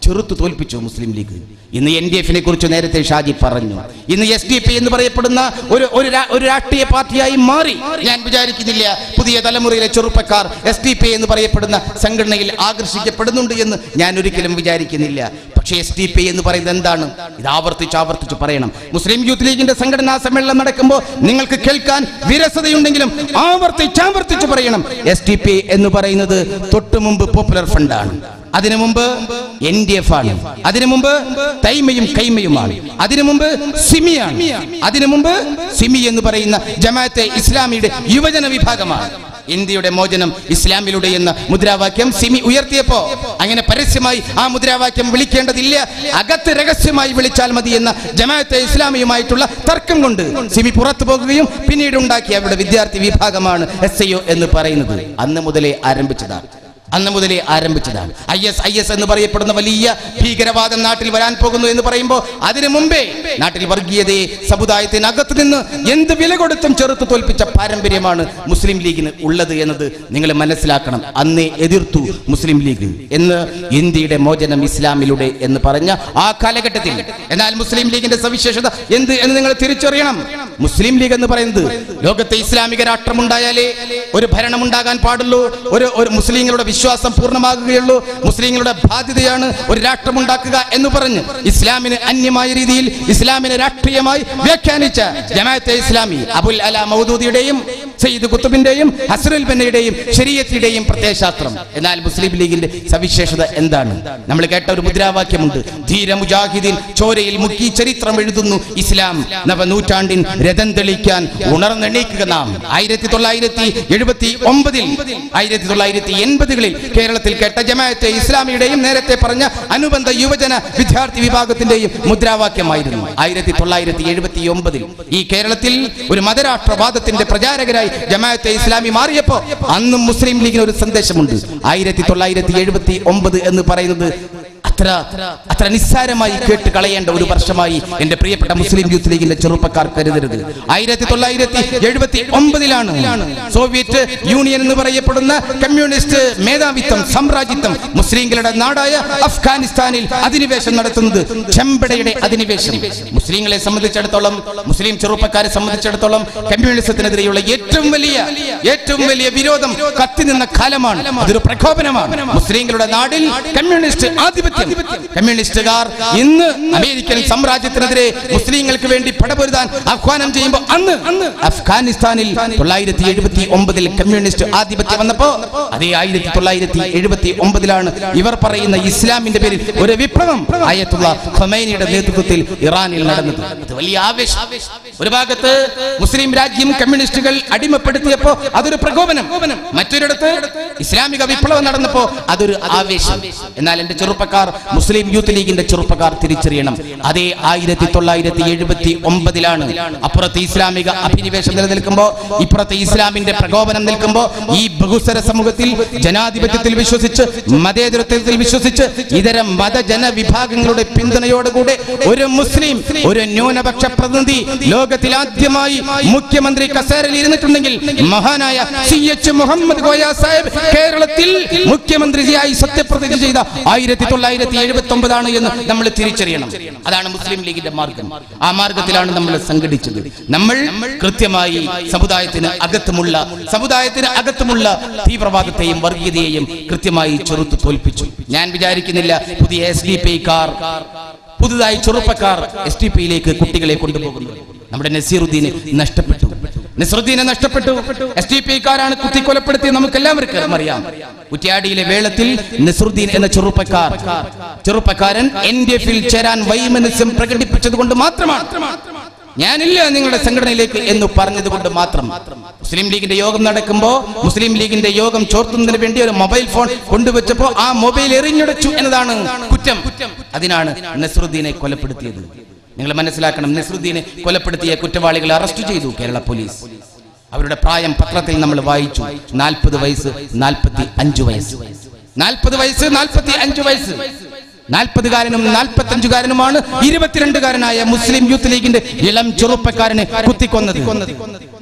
ചെറുത്തു തോൽപ്പിച്ചു മുസ്ലിം ലീഗ് ഇന്ന് എൻ ഡി എഫിനെ കുറിച്ച് നേരത്തെ ഷാജി പറഞ്ഞു ഇന്ന് എസ് ഡി പി എന്ന് പറയപ്പെടുന്ന ഒരു ഒരു രാ- ഒരു രാഷ്ട്രീയ പാർട്ടിയായി മാറി ഞാൻ വിചാരിക്കുന്നില്ല പുതിയ തലമുറയിലെ ചെറുപ്പക്കാർ എസ് ഡി പി എന്ന് പറയപ്പെടുന്ന സംഘടനയിൽ ആകർഷിക്കപ്പെടുന്നുണ്ട് എന്ന് ഞാൻ ഒരിക്കലും വിചാരിക്കുന്നില്ല പക്ഷേ എസ് ഡി പി എന്ന് പറയുന്നത് എന്താണ് ഇത് ആവർത്തിച്ച് ആവർത്തിച്ച് പറയണം മുസ്ലിം യൂത്ത് ലീഗിന്റെ സംഘടനാ സമ്മേളനം നടക്കുമ്പോൾ നിങ്ങൾക്ക് കേൾക്കാൻ വിരസതയുണ്ടെങ്കിലും ആവർത്തിച്ച് ആവർത്തിച്ച് പറയണം എസ് ഡി പി എന്ന് പറയുന്നത് തൊട്ടു മുമ്പ് പോപ്പുലർ ഫണ്ടാണ് അതിനു മുമ്പ് എൻ ഡി എഫ് ആണ് അതിനു മുമ്പ് തൈമയും കൈമയുമാണ് അതിനു മുമ്പ് സിമിയാണ് അതിനു മുമ്പ് സിമി എന്ന് പറയുന്ന ജമാഅത്തെ ഇസ്ലാമിയുടെ യുവജന വിഭാഗമാണ് ഇന്ത്യയുടെ മോചനം ഇസ്ലാമിലൂടെ എന്ന മുദ്രാവാക്യം സിമി ഉയർത്തിയപ്പോ അങ്ങനെ പരസ്യമായി ആ മുദ്രാവാക്യം വിളിക്കേണ്ടതില്ല അകത്ത് രഹസ്യമായി വിളിച്ചാൽ മതി എന്ന ജമാഅത്തെ ഇസ്ലാമിയുമായിട്ടുള്ള തർക്കം കൊണ്ട് സിമി പുറത്തു പോകുകയും പിന്നീട് ഉണ്ടാക്കിയ അവരുടെ വിദ്യാർത്ഥി വിഭാഗമാണ് എസ് എന്ന് പറയുന്നത് അന്ന് മുതലേ ആരംഭിച്ചതാണ് അന്ന് മുതലേ ആരംഭിച്ചതാണ് ഐ എസ് ഐ എസ് എന്ന് പറയപ്പെടുന്ന വലിയ ഭീകരവാദം നാട്ടിൽ വരാൻ പോകുന്നു എന്ന് പറയുമ്പോൾ അതിനു മുമ്പേ നാട്ടിൽ വർഗീയതയെ സമുദായത്തിനകത്ത് നിന്ന് എന്ത് വില കൊടുത്തും ചെറുത്ത് തോൽപ്പിച്ച പാരമ്പര്യമാണ് മുസ്ലിം ലീഗിന് ഉള്ളത് എന്നത് നിങ്ങൾ മനസ്സിലാക്കണം അന്നേ എതിർത്തു മുസ്ലിം ലീഗ് എന്ന് ഇന്ത്യയുടെ മോചനം ഇസ്ലാമിലൂടെ എന്ന് പറഞ്ഞ ആ കാലഘട്ടത്തിൽ എന്നാൽ മുസ്ലിം ലീഗിന്റെ സവിശേഷത എന്ത് എന്ന് നിങ്ങൾ തിരിച്ചറിയണം മുസ്ലിം ലീഗ് എന്ന് പറയുന്നത് ലോകത്തെ ഇസ്ലാമിക രാഷ്ട്രമുണ്ടായാലേ ഒരു ഭരണം ഉണ്ടാകാൻ പാടുള്ളൂ ഒരു ഒരു മുസ്ലിങ്ങളുടെ വിശ്വാസം പൂർണ്ണമാകുകയുള്ളൂ മുസ്ലിങ്ങളുടെ ബാധ്യതയാണ് ഒരു രാഷ്ട്രമുണ്ടാക്കുക എന്ന് പറഞ്ഞ് ഇസ്ലാമിന് അന്യമായ രീതിയിൽ ഇസ്ലാമിനെ രാഷ്ട്രീയമായി വ്യാഖ്യാനിച്ച ജമാഅത്തെ ഇസ്ലാമി അബുൽ അല മൗദൂദിയുടെയും സയ്യിദ് കുത്തുബിന്റെയും ഹസ്രുൽ ബന്നയുടെയും ശരീയത്തിന്റെയും പ്രത്യയശാസ്ത്രം എന്നാൽ മുസ്ലിം ലീഗിന്റെ സവിശേഷത എന്താണ് നമ്മൾ കേട്ട ഒരു മുദ്രാവാക്യമുണ്ട് ധീര മുജാഹിദീൻ ചോരയിൽ മുക്കി ചരിത്രം എഴുതുന്നു ഇസ്ലാം നവനൂറ്റാണ്ടിൻ രഥം തെളിക്കാൻ ഉണർന്നെണീക്കുക നാം ആയിരത്തി തൊള്ളായിരത്തി എഴുപത്തി ഒമ്പതിൽ ആയിരത്തി തൊള്ളായിരത്തി എൺപതുകളിൽ കേരളത്തിൽ കേട്ട ജമാഅത്തെ ഇസ്ലാമിയുടെയും നേരത്തെ പറഞ്ഞ അനുബന്ധ യുവജന വിദ്യാർത്ഥി വിഭാഗത്തിന്റെയും മുദ്രാവാക്യമായിരുന്നു ആയിരത്തി തൊള്ളായിരത്തി എഴുപത്തി ഒമ്പതിൽ ഈ കേരളത്തിൽ ഒരു മതരാഷ്ട്രവാദത്തിന്റെ പ്രചാരകരായി ജമാഅത്തെ ഇസ്ലാമി മാറിയപ്പോ അന്നും മുസ്ലിം ലീഗിന് ഒരു സന്ദേശമുണ്ട് ആയിരത്തി തൊള്ളായിരത്തി എഴുപത്തി ഒമ്പത് എന്ന് പറയുന്നത് അത്ര അത്ര നിസ്സാരമായി കേട്ട് കളയേണ്ട ഒരു വർഷമായി എന്റെ പ്രിയപ്പെട്ട മുസ്ലിം യൂത്ത് ലീഗിന്റെ ചെറുപ്പക്കാർ കരുതരുത് ആയിരത്തി തൊള്ളായിരത്തി എഴുപത്തി ഒമ്പതിലാണ് സോവിയറ്റ് യൂണിയൻ എന്ന് പറയപ്പെടുന്ന കമ്മ്യൂണിസ്റ്റ് മേധാവിത്വം സാമ്രാജ്യത്വം മുസ്ലിങ്ങളുടെ നാടായ അഫ്ഗാനിസ്ഥാനിൽ അധിനിവേശം നടത്തുന്നത് ചെമ്പടയുടെ അധിനിവേശം മുസ്ലിങ്ങളെ സംബന്ധിച്ചിടത്തോളം മുസ്ലിം ചെറുപ്പക്കാരെ സംബന്ധിച്ചിടത്തോളം കമ്മ്യൂണിസത്തിനെതിരെയുള്ള ഏറ്റവും വലിയ ഏറ്റവും വലിയ വിരോധം കത്തി നിന്ന കാലമാണ് അതൊരു പ്രകോപനമാണ് മുസ്ലിങ്ങളുടെ നാടിൽ കമ്മ്യൂണിസ്റ്റ് ആധിപത്യം കമ്മ്യൂണിസ്റ്റുകാർ ഇന്ന് അമേരിക്കൻ സാമ്രാജ്യത്തിനെതിരെ മുസ്ലിങ്ങൾക്ക് വേണ്ടി പടപൊരുതാൻ ആഹ്വാനം ചെയ്യുമ്പോൾ അന്ന് അഫ്ഗാനിസ്ഥാനിൽ തൊള്ളായിരത്തി എഴുപത്തി ഒമ്പതിൽ കമ്മ്യൂണിസ്റ്റ് ആധിപത്യം വന്നപ്പോ അതേ ആയിരത്തി തൊള്ളായിരത്തി എഴുപത്തി ഒമ്പതിലാണ് ഇവർ പറയുന്ന ഇസ്ലാമിന്റെ പേരിൽ ഒരു വിപ്ലവം ആയത്തുള്ള ഖൊമൈനിയുടെ നേതൃത്വത്തിൽ ഇറാനിൽ നടന്നത് അത് വലിയ ആവേശം ഒരു ഭാഗത്ത് മുസ്ലിം രാജ്യം കമ്മ്യൂണിസ്റ്റുകൾ അടിമപ്പെടുത്തിയപ്പോ അതൊരു പ്രകോപനം മറ്റൊരിടത്ത് ഇസ്ലാമിക വിപ്ലവം നടന്നപ്പോ അതൊരു ആവേശം എന്നാൽ എന്റെ ചെറുപ്പക്കാർ മുസ്ലിം യൂത്ത് ലീഗിന്റെ ചെറുപ്പക്കാർ തിരിച്ചറിയണം അതേ ആയിരത്തി തൊള്ളായിരത്തി എഴുപത്തി ഒമ്പതിലാണ് അപ്പുറത്ത് ഇസ്ലാമിക അഭിനിവേശം നിലനിൽക്കുമ്പോ ഇപ്പുറത്തെ ഇസ്ലാമിന്റെ പ്രകോപനം നിൽക്കുമ്പോ ഈ ബഹുസ്വര സമൂഹത്തിൽ ജനാധിപത്യത്തിൽ വിശ്വസിച്ച് മതേതരത്വത്തിൽ വിശ്വസിച്ച് ഇതര മതജന വിഭാഗങ്ങളുടെ പിന്തുണയോടുകൂടെ ഒരു മുസ്ലിം ഒരു ന്യൂനപക്ഷ പ്രതിനിധി ലോകത്തിൽ ആദ്യമായി മുഖ്യമന്ത്രി കസേരയിൽ ഇരുന്നിട്ടുണ്ടെങ്കിൽ മഹാനായ സി എച്ച് മുഹമ്മദ് കോയ സാഹിബ് കേരളത്തിൽ മുഖ്യമന്ത്രിയായി സത്യപ്രതിജ്ഞ ചെയ്ത ആയിരത്തി തൊള്ളായിരത്തി എഴുപത്തി ഒമ്പതാണ് എന്ന് നമ്മൾ തിരിച്ചറിയണം അതാണ് മുസ്ലിം ലീഗിന്റെ മാർഗം ആ മാർഗത്തിലാണ് നമ്മൾ സംഘടിച്ചത് നമ്മൾ കൃത്യമായി സമുദായത്തിന് അകത്തുമുള്ള സമുദായത്തിന് അകത്തുമുള്ള തീവ്രവാദത്തെയും വർഗീയതയെയും കൃത്യമായി ചെറുത്തു തോൽപ്പിച്ചു ഞാൻ വിചാരിക്കുന്നില്ല പുതിയ എസ് ഡി പി കാർ പുതുതായി ചെറുപ്പക്കാർ എസ് ടി പിയിലേക്ക് കുട്ടികളെ കൊണ്ടുപോകുന്നു നമ്മുടെ നസീറുദ്ദീന് നഷ്ടപ്പെട്ടു നസറുദ്ദീനെ നഷ്ടപ്പെട്ടു എസ് ടി പി കാരാണ് കുത്തിക്കൊലപ്പെടുത്തി നമുക്ക് എല്ലാവർക്കും അറിയാം കുറ്റ്യാടിയിലെ വേളത്തിൽ നസറുദ്ദീൻ എന്ന ചെറുപ്പക്കാർ ചെറുപ്പക്കാരൻ എൻ ഡി എഫിൽ ചേരാൻ വൈമനസ്യം പ്രകടിപ്പിച്ചത് കൊണ്ട് മാത്രമാണ് ഞാനില്ല നിങ്ങളുടെ സംഘടനയിലേക്ക് എന്ന് പറഞ്ഞത് കൊണ്ട് മാത്രം മുസ്ലിം ലീഗിന്റെ യോഗം നടക്കുമ്പോ മുസ്ലിം ലീഗിന്റെ യോഗം ചോർത്തുന്നതിന് വേണ്ടി ഒരു മൊബൈൽ ഫോൺ കൊണ്ടുവച്ചപ്പോ ആ മൊബൈൽ എറിഞ്ഞുടച്ചു എന്നതാണ് കുറ്റം അതിനാണ് നസറുദ്ദീനെ കൊലപ്പെടുത്തിയത് നിങ്ങൾ മനസ്സിലാക്കണം നസറുദ്ദീനെ കൊലപ്പെടുത്തിയ കുറ്റവാളികളെ അറസ്റ്റ് ചെയ്തു കേരള പോലീസ് അവരുടെ പ്രായം പത്രത്തിൽ നമ്മൾ വായിച്ചു നാൽപ്പത് വയസ്സ് നാൽപ്പത്തി അഞ്ചു വയസ്സ് നാൽപ്പത് വയസ്സ് നാൽപ്പത്തി അഞ്ചു വയസ്സ് നാൽപ്പതുകാരനും നാൽപ്പത്തഞ്ചുകാരനുമാണ് ഇരുപത്തിരണ്ടുകാരനായ മുസ്ലിം യൂത്ത് ലീഗിന്റെ ഇളം ചെറുപ്പക്കാരനെ കുത്തിക്കൊന്നത്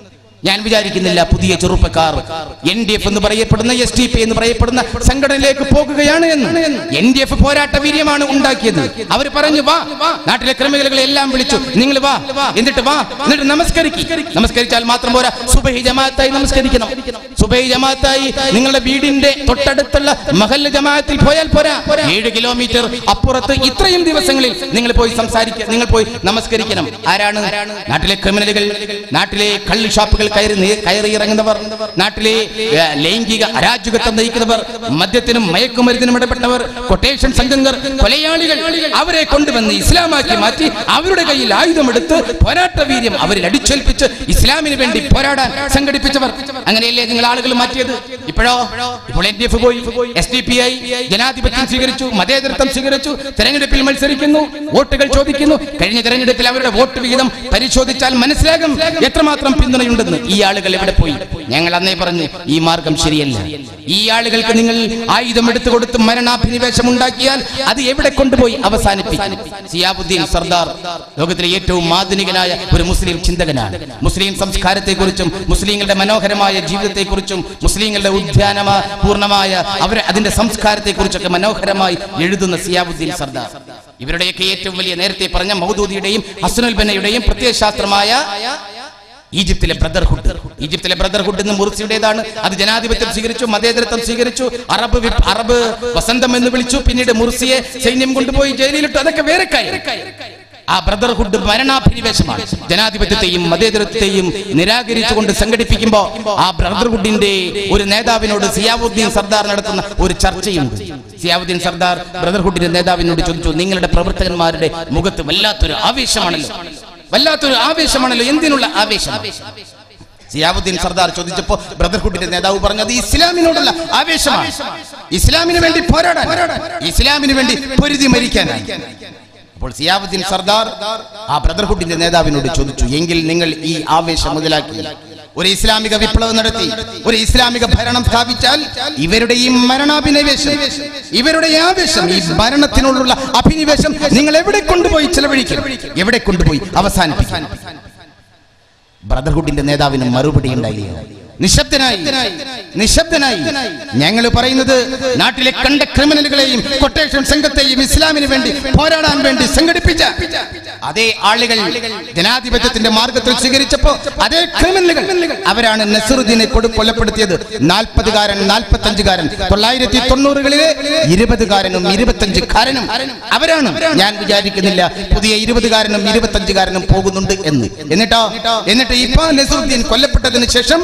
ഞാൻ വിചാരിക്കുന്നില്ല പുതിയ ചെറുപ്പക്കാർ എൻ ഡി എഫ് എന്ന് പറയപ്പെടുന്ന എസ് ടി പി എന്ന് പറയപ്പെടുന്ന സംഘടനയിലേക്ക് പോകുകയാണ് എന്ന് എൻ ഡി എഫ് പോരാട്ട വീര്യമാണ് ഉണ്ടാക്കിയത് അവർ പറഞ്ഞു വാ നാട്ടിലെ ക്രിമിനലുകളെ എല്ലാം വിളിച്ചു നിങ്ങൾ വാ എന്നിട്ട് വാ എന്നിട്ട് നമസ്കരിക്കും നമസ്കരിച്ചാൽ മാത്രം പോരാ സുബഹി ജമാഅത്തായി നമസ്കരിക്കണം സുബഹി ജമാഅത്തായി നിങ്ങളുടെ വീടിന്റെ തൊട്ടടുത്തുള്ള മഹല്ല ജമാഅത്തിൽ പോയാൽ പോരാ ഏഴ് കിലോമീറ്റർ അപ്പുറത്ത് ഇത്രയും ദിവസങ്ങളിൽ നിങ്ങൾ പോയി സംസാരിക്കുക നിങ്ങൾ പോയി നമസ്കരിക്കണം ആരാണ് നാട്ടിലെ ക്രിമിനലുകൾ നാട്ടിലെ കള്ളി ഷാപ്പുകൾ കയറി നേ- കയറി ഇറങ്ങുന്നവർ നാട്ടിലെ ഏ, ലൈംഗിക അരാജകത്വം നയിക്കുന്നവർ മദ്യത്തിനും മയക്കുമരുന്നിനും ഇടപെട്ടവർ കൊട്ടേഷൻ സംഘങ്ങൾ കൊലയാളികൾ അവരെ കൊണ്ടുവന്ന് ഇസ്ലാമാക്കി മാറ്റി അവരുടെ കയ്യിൽ ആയുധമെടുത്ത് പോരാട്ട വീര്യം അവരിൽ അടിച്ചേൽപ്പിച്ച് ഇസ്ലാമിന് വേണ്ടി പോരാടാൻ സംഘടിപ്പിച്ചവർ അങ്ങനെയല്ലേ നിങ്ങൾ ആളുകൾ മാറ്റിയത് ഇപ്പോഴോ ഇപ്പോൾ എൻ ഡി എഫ് പോയി എസ് ഡി പി ഐ ജനാധിപത്യം സ്വീകരിച്ചു മതേതരത്വം സ്വീകരിച്ചു തെരഞ്ഞെടുപ്പിൽ മത്സരിക്കുന്നു വോട്ടുകൾ ചോദിക്കുന്നു കഴിഞ്ഞ തെരഞ്ഞെടുപ്പിൽ അവരുടെ വോട്ട് വിഹിതം പരിശോധിച്ചാൽ മനസ്സിലാകും എത്രമാത്രം പിന്തുണയുണ്ടെന്ന് ഈ ആളുകൾ എവിടെ പോയി ഞങ്ങൾ അന്നേ പറഞ്ഞു ഈ മാർഗം ശരിയല്ല ഈ ആളുകൾക്ക് നിങ്ങൾ ആയുധം എടുത്തു കൊടുത്ത് മരണാഭിനിവേശം ഉണ്ടാക്കിയാൽ അത് എവിടെ കൊണ്ടുപോയി അവസാനിപ്പിക്കും സിയാബുദ്ദീൻ സർദാർ ലോകത്തിലെ ഏറ്റവും ആധുനികനായ ഒരു മുസ്ലിം ചിന്തകനാണ് മുസ്ലിം സംസ്കാരത്തെക്കുറിച്ചും മുസ്ലിങ്ങളുടെ മനോഹരമായ ജീവിതത്തെക്കുറിച്ചും മുസ്ലിങ്ങളുടെ ഉദ്യാനമ പൂർണ്ണമായ അവരെ അതിന്റെ സംസ്കാരത്തെക്കുറിച്ചൊക്കെ മനോഹരമായി എഴുതുന്ന സിയാബുദ്ദീൻ സർദാർ ഇവരുടെയൊക്കെ ഏറ്റവും വലിയ നേരത്തെ പറഞ്ഞ മൗദൂദിയുടെയും ഹസനുൽ ബനയുടെയും പ്രത്യയശാസ്ത്രമായ ഈജിപ്തിലെ ബ്രദർഹുഡ് ഈജിപ്തിലെ ബ്രദർഹുഡ് എന്ന് മുർസിയുടേതാണ് അത് ജനാധിപത്യം സ്വീകരിച്ചു മതേതരത്വം സ്വീകരിച്ചു അറബ് വിപ്- അറബ് വസന്തം എന്ന് വിളിച്ചു പിന്നീട് മുർസിയെ സൈന്യം കൊണ്ടുപോയി ജയിലിലിട്ടു അതൊക്കെ വേറെ കാര്യം ആ ബ്രദർഹുഡ് മരണാഭിനിവേശമാണ് ജനാധിപത്യത്തെയും മതേതരത്വത്തെയും നിരാകരിച്ചുകൊണ്ട് സംഘടിപ്പിക്കുമ്പോൾ ആ ബ്രദർഹുഡിന്റെ ഒരു നേതാവിനോട് സിയാവുദ്ദീൻ സർദാർ നടത്തുന്ന ഒരു ചർച്ചയുണ്ട് സിയാവുദ്ദീൻ സർദാർ ബ്രദർഹുഡിന്റെ നേതാവിനോട് ചോദിച്ചു നിങ്ങളുടെ പ്രവർത്തകന്മാരുടെ മുഖത്ത് വല്ലാത്തൊരു ആവേശമാണല്ലോ വല്ലാത്തൊരു ആവേശമാണല്ലോ എന്തിനുള്ള ആവേശം സിയാവുദ്ദീൻ സർദാർ ചോദിച്ചപ്പോ ബ്രദർഹുഡിന്റെ നേതാവ് പറഞ്ഞത് ഇസ്ലാമിനോടുള്ള ആവേശമാണ് ഇസ്ലാമിന് വേണ്ടി പോരാടാൻ ഇസ്ലാമിന് വേണ്ടി പൊരുതി മരിക്കാനാണ് അപ്പോൾ സിയാവുദ്ദീൻ സർദാർ ആ ബ്രദർഹുഡിന്റെ നേതാവിനോട് ചോദിച്ചു എങ്കിൽ നിങ്ങൾ ഈ ആവേശം മുതലാക്കി ഒരു ഇസ്ലാമിക വിപ്ലവം നടത്തി ഒരു ഇസ്ലാമിക ഭരണം സ്ഥാപിച്ചാൽ ഇവരുടെ ഈ മരണാഭിനിവേശം ഇവരുടെ ഈ ആവേശം ഈ മരണത്തിനോടുള്ള അഭിനിവേശം നിങ്ങൾ എവിടെ കൊണ്ടുപോയി ചെലവഴിക്കും എവിടെ കൊണ്ടുപോയി അവസാനിപ്പിക്കും ബ്രദർഹുഡിന്റെ നേതാവിന് മറുപടി ഉണ്ടായില്ല നിശബ്ദനായി നിശബ്ദനായി ഞങ്ങൾ പറയുന്നത് നാട്ടിലെ കണ്ട ക്രിമിനലുകളെയും കൊട്ടേഷൻ സംഘത്തെയും ഇസ്ലാമിന് വേണ്ടി പോരാടാൻ വേണ്ടി സംഘടിപ്പിച്ച അതേ ആളുകൾ ജനാധിപത്യത്തിന്റെ മാർഗത്തിൽ സ്വീകരിച്ചപ്പോ അതേ ക്രിമിനലുകൾ അവരാണ് നസറുദ്ദീനെ കൊടു കൊലപ്പെടുത്തിയത് നാൽപ്പതുകാരൻ നാൽപ്പത്തഞ്ചുകാരൻ തൊള്ളായിരത്തി തൊണ്ണൂറുകളിലെ ഇരുപതുകാരനും ഇരുപത്തഞ്ചുകാരനും അവരാണ് ഞാൻ വിചാരിക്കുന്നില്ല പുതിയ ഇരുപതുകാരനും ഇരുപത്തഞ്ചുകാരനും പോകുന്നുണ്ട് എന്ന് എന്നിട്ടോ എന്നിട്ട് ഇപ്പൊ നസറുദ്ദീൻ കൊല്ലപ്പെട്ടതിന് ശേഷം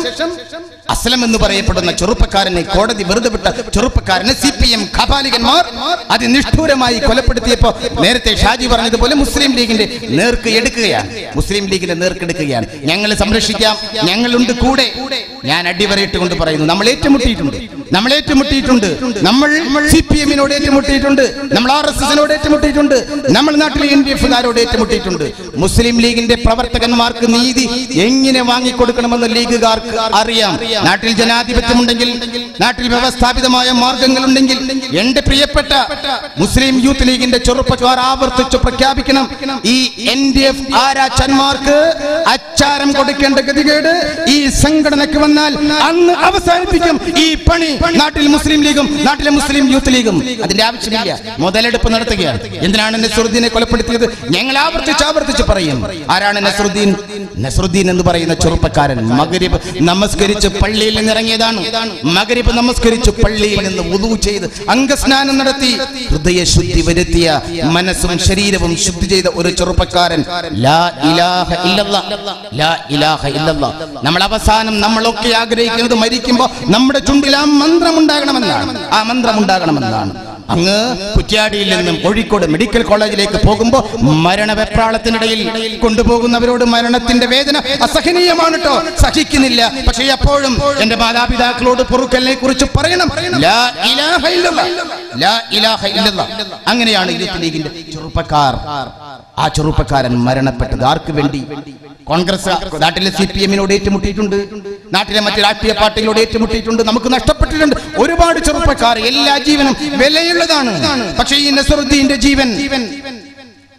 അസ്ലം എന്ന് പറയപ്പെടുന്ന ചെറുപ്പക്കാരനെ കോടതി വെറുതെ വിട്ട ചെറുപ്പക്കാരനെ സി പി എം ഖബാലികന്മാർ അതിനിഷ്ഠൂരമായി കൊലപ്പെടുത്തിയപ്പോ നേരത്തെ ഷാജി പറഞ്ഞതുപോലെ മുസ്ലിം ലീഗിന്റെ നേർക്ക് എടുക്കുകയാണ് മുസ്ലിം ലീഗിന്റെ നേർക്ക് എടുക്കുകയാണ് ഞങ്ങൾ സംരക്ഷിക്കാം ഞങ്ങളുണ്ട് കൂടെ ഞാൻ അടിവരയിട്ട് കൊണ്ട് പറയുന്നു നമ്മൾ ഏറ്റുമുട്ടിയിട്ടുണ്ട് നമ്മൾ ഏറ്റുമുട്ടിയിട്ടുണ്ട് നമ്മൾ സി പി എമ്മിനോട് ഏറ്റുമുട്ടിയിട്ടുണ്ട് നമ്മൾ ആർ എസ് എസിനോട് ഏറ്റുമുട്ടിയിട്ടുണ്ട് നമ്മൾ നാട്ടിലെ എൻ ഡി എഫുകാരോട് ഏറ്റുമുട്ടിയിട്ടുണ്ട് മുസ്ലിം ലീഗിന്റെ പ്രവർത്തകന്മാർക്ക് നീതി എങ്ങനെ വാങ്ങിക്കൊടുക്കണമെന്ന് ലീഗുകാർക്ക് അറിയാം നാട്ടിൽ ജനാധിപത്യമുണ്ടെങ്കിൽ നാട്ടിൽ വ്യവസ്ഥാപിതമായ മാർഗങ്ങളുണ്ടെങ്കിൽ എന്റെ പ്രിയപ്പെട്ട മുസ്ലിം യൂത്ത് ലീഗിന്റെ ചെറുപ്പക്കാർ ആവർത്തിച്ച് പ്രഖ്യാപിക്കണം ഈ എൻ ഡി എഫ് ആരാച്ചന്മാർക്ക് അച്ചാരം കൊടുക്കേണ്ട ഗതികേട് ഈ സംഘടനയ്ക്ക് വന്നാൽ അന്ന് അവസാനിപ്പിക്കും ഈ പണി നാട്ടിൽ മുസ്ലിം ലീഗും നാട്ടിലെ മുസ്ലിം യൂത്ത് ലീഗും അതിന്റെ ആവശ്യമില്ല മുതലെടുപ്പ് നടത്തുകയാണ് എന്തിനാണ് നസറുദ്ദീനെ കൊലപ്പെടുത്തിയത് ഞങ്ങൾ ആവർത്തിച്ച് ആവർത്തിച്ച് പറയും ആരാണ് നസറുദ്ദീൻ നസറുദ്ദീൻ എന്ന് പറയുന്ന ചെറുപ്പക്കാരൻ മകരിബ് നമസ്കരിച്ച് പള്ളിയിൽ നിന്ന് ഇറങ്ങിയതാണ് മകരിബ് നമസ്കരിച്ച് പള്ളിയിൽ നിന്ന് ഉദു ചെയ്ത് അംഗസ്നാനം നടത്തി ഹൃദയ ശുദ്ധി വരുത്തിയ മനസ്സും ശരീരവും ശുദ്ധി ചെയ്ത ഒരു ചെറുപ്പക്കാരൻ ലാ ഇലാഹ ഇല്ലല്ലാ ലാ ഇലാഹ ഇല്ലല്ലാ നമ്മൾ അവസാനം നമ്മളൊക്കെ ആഗ്രഹിക്കുന്നത് മരിക്കുമ്പോൾ നമ്മുടെ ചുണ്ടിൽ ആ മന്ത്രം ഉണ്ടാകണമെന്നാണ് ആ മന്ത്രം ഉണ്ടാകണമെന്നാണ് അങ്ങ് കുറ്റ്യാടിയിൽ നിന്നും കോഴിക്കോട് മെഡിക്കൽ കോളേജിലേക്ക് പോകുമ്പോൾ മരണവെപ്രാളത്തിനിടയിൽ കൊണ്ടുപോകുന്നവരോട് മരണത്തിന്റെ വേദന അസഹനീയമാണ് കേട്ടോ സഹിക്കുന്നില്ല പക്ഷേ എപ്പോഴും എന്റെ മാതാപിതാക്കളോട് പൊറുക്കലിനെ കുറിച്ച് പറയണം ലാ ഇലാഹ ഇല്ലല്ലാ. ലാ ഇലാഹ ഇല്ലല്ലാ. അങ്ങനെയാണ് യൂത്ത് ലീഗിന്റെ ചെറുപ്പക്കാർ ആ ചെറുപ്പക്കാരൻ മരണപ്പെട്ടത് ആർക്ക് വേണ്ടി കോൺഗ്രസ് നാട്ടിലെ സി പി എമ്മിനോട് ഏറ്റുമുട്ടിയിട്ടുണ്ട് നാട്ടിലെ മറ്റു രാഷ്ട്രീയ പാർട്ടികളോട് ഏറ്റുമുട്ടിയിട്ടുണ്ട് നമുക്ക് നഷ്ടപ്പെട്ടിട്ടുണ്ട് ഒരുപാട് ചെറുപ്പക്കാർ എല്ലാ ജീവനും വിലയുള്ളതാണ് പക്ഷേ ഈ നസറുദ്ദീന്റെ ജീവൻ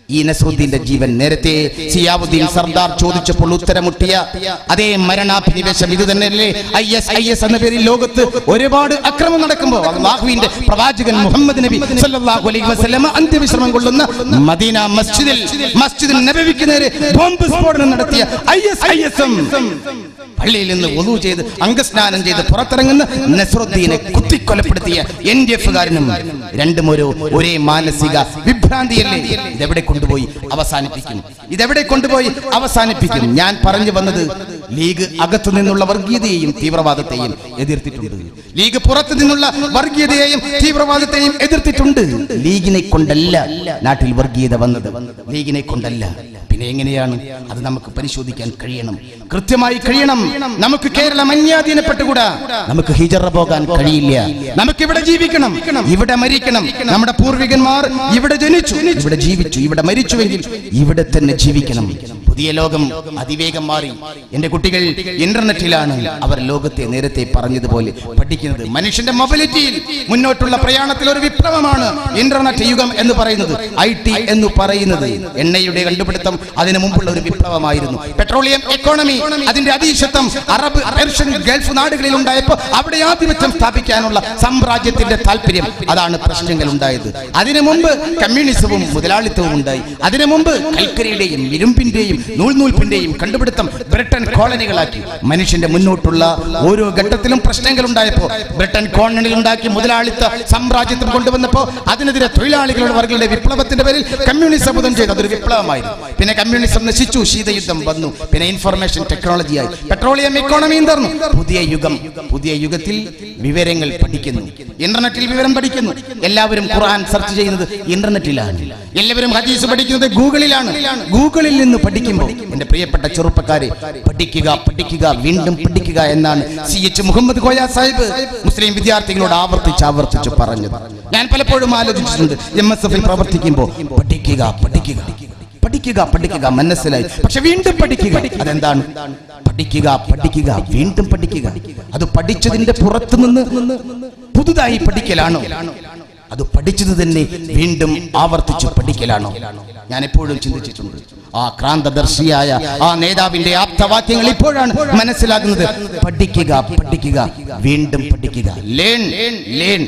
ഈ നസറുദ്ദീന്റെ ജീവൻ നേരത്തെ സിയാവുദ്ദീൻ സർദാർ ചോദിച്ചപ്പോൾ ഉത്തരമുട്ടിയ അതേ മരണാഭിനിവേശം ഇത് തന്നെയല്ലേ ഐ എസ് ഐ എസ് എന്ന പേരിൽ ലോകത്ത് ഒരുപാട് അക്രമം നടക്കുമ്പോൾ അള്ളാഹുവിന്റെ പ്രവാചകൻ മുഹമ്മദ് നബി സല്ലല്ലാഹു അലൈഹി വസല്ലമ അന്ത്യവിശ്രമം കൊള്ളുന്ന മദീന മസ്ജിദിൽ മസ്ജിദിൽ നബവിക്ക് നേരെ ബോംബ് സ്ഫോടനം നടത്തിയ I S I S M പള്ളിയിൽ നിന്ന് ഒതു ചെയ്ത് അംഗസ്നാനം ചെയ്ത് പുറത്തിറങ്ങുന്ന നസറുദ്ദീനെ കുത്തിക്കൊലപ്പെടുത്തിയ എൻ ഡി എഫുകാരനും രണ്ടും ഒരു ഒരേ മാനസിക വിഭ്രാന്തിയല്ലേ ഇതെവിടെ കൊണ്ടുപോയി അവസാനിപ്പിക്കും ഇതെവിടെ കൊണ്ടുപോയി അവസാനിപ്പിക്കും ഞാൻ പറഞ്ഞു വന്നത് ലീഗ് അകത്തു നിന്നുള്ള വർഗീയതയെയും തീവ്രവാദത്തെയും എതിർത്തിട്ടുണ്ട് ലീഗ് പുറത്തു നിന്നുള്ള വർഗീയതയെയും തീവ്രവാദത്തെയും എതിർത്തിട്ടുണ്ട് ലീഗിനെ കൊണ്ടല്ല നാട്ടിൽ വർഗീയത വന്നത് ലീഗിനെ കൊണ്ടല്ല പിന്നെ എങ്ങനെയാണ് അത് നമുക്ക് പരിശോധിക്കാൻ കഴിയണം കൃത്യമായി കഴിയണം നമുക്ക് കേരളം അന്യാധീനപ്പെട്ടുകൂടാ നമുക്ക് ഹിജറ പോകാൻ കഴിയില്ല നമുക്ക് ഇവിടെ ജീവിക്കണം ഇവിടെ മരിക്കണം നമ്മുടെ പൂർവികന്മാർ ഇവിടെ ജനിച്ചു ഇവിടെ ജീവിച്ചു ഇവിടെ മരിച്ചുവെങ്കിൽ ഇവിടെ തന്നെ ജീവിക്കണം പുതിയ ലോകം അതിവേഗം മാറി എന്റെ കുട്ടികൾ ഇന്റർനെറ്റിലാണ് അവർ ലോകത്തെ നേരത്തെ പറഞ്ഞതുപോലെ പഠിക്കുന്നത് മനുഷ്യന്റെ മൊബിലിറ്റിയിൽ മുന്നോട്ടുള്ള പ്രയാണത്തിൽ ഒരു വിപ്ലവമാണ് ഇന്റർനെറ്റ് യുഗം എന്ന് പറയുന്നത് ഐ ടി എന്ന് പറയുന്നത് എണ്ണയുടെ കണ്ടുപിടുത്തം അതിനു മുമ്പുള്ള ഒരു വിപ്ലവമായിരുന്നു പെട്രോളിയം എക്കോണമി അതിന്റെ അതീശത്വം അറബ് പെർഷ്യൻ ഗൾഫ് നാടുകളിൽ ഉണ്ടായപ്പോൾ അവിടെ ആധിപത്യം സ്ഥാപിക്കാനുള്ള സാമ്രാജ്യത്തിന്റെ താല്പര്യം അതാണ് പ്രശ്നങ്ങൾ ഉണ്ടായത് അതിനു മുമ്പ് കമ്മ്യൂണിസവും മുതലാളിത്തവും ഉണ്ടായി അതിനു മുമ്പ് കൽക്കരിയുടെയും ഇരുമ്പിന്റെയും നൂൽനൂൽപ്പിന്റെയും കണ്ടുപിടുത്തം ബ്രിട്ടൻ കോളനികളാക്കി മനുഷ്യന്റെ മുന്നോട്ടുള്ള ഓരോ ഘട്ടത്തിലും പ്രശ്നങ്ങൾ ഉണ്ടായപ്പോൾ ബ്രിട്ടൻ കോളനികൾ ഉണ്ടാക്കി മുതലാളിത്ത സാമ്രാജ്യത്വം കൊണ്ടുവന്നപ്പോൾ അതിനെതിരെ തൊഴിലാളികളുടെ വർഗങ്ങളുടെ വിപ്ലവത്തിന്റെ പേരിൽ കമ്മ്യൂണിസം ബുധം ചെയ്തു അതൊരു വിപ്ലവമായിരുന്നു പിന്നെ കമ്മ്യൂണിസം നശിച്ചു ശീതയുദ്ധം വന്നു പിന്നെ ഇൻഫർമേഷൻ ടെക്നോളജിയായി പെട്രോളിയം ഇക്കോണമിയും തീർന്നു പുതിയ യുഗം പുതിയ യുഗത്തിൽ വിവരങ്ങൾ പഠിക്കുന്നു ഇന്റർനെറ്റിൽ വിവരം പഠിക്കുന്നു എല്ലാവരും ഖുർആൻ സെർച്ച് ചെയ്യുന്നത് ഇന്റർനെറ്റിലാണ് എല്ലാവരും ഹദീസ് പഠിക്കുന്നത് ഗൂഗിളിലാണ് ഗൂഗിളിൽ നിന്ന് പഠിക്കുമ്പോൾ എന്റെ പ്രിയപ്പെട്ട ചെറുപ്പക്കാരെ പഠിക്കുക പഠിക്കുക വീണ്ടും പഠിക്കുക എന്നാണ് C H Muhammad Koya Sahib Muslim വിദ്യാർത്ഥികളോട് ആവർത്തിച്ച് ആവർത്തിച്ച് പറഞ്ഞത് ഞാൻ പലപ്പോഴും ആലോചിച്ചിട്ടുണ്ട് എം എസ് എഫിൽ പ്രവർത്തിക്കുമ്പോൾ പഠിക്കുക പഠിക്കുക പഠിക്കുക പഠിക്കുക മനസ്സിലായി പക്ഷെ വീണ്ടും പഠിക്കുക അതെന്താണ് പഠിക്കുക പഠിക്കുക വീണ്ടും പഠിക്കുക അത് പഠിച്ചതിന്റെ പുറത്തു നിന്ന് പുതുതായി പഠിക്കലാണോ അത് പഠിച്ചത് തന്നെ വീണ്ടും ആവർത്തിച്ച് പഠിക്കലാണോ ഞാൻ എപ്പോഴും ചിന്തിച്ചിട്ടുണ്ട് ആ ക്രാന്തദർശിയായ ആ നേതാവിന്റെ ആപ്തവാക്യങ്ങൾ ഇപ്പോഴാണ് മനസ്സിലാകുന്നത് പഠിക്കുക പഠിക്കുക വീണ്ടും പഠിക്കുക ലേൺ ലേൺ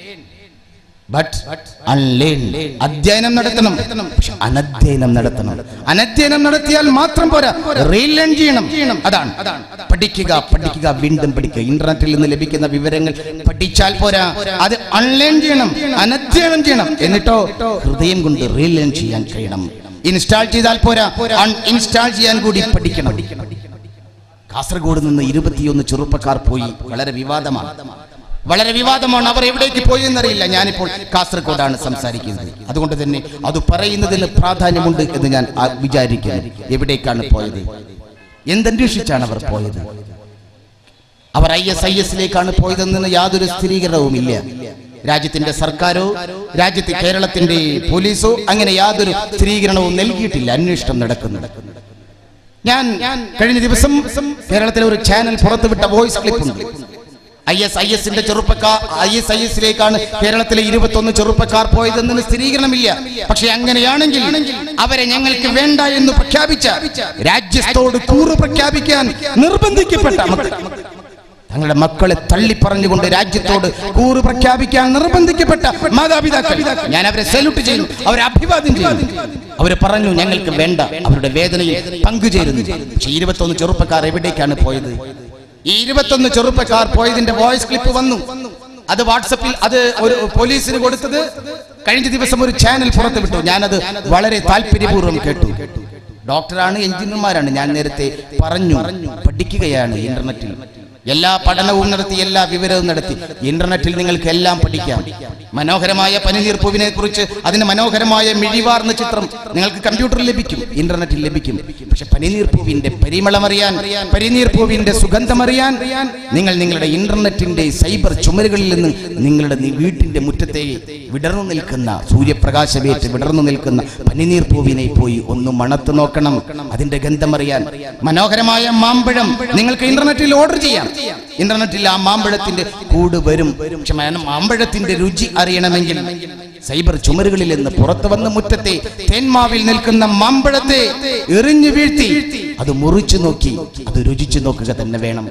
ബട്ട് അൺലേൺ അധ്യയനം നടത്തണം പക്ഷെ അനധ്യയനം നടത്തണം അനധ്യയനം നടത്തിയാൽ മാത്രം പോരാ റീലേൺ ചെയ്യണം അതാണ് പഠിക്കുക പഠിക്കുക വീണ്ടും പഠിക്കുക ഇന്റർനെറ്റിൽ നിന്ന് ലഭിക്കുന്ന വിവരങ്ങൾ പഠിച്ചാൽ പോരാ അത് അൺലേൺ ചെയ്യണം അനധ്യയനം ചെയ്യണം എന്നിട്ടോ ഹൃദയം കൊണ്ട് റീലേൺ ചെയ്യാൻ കഴിയണം ഇൻസ്റ്റാൾ ചെയ്താൽ പോരാ ഇൻസ്റ്റാൾ ചെയ്യാൻ കൂടി പഠിക്കണം കാസർഗോഡ് നിന്ന് ഇരുപത്തിയൊന്ന് ചെറുപ്പക്കാർ പോയി വളരെ വിവാദമാണ് വളരെ വിവാദമാണ് അവർ എവിടേക്ക് പോയി എന്നറിയില്ല ഞാനിപ്പോൾ കാസർഗോഡാണ് സംസാരിക്കുന്നത് അതുകൊണ്ട് തന്നെ അത് പറയുന്നതിന് പ്രാധാന്യമുണ്ട് എന്ന് ഞാൻ ആ വിചാരിക്കുന്നു എവിടേക്കാണ് പോയത് എന്തന്വേഷിച്ചാണ് അവർ പോയത് അവർ ഐ എസ് ഐ എസിലേക്കാണ് പോയതെന്ന് യാതൊരു സ്ഥിരീകരണവുമില്ല രാജ്യത്തിന്റെ സർക്കാരോ രാജ്യത്തെ കേരളത്തിന്റെ പോലീസോ അങ്ങനെ യാതൊരു സ്ഥിരീകരണവും നൽകിയിട്ടില്ല അന്വേഷണം നടക്കുന്നുണ്ട് ഞാൻ കഴിഞ്ഞ ദിവസം കേരളത്തിലെ ഒരു ചാനൽ പുറത്തുവിട്ട വോയിസ് ക്ലിപ്പ് ഉണ്ട് ഐ എസ് ഐ എസിന്റെ ചെറുപ്പക്കാർ ഐ എസ് ഐ എസിലേക്കാണ് കേരളത്തിലെ ഇരുപത്തൊന്ന് ചെറുപ്പക്കാർ പോയതെന്ന് സ്ഥിരീകരണമില്ല പക്ഷെ അങ്ങനെയാണെങ്കിൽ അവരെ ഞങ്ങൾക്ക് വേണ്ട എന്ന് പ്രഖ്യാപിച്ച രാജ്യത്തോട് കൂറ് പ്രഖ്യാപിക്കാൻ നിർബന്ധിക്കപ്പെട്ട മക്കൾ തങ്ങളുടെ മക്കളെ തള്ളി പറഞ്ഞുകൊണ്ട് രാജ്യത്തോട് കൂറ് പ്രഖ്യാപിക്കാൻ നിർബന്ധിക്കപ്പെട്ട മാതാപിതാക്കൾ ഞാൻ അവരെ സല്യൂട്ട് ചെയ്യുന്നു അവരെ അഭിവാദ്യം ചെയ്യുന്നു അവര് പറഞ്ഞു ഞങ്ങൾക്ക് വേണ്ട അവരുടെ വേദനയിൽ പങ്കുചേരുന്നു പക്ഷെ ഇരുപത്തൊന്ന് ചെറുപ്പക്കാർ എവിടേക്കാണ് പോയത് ഈ ഇരുപത്തൊന്ന് ചെറുപ്പക്കാർ പോയതിന്റെ വോയിസ് ക്ലിപ്പ് വന്നു അത് വാട്സപ്പിൽ അത് ഒരു പോലീസിന് കൊടുത്തത് കഴിഞ്ഞ ദിവസം ഒരു ചാനൽ പുറത്തുവിട്ടു ഞാനത് വളരെ താല്പര്യപൂർവ്വം കേട്ടു ഡോക്ടറാണ് എഞ്ചിനീയർമാരാണ് ഞാൻ നേരത്തെ പറഞ്ഞു പഠിക്കുകയാണ് ഇന്റർനെറ്റിൽ എല്ലാ പഠനവും നടത്തി എല്ലാ വിവരവും നടത്തി ഇന്റർനെറ്റിൽ നിങ്ങൾക്ക് എല്ലാം പഠിക്കാം മനോഹരമായ പനിനീർ പൂവിനെ കുറിച്ച് അതിന് മനോഹരമായ മിഴിവാർന്ന ചിത്രം നിങ്ങൾക്ക് കമ്പ്യൂട്ടറിൽ ലഭിക്കും ഇന്റർനെറ്റിൽ ലഭിക്കും പക്ഷെ പനിനീർ പൂവിന്റെ പരിമളമറിയാൻ പനിനീർ പൂവിന്റെ സുഗന്ധമറിയാൻ നിങ്ങൾ നിങ്ങളുടെ ഇന്റർനെറ്റിന്റെ സൈബർ ചുമരുകളിൽ നിന്ന് നിങ്ങളുടെ നി- വീട്ടിന്റെ മുറ്റത്തെ വിടർന്നു നിൽക്കുന്ന സൂര്യപ്രകാശമേറ്റ് വിടർന്നു നിൽക്കുന്ന പനിനീർ പൂവിനെ പോയി ഒന്ന് മണത്ത് നോക്കണം അതിന്റെ ഗന്ധമറിയാൻ മനോഹരമായ മാമ്പഴം നിങ്ങൾക്ക് ഇന്റർനെറ്റിൽ ഓർഡർ ചെയ്യാം ഇന്റർനെറ്റിൽ ആ മാമ്പഴത്തിന്റെ കൂട് വരും പക്ഷെ മന- മാമ്പഴത്തിന്റെ രുചി അറിയണമെങ്കിൽ സൈബർ ചുമരുകളിൽ നിന്ന് പുറത്തു വന്ന് മുറ്റത്തെ തേന്മാവിൽ നിൽക്കുന്ന മാമ്പഴത്തെ എറിഞ്ഞു വീഴ്ത്തി അത് മുറിച്ചു നോക്കി അത് രുചിച്ചു നോക്കുക തന്നെ വേണം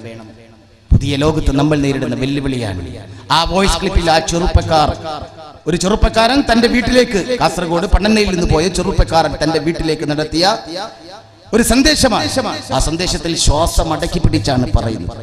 പുതിയ ലോകത്ത് നമ്മൾ നേരിടുന്ന വെല്ലുവിളിയാണ് ആ വോയിസ് ക്ലിപ്പിൽ ആ ചെറുപ്പക്കാർ ഒരു ചെറുപ്പക്കാരൻ തന്റെ വീട്ടിലേക്ക് കാസർഗോഡ് പണ്ണന്നയിൽ നിന്ന് പോയ ചെറുപ്പക്കാരൻ തന്റെ വീട്ടിലേക്ക് നടത്തിയ ഒരു സന്ദേശമാണ് ആ സന്ദേശത്തിൽ ശ്വാസം അടക്കി പിടിച്ചാണ് പറയുന്നത്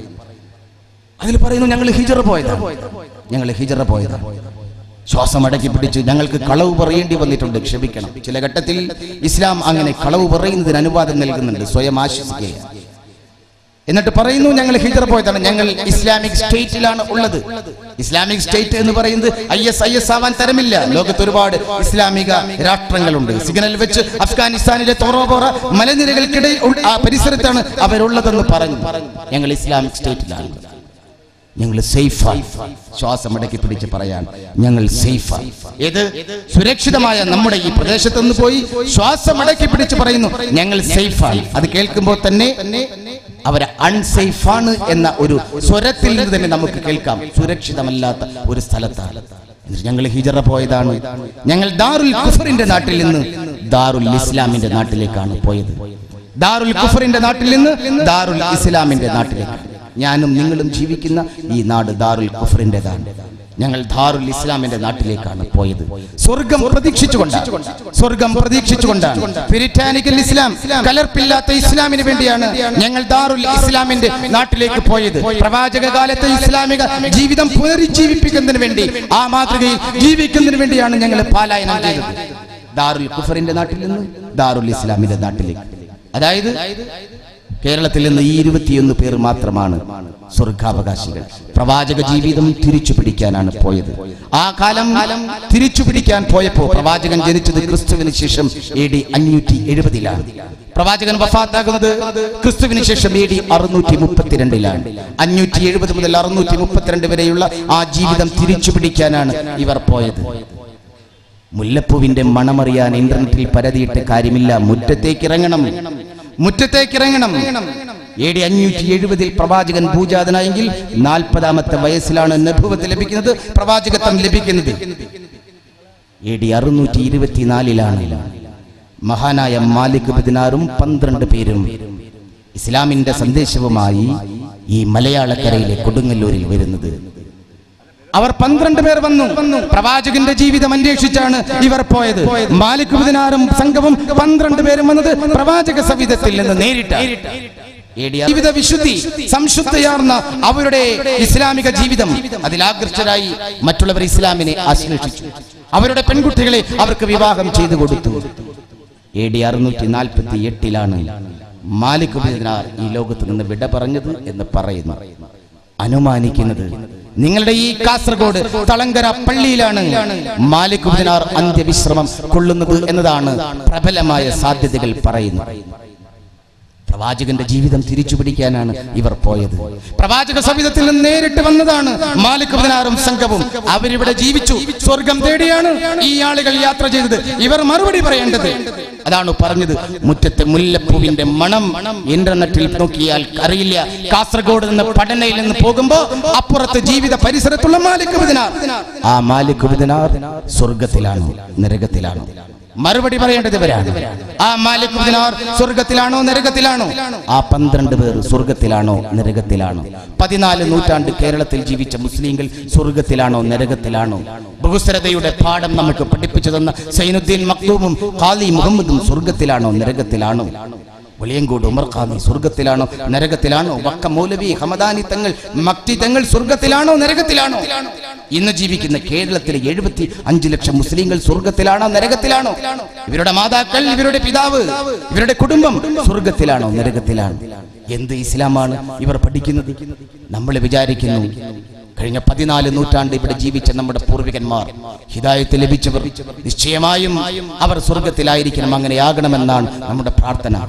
അതിൽ പറയുന്നു ഞങ്ങൾ ഹിജറ പോയതാണ് ഞങ്ങൾ ഹിജറ പോയതാണ് ശ്വാസം അടക്കി പിടിച്ച് ഞങ്ങൾക്ക് കളവ് പറയേണ്ടി വന്നിട്ടുണ്ട് ക്ഷമിക്കണം ചില ഘട്ടത്തിൽ ഇസ്ലാം അങ്ങനെ കളവ് പറയുന്നതിന് അനുവാദം നൽകുന്നുണ്ട് സ്വയം ആശ്വസിക്കുകയാണ് എന്നിട്ട് പറയുന്നു ഞങ്ങൾ ഹിജറ പോയതാണ് ഞങ്ങൾ ഇസ്ലാമിക് സ്റ്റേറ്റിലാണ് ഉള്ളത് ഇസ്ലാമിക് സ്റ്റേറ്റ് എന്ന് പറയുന്നത് ഐ എസ് ഐ എസ് ആവാൻ തരമില്ല ലോകത്ത് ഒരുപാട് ഇസ്ലാമിക രാഷ്ട്രങ്ങളുണ്ട് സിഗ്നൽ വെച്ച് അഫ്ഗാനിസ്ഥാനിലെ തോറോപോറ മലനിരകൾക്കിടയിൽ ഉൾ- ആ പരിസരത്താണ് അവരുള്ളതെന്ന് പറഞ്ഞു ഞങ്ങൾ ഇസ്ലാമിക് സ്റ്റേറ്റിലാണ് ഞങ്ങൾ സേഫായി ശ്വാസം അടക്കി പിടിച്ച് പറയാൻ ഞങ്ങൾ സേഫായി ഏത് സുരക്ഷിതമായ നമ്മുടെ ഈ പ്രദേശത്ത് നിന്ന് പോയി ശ്വാസം അടക്കി പിടിച്ച് പറയുന്നു ഞങ്ങൾ സേഫായി അത് കേൾക്കുമ്പോൾ തന്നെ അവർ അൺസേഫാണ് എന്ന ഒരു സ്വരത്തിൽ നിന്ന് തന്നെ നമുക്ക് കേൾക്കാം സുരക്ഷിതമല്ലാത്ത ഒരു സ്ഥലത്താണ് എന്നിട്ട് ഞങ്ങൾ ഹിജറ പോയതാണ് ഞങ്ങൾ ദാറുൽ കുഫറിന്റെ നാട്ടിൽ നിന്ന് ദാറുൽ ഇസ്ലാമിന്റെ നാട്ടിലേക്കാണ് പോയത് ദാറുൽ കുഫറിന്റെ നാട്ടിൽ നിന്ന് ദാറുൽ ഇസ്ലാമിന്റെ നാട്ടിലേക്ക് ഞാനും നിങ്ങളും ജീവിക്കുന്ന ഈ നാട് ദാറുൽ കുഫറിന്റേതാണ് ഞങ്ങൾ ദാറുൽ ഇസ്ലാമിന്റെ നാട്ടിലേക്കാണ് പോയത് സ്വർഗം പ്രതീക്ഷിച്ചുകൊണ്ടാണ് സ്വർഗം പ്രതീക്ഷിച്ചുകൊണ്ടാണ് പിരിറ്റാനിക്കൽ ഇസ്ലാം കലർപ്പില്ലാത്ത ഇസ്ലാമിന് വേണ്ടിയാണ് ഞങ്ങൾ ദാറുൽ ഇസ്ലാമിന്റെ നാട്ടിലേക്ക് പോയത് പ്രവാചക കാലത്തെ ഇസ്ലാമിക ജീവിതം പുനരുജ്ജീവിപ്പിക്കുന്നതിന് വേണ്ടി ആ മാതൃകയിൽ ജീവിക്കുന്നതിന് വേണ്ടിയാണ് ഞങ്ങൾ പാലായനം ചെയ്തത് ദാറുൽ കുഫറിന്റെ നാട്ടിൽ നിന്ന് ദാറുൽ ഇസ്ലാമിന്റെ നാട്ടിലേക്ക് അതായത് കേരളത്തിൽ നിന്ന് ഈ ഇരുപത്തിയൊന്ന് പേർ മാത്രമാണ് സ്വർഗാവകാശികൾ പ്രവാചക ജീവിതം തിരിച്ചു പിടിക്കാനാണ് പോയത് ആ കാലം തിരിച്ചു പിടിക്കാൻ പോയപ്പോ പ്രവാചകൻ ജനിച്ചത് ക്രിസ്തുവിന് ശേഷം എ ഡി അഞ്ഞൂറ്റി എഴുപതിലാണ് പ്രവാചകൻ വഫാത്താകുന്നത് ക്രിസ്തുവിന് ശേഷം എ ഡി അറുന്നൂറ്റി മുപ്പത്തിരണ്ടിലാണ് അഞ്ഞൂറ്റി എഴുപത് മുതൽ അറുന്നൂറ്റി മുപ്പത്തിരണ്ട് വരെയുള്ള ആ ജീവിതം തിരിച്ചു പിടിക്കാനാണ് ഇവർ പോയത് മുല്ലപ്പൂവിന്റെ മണമറിയാൻ ഇന്റർനെറ്റിൽ പരതിയിട്ട് കാര്യമില്ല മുറ്റത്തേക്ക് ഇറങ്ങണം മുറ്റത്തേക്ക് ഇറങ്ങണം എ ഡി അഞ്ഞൂറ്റി എഴുപതിൽ പ്രവാചകൻ ഭൂജാതനായെങ്കിൽ നാൽപ്പതാമത്തെ വയസ്സിലാണ് നഭുവത്ത് ലഭിക്കുന്നത് പ്രവാചകത്വം ലഭിക്കുന്നത് എ ഡി അറുന്നൂറ്റി ഇരുപത്തിനാലിലാണ് മഹാനായ മാലിക് ബിദിനാറും പന്ത്രണ്ട് പേരും ഇസ്ലാമിന്റെ സന്ദേശവുമായി ഈ മലയാളക്കരയിലെ കൊടുങ്ങല്ലൂരിൽ വരുന്നത് അവർ പന്ത്രണ്ട് പേർ വന്നു പ്രവാചകന്റെ ജീവിതം അന്വേഷിച്ചാണ് ഇവർ പോയത് മാലിക് ബുദിനാറും സംഘവും പന്ത്രണ്ട് പേരും വന്നത് പ്രവാചക സവിധത്തിൽ നിന്ന് നേരിട്ട് ജീവിത വിശുദ്ധി സംശുദ്ധയാർന്ന അവരുടെ ഇസ്ലാമിക ജീവിതം അതിൽ ആകൃഷ്ടരായി മറ്റുള്ളവർ ഇസ്ലാമിനെ ആശ്ലേഷിച്ചു അവരുടെ പെൺകുട്ടികളെ അവർക്ക് വിവാഹം ചെയ്തു കൊടുത്തു എ ഡി അറുന്നൂറ്റി നാൽപ്പത്തി എട്ടിലാണ് മാലിക് ബിദിനാർ ഈ ലോകത്ത് നിന്ന് വിട പറഞ്ഞത് എന്ന് പറയുന്നു അനുമാനിക്കുന്നത് നിങ്ങളുടെ ഈ കാസർഗോഡ് തളങ്കര പള്ളിയിലാണ് മാലിക് ബിദിനാർ അന്ത്യവിശ്രമം കൊള്ളുന്നത് എന്നതാണ് പ്രബലമായ സാധ്യതകൾ പറയുന്നത് പ്രവാചകന്റെ ജീവിതം തിരിച്ചു പിടിക്കാനാണ് ഇവർ പോയത് പ്രവാചക സവിധത്തിൽ നിന്ന് നേരിട്ട് വന്നതാണ് മാലിക് ബിദിനാറും സംഘവും അവരിവിടെ ജീവിച്ചു സ്വർഗം തേടിയാണ് ഈ ആളുകൾ യാത്ര ചെയ്തത് ഇവർ മറുപടി പറയേണ്ടത് അതാണ് പറഞ്ഞത് മുറ്റത്തെ മുല്ലപ്പൂവിന്റെ മണം ഇന്റർനെറ്റിൽ നോക്കിയാൽ അറിയില്ല കാസർഗോഡ് നിന്ന് പഠനയിൽ നിന്ന് പോകുമ്പോ അപ്പുറത്ത് ജീവിത പരിസരത്തുള്ള മാലിക് ബിദിനാർ ആ മാലിക് ബിദിനാർ സ്വർഗത്തിലാണോ നരകത്തിലാണോ മറുപടി പറയേണ്ടത് ഇവരാണ് ആ മാലിക് ബിദിനാർ സ്വർഗത്തിലാണോ നരകത്തിലാണോ ആ പന്ത്രണ്ട് പേർ സ്വർഗത്തിലാണോ നരകത്തിലാണോ പതിനാല് നൂറ്റാണ്ട് കേരളത്തിൽ ജീവിച്ച മുസ്ലിങ്ങൾ സ്വർഗത്തിലാണോ നരകത്തിലാണോ ബഹുസ്വരതയുടെ പാഠം നമുക്ക് പഠിപ്പിച്ചു തന്ന സൈനുദ്ദീൻ മക്ലൂമും ഖാലി മുഹമ്മദും സ്വർഗത്തിലാണോ നരകത്തിലാണോ വെളിയങ്കോട് ഉമർ ഖാദി സ്വർഗത്തിലാണോ നരകത്തിലാണോ വക്ക മൗലവി ഹമദാനി തങ്ങൾ മക്തി തങ്ങൾ സ്വർഗത്തിലാണോ നരകത്തിലാണോ ഇന്ന് ജീവിക്കുന്ന കേരളത്തിലെ എഴുപത്തി അഞ്ച് ലക്ഷം മുസ്ലിങ്ങൾ സ്വർഗത്തിലാണോ നരകത്തിലാണോ ഇവരുടെ മാതാക്കൾ ഇവരുടെ പിതാവ് ഇവരുടെ കുടുംബം സ്വർഗത്തിലാണോ നരകത്തിലാണോ എന്ത് ഇസ്ലാമാണ് ഇവർ പഠിക്കുന്നത് നമ്മൾ വിചാരിക്കുന്നു കഴിഞ്ഞ പതിനാല് നൂറ്റാണ്ട് ഇവിടെ ജീവിച്ച നമ്മുടെ പൂർവികന്മാർ ഹിദായത്ത് ലഭിച്ചവർ നിശ്ചയമായും അവർ സ്വർഗത്തിലായിരിക്കണം അങ്ങനെയാകണമെന്നാണ് നമ്മുടെ പ്രാർത്ഥന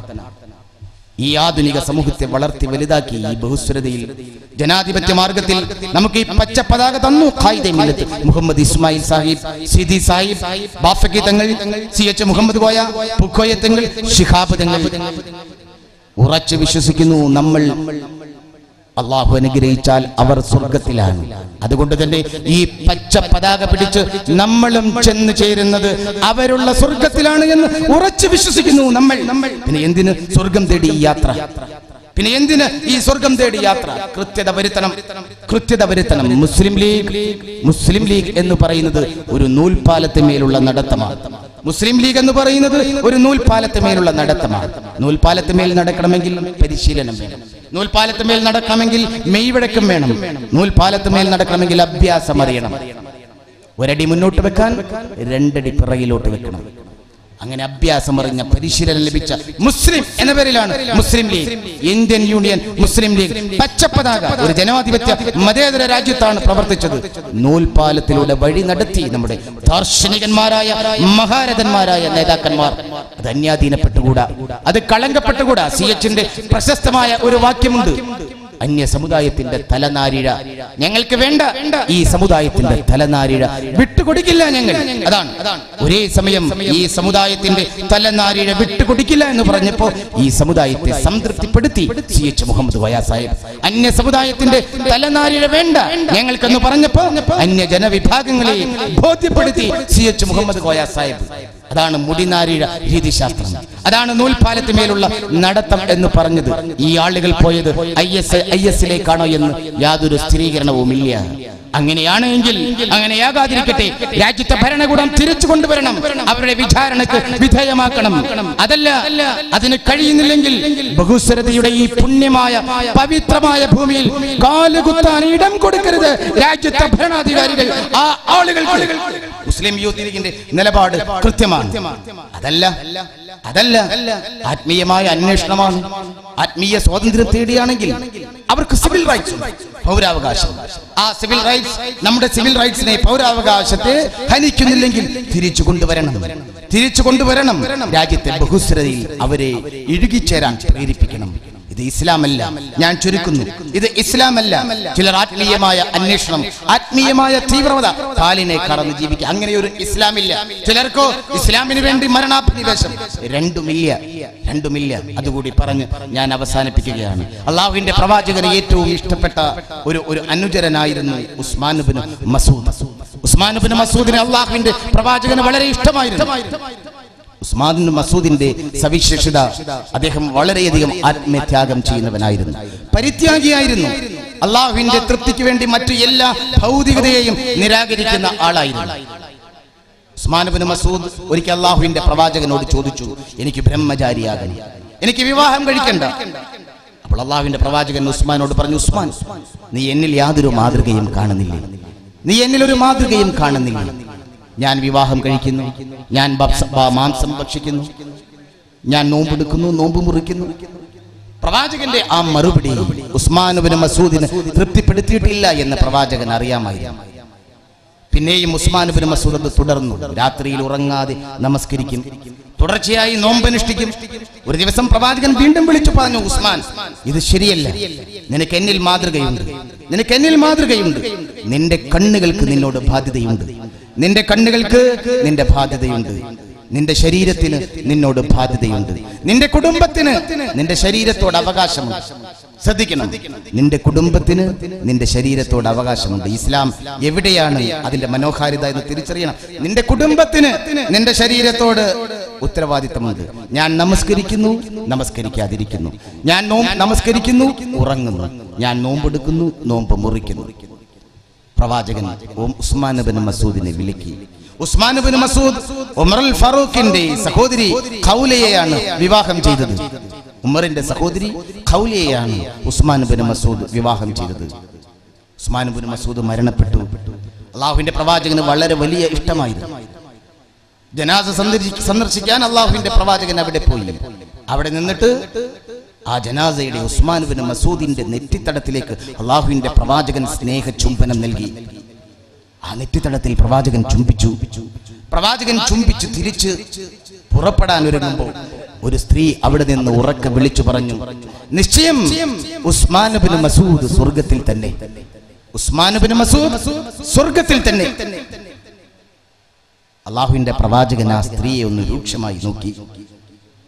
ഈ ആധുനിക സമൂഹത്തെ വളർത്തി വലുതാക്കി ഈ ബഹുസ്വരതയിൽ ജനാധിപത്യ മാർഗത്തിൽ നമുക്ക് ഈ പച്ച പതാക തന്നു ഖായിദെ മില്ലത്ത് മുഹമ്മദ് ഇസ്മായിൽ സാഹിബ് സിദി സാഹിബ് ബാഫക്കി തങ്ങൾ സി എച്ച് മുഹമ്മദ് കോയ പുക്കോയ തങ്ങൾ ഷിഹാബ് തങ്ങൾ ഉറച്ചു വിശ്വസിക്കുന്നു നമ്മൾ അള്ളാഹു അനുഗ്രഹിച്ചാൽ അവർ സ്വർഗത്തിലാണ് അതുകൊണ്ട് തന്നെ ഈ പച്ച പതാക പിടിച്ച് നമ്മളും ചെന്ന് ചേരുന്നത് അവരുള്ള സ്വർഗത്തിലാണ് എന്ന് ഉറച്ചു വിശ്വസിക്കുന്നു നമ്മൾ പിന്നെ എന്തിന് സ്വർഗം തേടി ഈ യാത്ര പിന്നെ എന്തിന് ഈ സ്വർഗം തേടി യാത്ര കൃത്യത വരുത്തണം കൃത്യത വരുത്തണം മുസ്ലിം ലീഗ് മുസ്ലിം ലീഗ് എന്ന് പറയുന്നത് ഒരു നൂൽപാലത്തിന്മേലുള്ള നടത്തമാണ് മുസ്ലിം ലീഗ് എന്ന് പറയുന്നത് ഒരു നൂൽപാലത്തിന്മേലുള്ള നടത്തമാണ് നൂൽപാലത്തിന്മേൽ നടക്കണമെങ്കിൽ പരിശീലനം വേണം നൂൽപാലത്തിന്മേൽ നടക്കണമെങ്കിൽ മെയ്വഴക്കം വേണം നൂൽപാലത്തിന്മേൽ നടക്കണമെങ്കിൽ അഭ്യാസം അറിയണം ഒരടി മുന്നോട്ട് വെക്കാൻ രണ്ടടി പിറകിലോട്ട് വെക്കണം അങ്ങനെ അഭ്യാസം അറിഞ്ഞ പരിശീലനം ലഭിച്ച മുസ്ലിം എന്ന പേരിലാണ് Muslim League Indian Union Muslim League പച്ചപ്പതാക ഒരു ജനാധിപത്യ മതേതര രാജ്യത്താണ് പ്രവർത്തിച്ചത് നൂൽപാലത്തിലൂടെ വഴി നടത്തി നമ്മുടെ ദാർശനികന്മാരായ മഹാരഥന്മാരായ നേതാക്കന്മാർ അത് അന്യാധീനപ്പെട്ടുകൂടാ അത് കളങ്കപ്പെട്ടുകൂടാ സി എച്ചിന്റെ പ്രശസ്തമായ ഒരു വാക്യമുണ്ട് അന്യ സമുദായത്തിന്റെ തലനാരിഴ ഞങ്ങൾക്ക് വേണ്ട ഈ സമുദായത്തിന്റെ തലനാരിഴ വിട്ടുകൊടുക്കില്ല ഞങ്ങൾ അതാണ് ഒരേ സമയം ഈ സമുദായത്തിന്റെ തലനാരിഴ വിട്ടുകൊടുക്കില്ല എന്ന് പറഞ്ഞപ്പോ ഈ സമുദായത്തെ സംതൃപ്തിപ്പെടുത്തി സി എച്ച് മുഹമ്മദ് വയാ സാഹിബ് അന്യ സമുദായത്തിന്റെ തലനാരിഴ വേണ്ട ഞങ്ങൾക്കെന്ന് പറഞ്ഞപ്പോ അന്യ ജനവിഭാഗങ്ങളെ ബോധ്യപ്പെടുത്തി സി എച്ച് മുഹമ്മദ് കോയ സാഹിബ് അതാണ് മുടിനാരിഴ രീതിശാസ്ത്രം അതാണ് നൂൽപാലത്തിന്മേലുള്ള നടത്തം എന്ന് പറഞ്ഞത് ഈ ആളുകൾ പോയത് ഐ എസ് ഐ എസിലേക്കാണോ എന്ന് യാതൊരു സ്ഥിരീകരണവുമില്ല അങ്ങനെയാണ് എങ്കിൽ അങ്ങനെയാകാതിരിക്കട്ടെ രാജ്യത്തെ ഭരണകൂടം തിരിച്ചു കൊണ്ടുവരണം അവരുടെ വിചാരണക്ക് വിധേയമാക്കണം അതല്ല അതിന് കഴിയുന്നില്ലെങ്കിൽ ബഹുസ്വരതയുടെ ഈ പുണ്യമായ പവിത്രമായ ഭൂമിയിൽ കാലുകുത്താൻ ഇടം കൊടുക്കരുത് രാജ്യത്തെ ഭരണാധികാരികൾ ആ ആളുകൾക്ക് മുസ്ലിം യൂത്ത് ലീഗിന്റെ നിലപാട് കൃത്യമാണ് അതല്ല അതല്ല ആത്മീയമായ അന്വേഷണമാണ് ആത്മീയ സ്വാതന്ത്ര്യം തേടിയാണെങ്കിൽ അവർക്ക് സിവിൽ റൈറ്റ്സ് പൗരാവകാശം ആ സിവിൽ റൈറ്റ്സ് നമ്മുടെ സിവിൽ റൈറ്റ്സിനെ പൗരാവകാശത്തെ ഹനിക്കുന്നില്ലെങ്കിൽ തിരിച്ചു കൊണ്ടുവരണം തിരിച്ചു കൊണ്ടുവരണം രാജ്യത്തെ ബഹുസ്വരതയിൽ അവരെ ഇഴുകിച്ചേരാൻ പ്രേരിപ്പിക്കണം ഇത് ഇസ്ലാമല്ല ഞാൻ ചുരുക്കുന്നു ഇത് ഇസ്ലാമല്ല ചിലർ ആത്മീയമായ അന്വേഷണം ആത്മീയമായ തീവ്രത കാലിനെ കടന്ന് ജീവിക്കുക അങ്ങനെ ഒരു ഇസ്ലാമില്ല ചിലർക്കോ ഇസ്ലാമിന് വേണ്ടി മരണാഭിനിവേശം രണ്ടുമില്ല രണ്ടുമില്ല അതുകൂടി പറഞ്ഞ് ഞാൻ അവസാനിപ്പിക്കുകയാണ് അള്ളാഹുവിന്റെ പ്രവാചകന് ഏറ്റവും ഇഷ്ടപ്പെട്ട ഒരു ഒരു അനുചരനായിരുന്നു Usman bin Masood Usman bin മസൂദിന് അള്ളാഹുവിന്റെ പ്രവാചകന് വളരെ ഇഷ്ടമായിരുന്നു ഉസ്മാൻ ബിൻ മസൂദിന്റെ സവിശേഷത അദ്ദേഹം വളരെയധികം ആത്മത്യാഗം ചെയ്യുന്നവനായിരുന്നു പരിത്യാഗിയായിരുന്നു അള്ളാഹുവിന്റെ തൃപ്തിക്ക് വേണ്ടി മറ്റു എല്ലാ ഭൗതികതയെയും നിരാകരിക്കുന്ന ആളായിരുന്നു ഉസ്മാൻ ബിൻ മസൂദ് ഒരിക്കൽ അള്ളാഹുവിന്റെ പ്രവാചകനോട് ചോദിച്ചു എനിക്ക് ബ്രഹ്മചാരിയാകണം എനിക്ക് വിവാഹം കഴിക്കണ്ട അപ്പോൾ അള്ളാഹുവിന്റെ പ്രവാചകൻ ഉസ്മാനോട് പറഞ്ഞു ഉസ്മാൻ നീ എന്നിൽ യാതൊരു മാതൃകയും കാണുന്നില്ലേ നീ എന്നിൽ ഒരു മാതൃകയും കാണുന്നില്ല ഞാൻ വിവാഹം കഴിക്കുന്നു ഞാൻ ഭക്ഷ- ഭ- മാംസം ഭക്ഷിക്കുന്നു ഞാൻ നോമ്പെടുക്കുന്നു നോമ്പ് മുറിക്കുന്നു പ്രവാചകന്റെ ആ മറുപടി ഉസ്മാനുബിന് മസൂദിന് തൃപ്തിപ്പെടുത്തിയിട്ടില്ല എന്ന് പ്രവാചകൻ അറിയാമായിരുന്നു പിന്നെയും ഉസ്മാനുബിന് മസൂദ് അത് തുടർന്നു രാത്രിയിൽ ഉറങ്ങാതെ നമസ്കരിക്കും തുടർച്ചയായി നോമ്പനുഷ്ഠിക്കും ഒരു ദിവസം പ്രവാചകൻ വീണ്ടും വിളിച്ചു പറഞ്ഞു ഉസ്മാൻ ഇത് ശരിയല്ല നിനക്ക് എന്നിൽ മാതൃകയുണ്ട് നിനക്ക് എന്നിൽ മാതൃകയുണ്ട് നിന്റെ കണ്ണുകൾക്ക് നിന്നോട് ബാധ്യതയുണ്ട് നിന്റെ കണ്ണുകൾക്ക് നിന്റെ ബാധ്യതയുണ്ട് നിന്റെ ശരീരത്തിന് നിന്നോട് ബാധ്യതയുണ്ട് നിന്റെ കുടുംബത്തിന് നിന്റെ ശരീരത്തോട് അവകാശമുണ്ട് ശ്രദ്ധിക്കണം നിന്റെ കുടുംബത്തിന് നിന്റെ ശരീരത്തോട് അവകാശമുണ്ട് ഇസ്ലാം എവിടെയാണ് അതിന്റെ മനോഹാരിത എന്ന് തിരിച്ചറിയണം നിന്റെ കുടുംബത്തിന് നിന്റെ ശരീരത്തോട് ഉത്തരവാദിത്തമുണ്ട് ഞാൻ നമസ്കരിക്കുന്നു നമസ്കരിക്കാതിരിക്കുന്നു ഞാൻ നോമ്പ് നമസ്കരിക്കുന്നു ഉറങ്ങുന്നു ഞാൻ നോമ്പെടുക്കുന്നു നോമ്പ് മുറിക്കുന്നു പ്രവാചകൻ ഓം ഉസ്മാൻ ബിൻ മസൂദിനെ വിലക്കി Usman bin Masood Umar al ഫറൂഖിന്റെ സഹോദരി ഖൗലയെയാണ് വിവാഹം ചെയ്തത് ഉമറിന്റെ സഹോദരി ഖൗലയെയാണ് ഉസ്മാൻ ബിൻ മസൂദ് വിവാഹം ചെയ്തത് ഉസ്മാൻ ബിൻ മസൂദ് മരണപ്പെട്ടു അള്ളാഹുവിന്റെ പ്രവാചകന് വളരെ വലിയ ഇഷ്ടമായിരുന്നു ജനാസ സന്ദർശി- സന്ദർശിക്കാൻ അള്ളാഹുവിന്റെ പ്രവാചകൻ അവിടെ പോയി അവിടെ നിന്നിട്ട് ആ ജനാസയുടെ ഉസ്മാൻ ബിൻ മസൂദിന്റെ നെറ്റിത്തടത്തിലേക്ക് അള്ളാഹുവിന്റെ പ്രവാചകൻ സ്നേഹ ചുംബനം നൽകി ആ നെറ്റിത്തടത്തിൽ പ്രവാചകൻ ചുംബിച്ചു പ്രവാചകൻ ചുംബിച്ച് തിരിച്ച് പുറപ്പെടാൻ ഒരുങ്ങുമ്പോൾ ഒരു സ്ത്രീ അവിടെ നിന്ന് ഉറക്കെ വിളിച്ചു പറഞ്ഞു നിശ്ചയം ഉസ്മാൻ ബിൻ മസൂദ് സ്വർഗത്തിൽ തന്നെ ഉസ്മാൻ ബിൻ മസൂദ് സ്വർഗത്തിൽ തന്നെ അള്ളാഹുവിന്റെ പ്രവാചകൻ ആ സ്ത്രീയെ ഒന്ന് രൂക്ഷമായി നോക്കി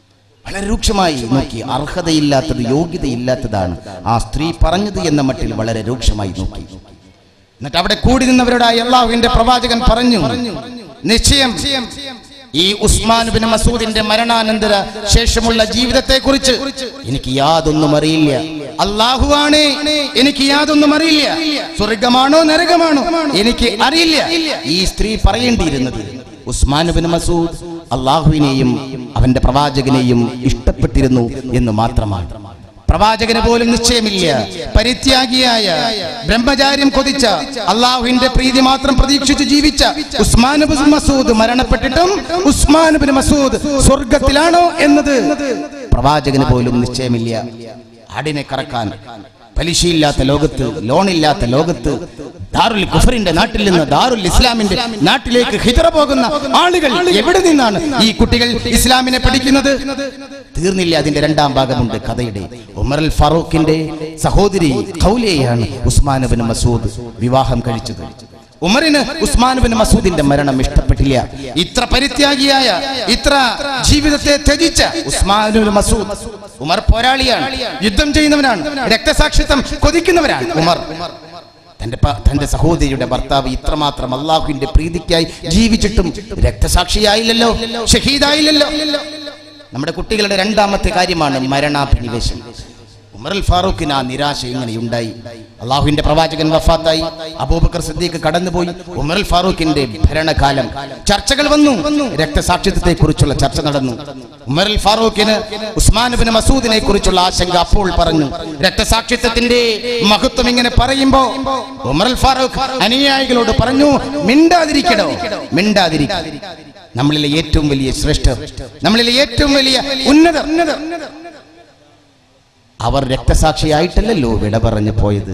വളരെ രൂക്ഷമായി നോക്കി അർഹതയില്ലാത്തത് യോഗ്യതയില്ലാത്തതാണ് ആ സ്ത്രീ പറഞ്ഞത് എന്ന മട്ടിൽ വളരെ രൂക്ഷമായി നോക്കി എന്നിട്ട് അവിടെ കൂടി നിന്നവരോട് അള്ളാഹുവിന്റെ പ്രവാചകൻ പറഞ്ഞു നിശ്ചയം ഈ ഉസ്മാൻ ബിൻ മസൂദിന്റെ മരണാനന്തര ശേഷമുള്ള ജീവിതത്തെ കുറിച്ച് എനിക്ക് യാതൊന്നും അറിയില്ല അള്ളാഹുവാണ് എനിക്ക് യാതൊന്നും അറിയില്ല സ്വർഗമാണോ നരകമാണോ എനിക്ക് അറിയില്ല ഈ സ്ത്രീ പറയേണ്ടിയിരുന്നത് ഉസ്മാൻ ബിൻ മസൂദ് അള്ളാഹുവിനെയും അവന്റെ പ്രവാചകനെയും ഇഷ്ടപ്പെട്ടിരുന്നു എന്ന് മാത്രമാണ് പ്രവാചകന് പോലും നിശ്ചയമില്ല പരിത്യാഗിയായ ബ്രഹ്മചാര്യം കൊതിച്ച അള്ളാഹുവിന്റെ പ്രീതി മാത്രം പ്രതീക്ഷിച്ച് ജീവിച്ച ഉസ്മാൻ ബിൻ മസൂദ് മരണപ്പെട്ടിട്ടും ഉസ്മാൻ ബിൻ മസൂദ് സ്വർഗത്തിലാണോ എന്നത് പ്രവാചകന് പോലും നിശ്ചയമില്ല ആടിനെ കറക്കാൻ പലിശയില്ലാത്ത ലോകത്ത് ലോണില്ലാത്ത ലോകത്ത് ദാറുൽ കുഫറിന്റെ നാട്ടിൽ നിന്ന് ദാറുൽ ഇസ്ലാമിന്റെ നാട്ടിലേക്ക് ഹിജറ പോകുന്ന ആളുകൾ എവിടെ നിന്നാണ് ഈ കുട്ടികൾ ഇസ്ലാമിനെ പഠിക്കുന്നത് തീർന്നില്ല അതിന്റെ രണ്ടാം ഭാഗമുണ്ട് കഥയുടെ ഉമർ അൽ ഫാറൂഖിന്റെ സഹോദരി ഖൗലയെയാണ് ഉസ്മാൻ ബിൻ മസൂദ് വിവാഹം കഴിച്ചത് ഉമറിന് ഉസ്മാൻ ബിൻ മസൂദിന്റെ മരണം ഇഷ്ടപ്പെട്ടില്ല ഇത്ര പരിത്യാഗിയായ ഇത്ര ജീവിതത്തെ ത്യജിച്ച ഉസ്മാൻ ബിൻ മസൂദ് ഉമർ പോരാളിയാണ് യുദ്ധം ചെയ്യുന്നവനാണ് രക്തസാക്ഷിത്വം കൊതിക്കുന്നവരാണ് ഉമർ തന്റെ പ- തന്റെ സഹോദരിയുടെ ഭർത്താവ് ഇത്രമാത്രം അള്ളാഹുവിന്റെ പ്രീതിക്കായി ജീവിച്ചിട്ടും രക്തസാക്ഷിയായില്ലല്ലോ ഷഹീദായില്ലല്ലോ നമ്മുടെ കുട്ടികളുടെ രണ്ടാമത്തെ കാര്യമാണ് മരണാഭിനിവേശം ഉമർ അൽ ഫാറൂഖിന് ആ നിരാശ ഇങ്ങനെ ഉണ്ടായി അള്ളാഹുവിന്റെ പ്രവാചകൻ വഫാത്തായി അബൂബക്കർ സിദ്ദീഖ് കടന്നുപോയി ഉമർ അൽ ഫാറൂഖിന്റെ ഭരണകാലം ചർച്ചകൾ വന്നു രക്തസാക്ഷിത്വത്തെ കുറിച്ചുള്ള ചർച്ച നടന്നു ഉമർ അൽ ഫാറൂഖിന് ഉസ്മാൻ ബിൻ മസൂദിനെ കുറിച്ചുള്ള ആശങ്ക അപ്പോൾ പറഞ്ഞു രക്തസാക്ഷിത്വത്തിന്റെ മഹത്വം ഇങ്ങനെ പറയുമ്പോ ഉമർ അൽ ഫാറൂഖ് അനുയായികളോട് പറഞ്ഞു മിണ്ടാതിരിക്കടോ മിണ്ടാതിരിക്ക നമ്മളിലെ ഏറ്റവും വലിയ ശ്രേഷ്ഠർ നമ്മളിലെ ഏറ്റവും വലിയ ഉന്നതർ അവർ രക്തസാക്ഷിയായിട്ടല്ലല്ലോ വിട പറഞ്ഞു പോയത്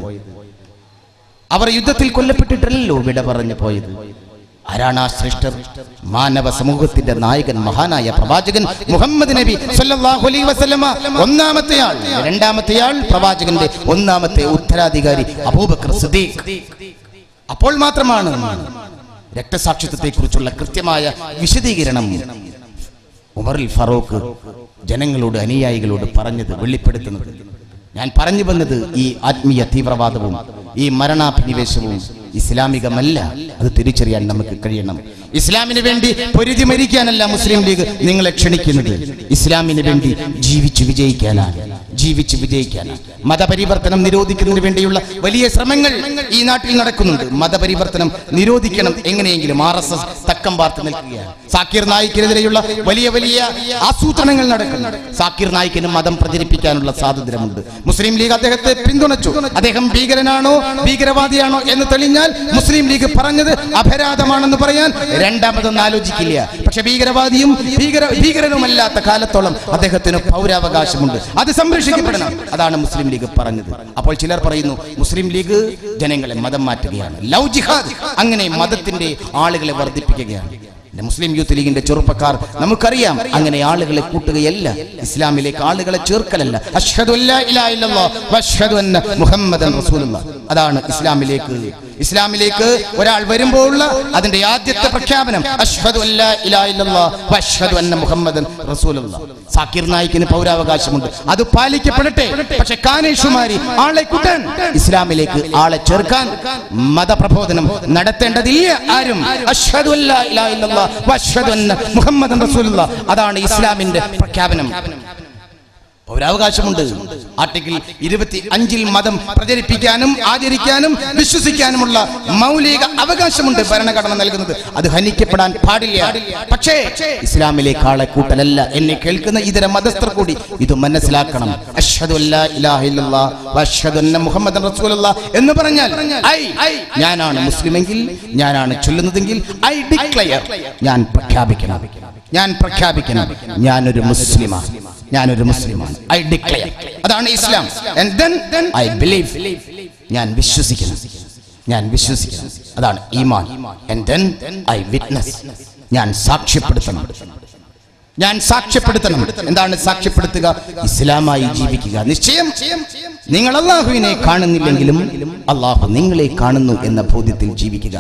അവർ യുദ്ധത്തിൽ കൊല്ലപ്പെട്ടിട്ടല്ലല്ലോ വിട പറഞ്ഞു പോയത് ആരാണ് ആ ശ്രേഷ്ഠർ മാനവ സമൂഹത്തിന്റെ നായകൻ മഹാനായ പ്രവാചകൻ മുഹമ്മദ് നബി സല്ലല്ലാഹു അലൈഹി വസല്ലമ ഒന്നാമത്തെ ആൾ രണ്ടാമത്തെ ആൾ പ്രവാചകന്റെ ഒന്നാമത്തെ ഉത്തരാധികാരി അബൂബക്കർ സിദ്ദീഖ് അപ്പോൾ മാത്രമാണ് രക്തസാക്ഷിത്വത്തെ കുറിച്ചുള്ള കൃത്യമായ വിശദീകരണം ഉമറിൽ ഫറൂഖ് ജനങ്ങളോട് അനുയായികളോട് പറഞ്ഞത് വെളിപ്പെടുത്തുന്നത് ഞാൻ പറഞ്ഞു വന്നത് ഈ ആത്മീയ തീവ്രവാദവും ഈ മരണാഭിനിവേശവും ഇസ്ലാമികമല്ല അത് തിരിച്ചറിയാൻ നമുക്ക് കഴിയണം ഇസ്ലാമിന് വേണ്ടി പൊരുതി മരിക്കാനല്ല മുസ്ലിം ലീഗ് നിങ്ങളെ ക്ഷണിക്കുന്നത് ഇസ്ലാമിന് വേണ്ടി ജീവിച്ചു വിജയിക്കാനാണ് ജീവിച്ച് വിജയിക്കാനാണ് മതപരിവർത്തനം നിരോധിക്കുന്നതിന് വേണ്ടിയുള്ള വലിയ ശ്രമങ്ങൾ ഈ നാട്ടിൽ നടക്കുന്നുണ്ട് മതപരിവർത്തനം നിരോധിക്കണം എങ്ങനെയെങ്കിലും ആർ എസ് എസ് തക്കം പാർത്ത് നിൽക്കുകയാണ് സാക്കിർ നായിക്കിനെതിരെയുള്ള വലിയ വലിയ ആസൂത്രണങ്ങൾ നടക്കുന്നു സാക്കിർ നായിക്കിന് മതം പ്രചരിപ്പിക്കാനുള്ള സ്വാതന്ത്ര്യമുണ്ട് മുസ്ലിം ലീഗ് അദ്ദേഹത്തെ പിന്തുണച്ചു അദ്ദേഹം ഭീകരനാണോ ഭീകരവാദിയാണോ എന്ന് തെളിഞ്ഞാൽ മുസ്ലിം ലീഗ് പറഞ്ഞത് അപരാധമാണെന്ന് പറയാൻ രണ്ടാമതൊന്നും ആലോചിക്കില്ല പക്ഷെ ഭീകരവാദിയും ഭീകര ഭീകരനുമല്ലാത്ത കാലത്തോളം അദ്ദേഹത്തിന് പൗരാവകാശമുണ്ട് അത് സംരക്ഷിക്കപ്പെടണം അതാണ് മുസ്ലിം ലീഗ് പറഞ്ഞത് അപ്പോൾ ചിലർ പറയുന്നു മുസ്ലിം ലീഗ് ജനങ്ങളെ മതം മാറ്റുകയാണ് ലവ് ജിഹാദ് അങ്ങനെ മതത്തിന്റെ ആളുകളെ വർദ്ധിപ്പിക്കുകയാണ് പിന്നെ മുസ്ലിം യൂത്ത് ലീഗിന്റെ ചെറുപ്പക്കാർ നമുക്കറിയാം അങ്ങനെ ആളുകളെ കൂട്ടുകയല്ല ഇസ്ലാമിലേക്ക് ആളുകളെ ചേർക്കലല്ല അഷ്ഹദു അല്ലാ ഇലാഹ ഇല്ലല്ലാഹ് വഅഷ്ഹദു അന്ന മുഹമ്മദൻ റസൂലുള്ളാഹ് അതാണ് ഇസ്ലാമിലേക്ക് ഇസ്ലാമിലേക്ക് ഒരാൾ വരുമ്പോഴുള്ള അതിന്റെ ആദ്യത്തെ പ്രഖ്യാപനം അഷ്ഹദു അല്ലാ ഇലാഹ ഇല്ലല്ലാഹ് വഅഷ്ഹദു അന്ന മുഹമ്മദൻ റസൂലുള്ളാഹ് സാക്കിർ നായിക്കിന് പൗരാവകാശമുണ്ട് അത് പാലിക്കപ്പെടട്ടെ പക്ഷെ കാനേഷുമാരി ആളെ കൂട്ടാൻ ഇസ്ലാമിലേക്ക് ആളെ ചേർക്കാൻ മതപ്രബോധനം നടത്തേണ്ടതില്ല ആരും അഷ്ഹദു അല്ലാ ഇലാഹ ഇല്ലല്ലാഹ് വഅഷ്ഹദു അന്ന മുഹമ്മദൻ റസൂലുള്ളാഹ് അതാണ് ഇസ്ലാമിന്റെ പ്രഖ്യാപനം പൗരാവകാശമുണ്ട് ആർട്ടിക്കിൾ ഇരുപത്തി അഞ്ചിൽ മതം പ്രചരിപ്പിക്കാനും ആചരിക്കാനും വിശ്വസിക്കാനുമുള്ള മൗലിക അവകാശമുണ്ട് ഭരണഘടന നൽകുന്നത് അത് ഹനിക്കപ്പെടാൻ പാടില്ല പക്ഷേ ഇസ്ലാമിലേക്ക് ആളെ കൂട്ടലല്ല എന്നെ കേൾക്കുന്ന ഇതര മതസ്ഥർ കൂടി ഇത് മനസ്സിലാക്കണം അഷ്ഹദു അല്ലാ ഇലാഹ ഇല്ലല്ലാഹ് വഅഷ്ഹദു അന്ന മുഹമ്മദൻ റസൂലുള്ളാഹ് എന്ന് പറഞ്ഞാൽ ഐ ഞാനാണ് മുസ്ലിമെങ്കിൽ ഞാനാണ് ചൊല്ലുന്നതെങ്കിൽ ഐ ഡിക്ലയർ ഞാൻ പ്രഖ്യാപിക്കണം ഞാൻ പ്രഖ്യാപിക്കണം ഞാനൊരു മുസ്ലിമാണ് ഞാനൊരു മുസ്ലിമാണ് ഐ ഡിക്ലെയർ അതാണ് Islam And then I believe ഞാൻ വിശ്വസിക്കുന്നു ഞാൻ വിശ്വസിക്കുന്നു അതാണ് ഈമാൻ And then ഐ വിറ്റ്നസ് ഞാൻ സാക്ഷ്യപ്പെടുത്തണം ഞാൻ സാക്ഷ്യപ്പെടുത്തണം എന്താണ് സാക്ഷ്യപ്പെടുത്തുക ഇസ്ലാമായി ജീവിക്കുക നിശ്ചയം നിങ്ങൾ അള്ളാഹുവിനെ കാണുന്നില്ലെങ്കിലും അള്ളാഹു നിങ്ങളെ കാണുന്നു എന്ന ബോധ്യത്തിൽ ജീവിക്കുക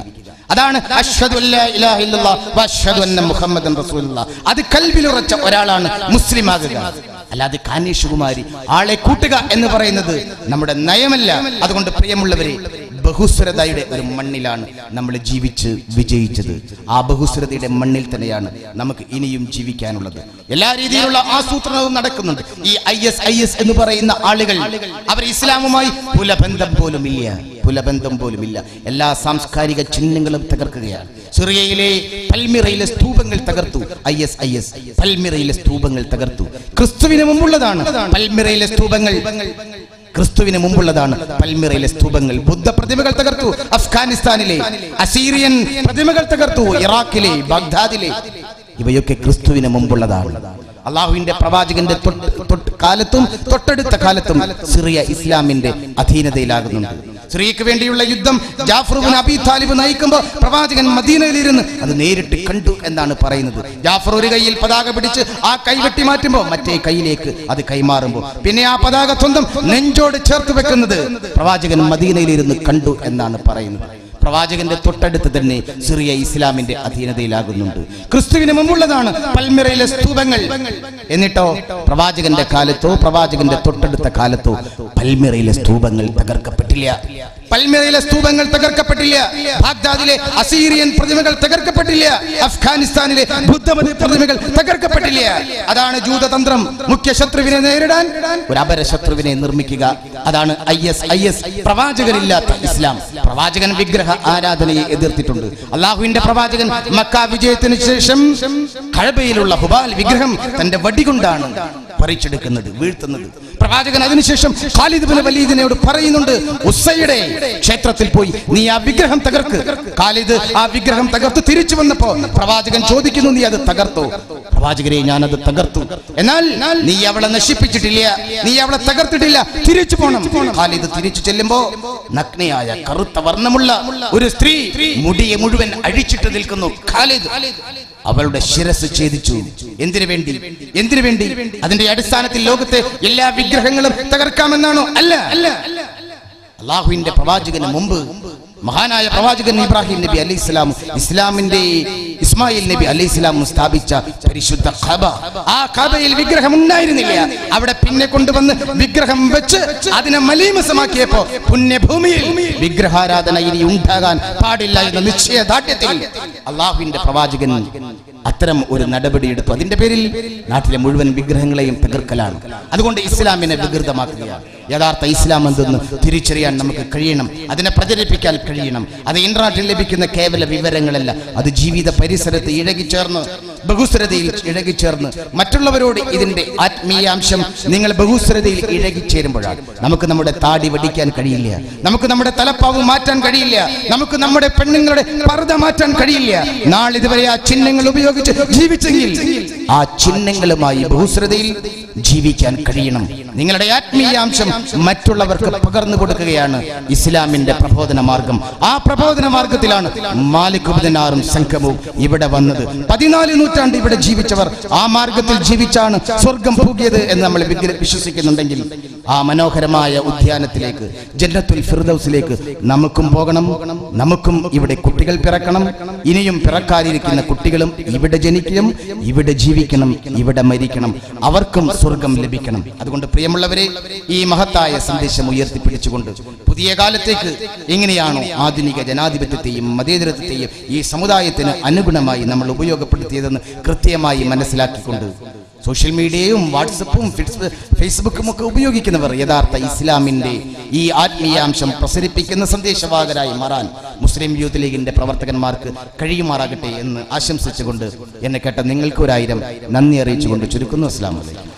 അതാണ് അഷ്ഹദു അല്ലാ ഇലാഹ ഇല്ലല്ലാഹ് വ അഷ്ഹദു അന്ന മുഹമ്മദൻ റസൂലുള്ളാഹ് അത് കൽബിലുറച്ച ഒരാളാണ് മുസ്ലിം ആകുക അല്ലാതെ കാനേഷുകുമാരി ആളെ കൂട്ടുക എന്ന് പറയുന്നത് നമ്മുടെ നയമല്ല അതുകൊണ്ട് പ്രിയമുള്ളവരെ ബഹുസ്വരതയുടെ ഒരു മണ്ണിലാണ് നമ്മൾ ജീവിച്ച് വിജയിച്ചത് ആ ബഹുസ്വരതയുടെ മണ്ണിൽ തന്നെയാണ് നമുക്ക് ഇനിയും ജീവിക്കാനുള്ളത് എല്ലാ രീതിയിലുള്ള ആസൂത്രണവും നടക്കുന്നുണ്ട് ഈ ഐ എസ് ഐ എസ് എന്ന് പറയുന്ന ആളുകൾ അവർ ഇസ്ലാമുമായി പുലബന്ധം പോലും ഇല്ല പുലബന്ധം പോലും ഇല്ല എല്ലാ സാംസ്കാരിക ചിഹ്നങ്ങളും തകർക്കുകയാണ് സിറിയയിലെ പൽമിറയിലെ സ്തൂപങ്ങൾ തകർത്തു ഐ എസ് ഐ എസ് പൽമിറയിലെ സ്തൂപങ്ങൾ തകർത്തു ക്രിസ്തുവിന് മുമ്പുള്ളതാണ് പൽമിറയിലെ സ്തൂപങ്ങൾ ക്രിസ്തുവിന് മുമ്പുള്ളതാണ് പൽമിറയിലെ സ്തൂപങ്ങൾ ബുദ്ധ പ്രതിമകൾ തകർത്തു അഫ്ഗാനിസ്ഥാനിലെ അസീറിയൻ പ്രതിമകൾ തകർത്തു ഇറാഖിലെ ബഗ്ദാദിലെ ഇവയൊക്കെ ക്രിസ്തുവിന് മുമ്പുള്ളതാണ് അള്ളാഹുവിന്റെ പ്രവാചകന്റെ തൊട്ട് തൊട്ട് കാലത്തും തൊട്ടടുത്ത കാലത്തും സിറിയ ഇസ്ലാമിന്റെ അധീനതയിലാകുന്നുണ്ട് സിറിയക്ക് വേണ്ടിയുള്ള യുദ്ധം ജാഫറുബിൻ അബി താലിബ് നയിക്കുമ്പോൾ പ്രവാചകൻ മദീനയിലിരുന്ന് അത് നേരിട്ട് കണ്ടു എന്നാണ് പറയുന്നത് ജാഫർ ഒരു കൈയിൽ പതാക പിടിച്ച് ആ കൈ വെട്ടി മാറ്റുമ്പോൾ മറ്റേ കൈയിലേക്ക് അത് കൈമാറുമ്പോൾ പിന്നെ ആ പതാക സ്വന്തം നെഞ്ചോട് ചേർത്ത് വെക്കുന്നത് പ്രവാചകൻ മദീനയിലിരുന്ന് കണ്ടു എന്നാണ് പറയുന്നത് പ്രവാചകന്റെ തൊട്ടടുത്ത് തന്നെ സിറിയ ഇസ്ലാമിന്റെ അധീനതയിലാകുന്നുണ്ട് ക്രിസ്തുവിന് മുമ്പുള്ളതാണ് പൽമിറയിലെ സ്തൂപങ്ങൾ എന്നിട്ടോ പ്രവാചകന്റെ കാലത്തോ പ്രവാചകന്റെ തൊട്ടടുത്ത കാലത്തോ പൽമിറയിലെ സ്തൂപങ്ങൾ തകർക്കപ്പെട്ടില്ല പൽമിറയിലെ സ്തൂപങ്ങൾ തകർക്കപ്പെട്ടില്ല ബാഗ്ദാദിലെ അസീറിയൻ പ്രതിമകൾ തകർക്കപ്പെട്ടില്ല അഫ്ഗാനിസ്ഥാനിലെ ബുദ്ധമത പ്രതിമകൾ തകർക്കപ്പെട്ടില്ല അതാണ് ജൂതതന്ത്രം മുഖ്യ ശത്രുവിനെ നേരിടാൻ ഒരു അപര ശത്രുവിനെ നിർമ്മിക്കുക അതാണ് ഐ എസ് ഐ എസ് പ്രവാചകനില്ലാത്ത ഇസ്ലാം പ്രവാചകൻ വിഗ്രഹ ആരാധനയെ എതിർത്തിട്ടുണ്ട് അള്ളാഹുവിന്റെ പ്രവാചകൻ മക്ക വിജയത്തിന് ശേഷം കഴബയിലുള്ള ഹുബാൽ വിഗ്രഹം തന്റെ വടി കൊണ്ടാണ് പറിച്ചെടുക്കുന്നത് വീഴ്ത്തുന്നത് പ്രവാചകൻ അതിനുശേഷം ഖാലിദ് ബിൻ വലീദിനോട് പറയുന്നുണ്ട് ഉസ്സയുടെ ക്ഷേത്രത്തിൽ പോയി നീ ആ വിഗ്രഹം തകർക്ക് ഖാലിദ് ആ വിഗ്രഹം തകർത്ത് തിരിച്ചു വന്നപ്പോ പ്രവാചകൻ ചോദിക്കുന്നു നീ അത് തകർത്തോ പ്രവാചകരെ ഞാനത് തകർത്തു എന്നാൽ നീ അവളെ നശിപ്പിച്ചിട്ടില്ല നീ അവളെ തകർത്തിട്ടില്ല തിരിച്ചു പോണം ഖാലിദ് തിരിച്ചു ചെല്ലുമ്പോ നഗ്നയായ കറുത്ത വർണ്ണമുള്ള ഒരു സ്ത്രീ മുടിയെ മുഴുവൻ അഴിച്ചിട്ട് നിൽക്കുന്നു ഖാലിദ് അവളുടെ ശിരസ് ഛേദിച്ചു എന്തിനു വേണ്ടി എന്തിനു വേണ്ടി അതിന്റെ അടിസ്ഥാനത്തിൽ ലോകത്തെ എല്ലാ വിഗ്രഹങ്ങളും തകർക്കാമെന്നാണോ അല്ല അല്ല അള്ളാഹുവിന്റെ പ്രവാചകന് മുമ്പ് മഹാനായ പ്രവാചകൻ ഇബ്രാഹിം നബി അലൈഹി ഇസ്ലാം ഇസ്ലാമിന്റെ ഇസ്മായിൽ നബി അലൈഹി ഇസ്ലാം സ്ഥാപിച്ച പരിശുദ്ധ ഖബ ആ ഖബയിൽ വിഗ്രഹം ഉണ്ടായിരുന്നില്ല അവിടെ പിന്നെ കൊണ്ടുവന്ന് വിഗ്രഹം വെച്ച് അതിനെ മലീമസമാക്കിയപ്പോ പുണ്യഭൂമിയിൽ വിഗ്രഹാരാധന ഇനി ഉണ്ടാകാൻ പാടില്ല എന്ന നിശ്ചയദാർഢ്യത്തിൽ അള്ളാഹുവിന്റെ പ്രവാചകൻ അത്തരം ഒരു നടപടി എടുത്തു അതിന്റെ പേരിൽ നാട്ടിലെ മുഴുവൻ വിഗ്രഹങ്ങളെയും തകർക്കലാണ് അതുകൊണ്ട് ഇസ്ലാമിനെ വികൃതമാക്കുകയാണ് യഥാർത്ഥ ഇസ്ലാം എന്തെന്ന് തിരിച്ചറിയാൻ നമുക്ക് കഴിയണം അതിനെ പ്രചരിപ്പിക്കാൻ കഴിയണം അത് ഇന്റർനെറ്റിൽ ലഭിക്കുന്ന കേവല വിവരങ്ങളല്ല അത് ജീവിത പരിസരത്ത് ഇഴകിച്ചേർന്ന് ബഹുസ്വരതയിൽ ഇഴകിച്ചേർന്ന് മറ്റുള്ളവരോട് ഇതിന്റെ ആത്മീയാംശം നിങ്ങൾ ബഹുസ്വരതയിൽ ഇഴകിച്ചേരുമ്പോഴാണ് നമുക്ക് നമ്മുടെ താടി വടിക്കാൻ കഴിയില്ല നമുക്ക് നമ്മുടെ തലപ്പാവ് മാറ്റാൻ കഴിയില്ല നമുക്ക് നമ്മുടെ പെണ്ണുങ്ങളുടെ പർദ്ദ മാറ്റാൻ കഴിയില്ല നാളിതുവരെ ആ ചിഹ്നങ്ങൾ ഉപയോഗിച്ച് ജീവിച്ചെങ്കിൽ ആ ചിഹ്നങ്ങളുമായി ബഹുസ്വരതയിൽ ജീവിക്കാൻ കഴിയണം നിങ്ങളുടെ ആത്മീയാംശം മറ്റുള്ളവർക്ക് പകർന്നു കൊടുക്കുകയാണ് ഇസ്ലാമിന്റെ പ്രബോധന മാർഗം ആ പ്രബോധന മാർഗത്തിലാണ് മാലിക് ഉബിനാറും സംഘവും ഇവിടെ വന്നത് പതിനാല് നൂറ്റാണ്ട് ഇവിടെ ജീവിച്ചവർ ആ മാർഗത്തിൽ ജീവിച്ചാണ് സ്വർഗം പൂകിയത് എന്ന് നമ്മൾ വിഗ്ര- വിശ്വസിക്കുന്നുണ്ടെങ്കിൽ ആ മനോഹരമായ ഉദ്യാനത്തിലേക്ക് ജന്നത്തുൽ ഫിർദൗസിലേക്ക് നമുക്കും പോകണം നമുക്കും ഇവിടെ കുട്ടികൾ പിറക്കണം ഇനിയും പിറക്കാതിരിക്കുന്ന കുട്ടികളും ഇവിടെ ജനിക്കണം ഇവിടെ ജീവിക്കണം ഇവിടെ മരിക്കണം അവർക്കും സ്വർഗം ലഭിക്കണം അതുകൊണ്ട് പ്രിയമുള്ളവരെ ഈ മഹത്തായ സന്ദേശം ഉയർത്തിപ്പിടിച്ചുകൊണ്ട് പുതിയ കാലത്തേക്ക് എങ്ങനെയാണോ ആധുനിക ജനാധിപത്യത്തെയും മതേതരത്വത്തെയും ഈ സമുദായത്തിന് അനുഗുണമായി നമ്മൾ ഉപയോഗപ്പെടുത്തിയതെന്ന് കൃത്യമായി മനസ്സിലാക്കിക്കൊണ്ട് സോഷ്യൽ മീഡിയയും വാട്സപ്പും ഫിറ്റ്സ് ഫേസ്ബുക്കും ഒക്കെ ഉപയോഗിക്കുന്നവർ യഥാർത്ഥ ഇസ്ലാമിന്റെ ഈ ആത്മീയാംശം പ്രസരിപ്പിക്കുന്ന സന്ദേശവാഹകരായി മാറാൻ മുസ്ലിം യൂത്ത് ലീഗിന്റെ പ്രവർത്തകന്മാർക്ക് കഴിയുമാറാകട്ടെ എന്ന് ആശംസിച്ചുകൊണ്ട് എന്നെ കേട്ട നിങ്ങൾക്ക് ഒരായിരം നന്ദി അറിയിച്ചുകൊണ്ട് ചുരുക്കുന്നു അസ്ലാം വലൈക്കും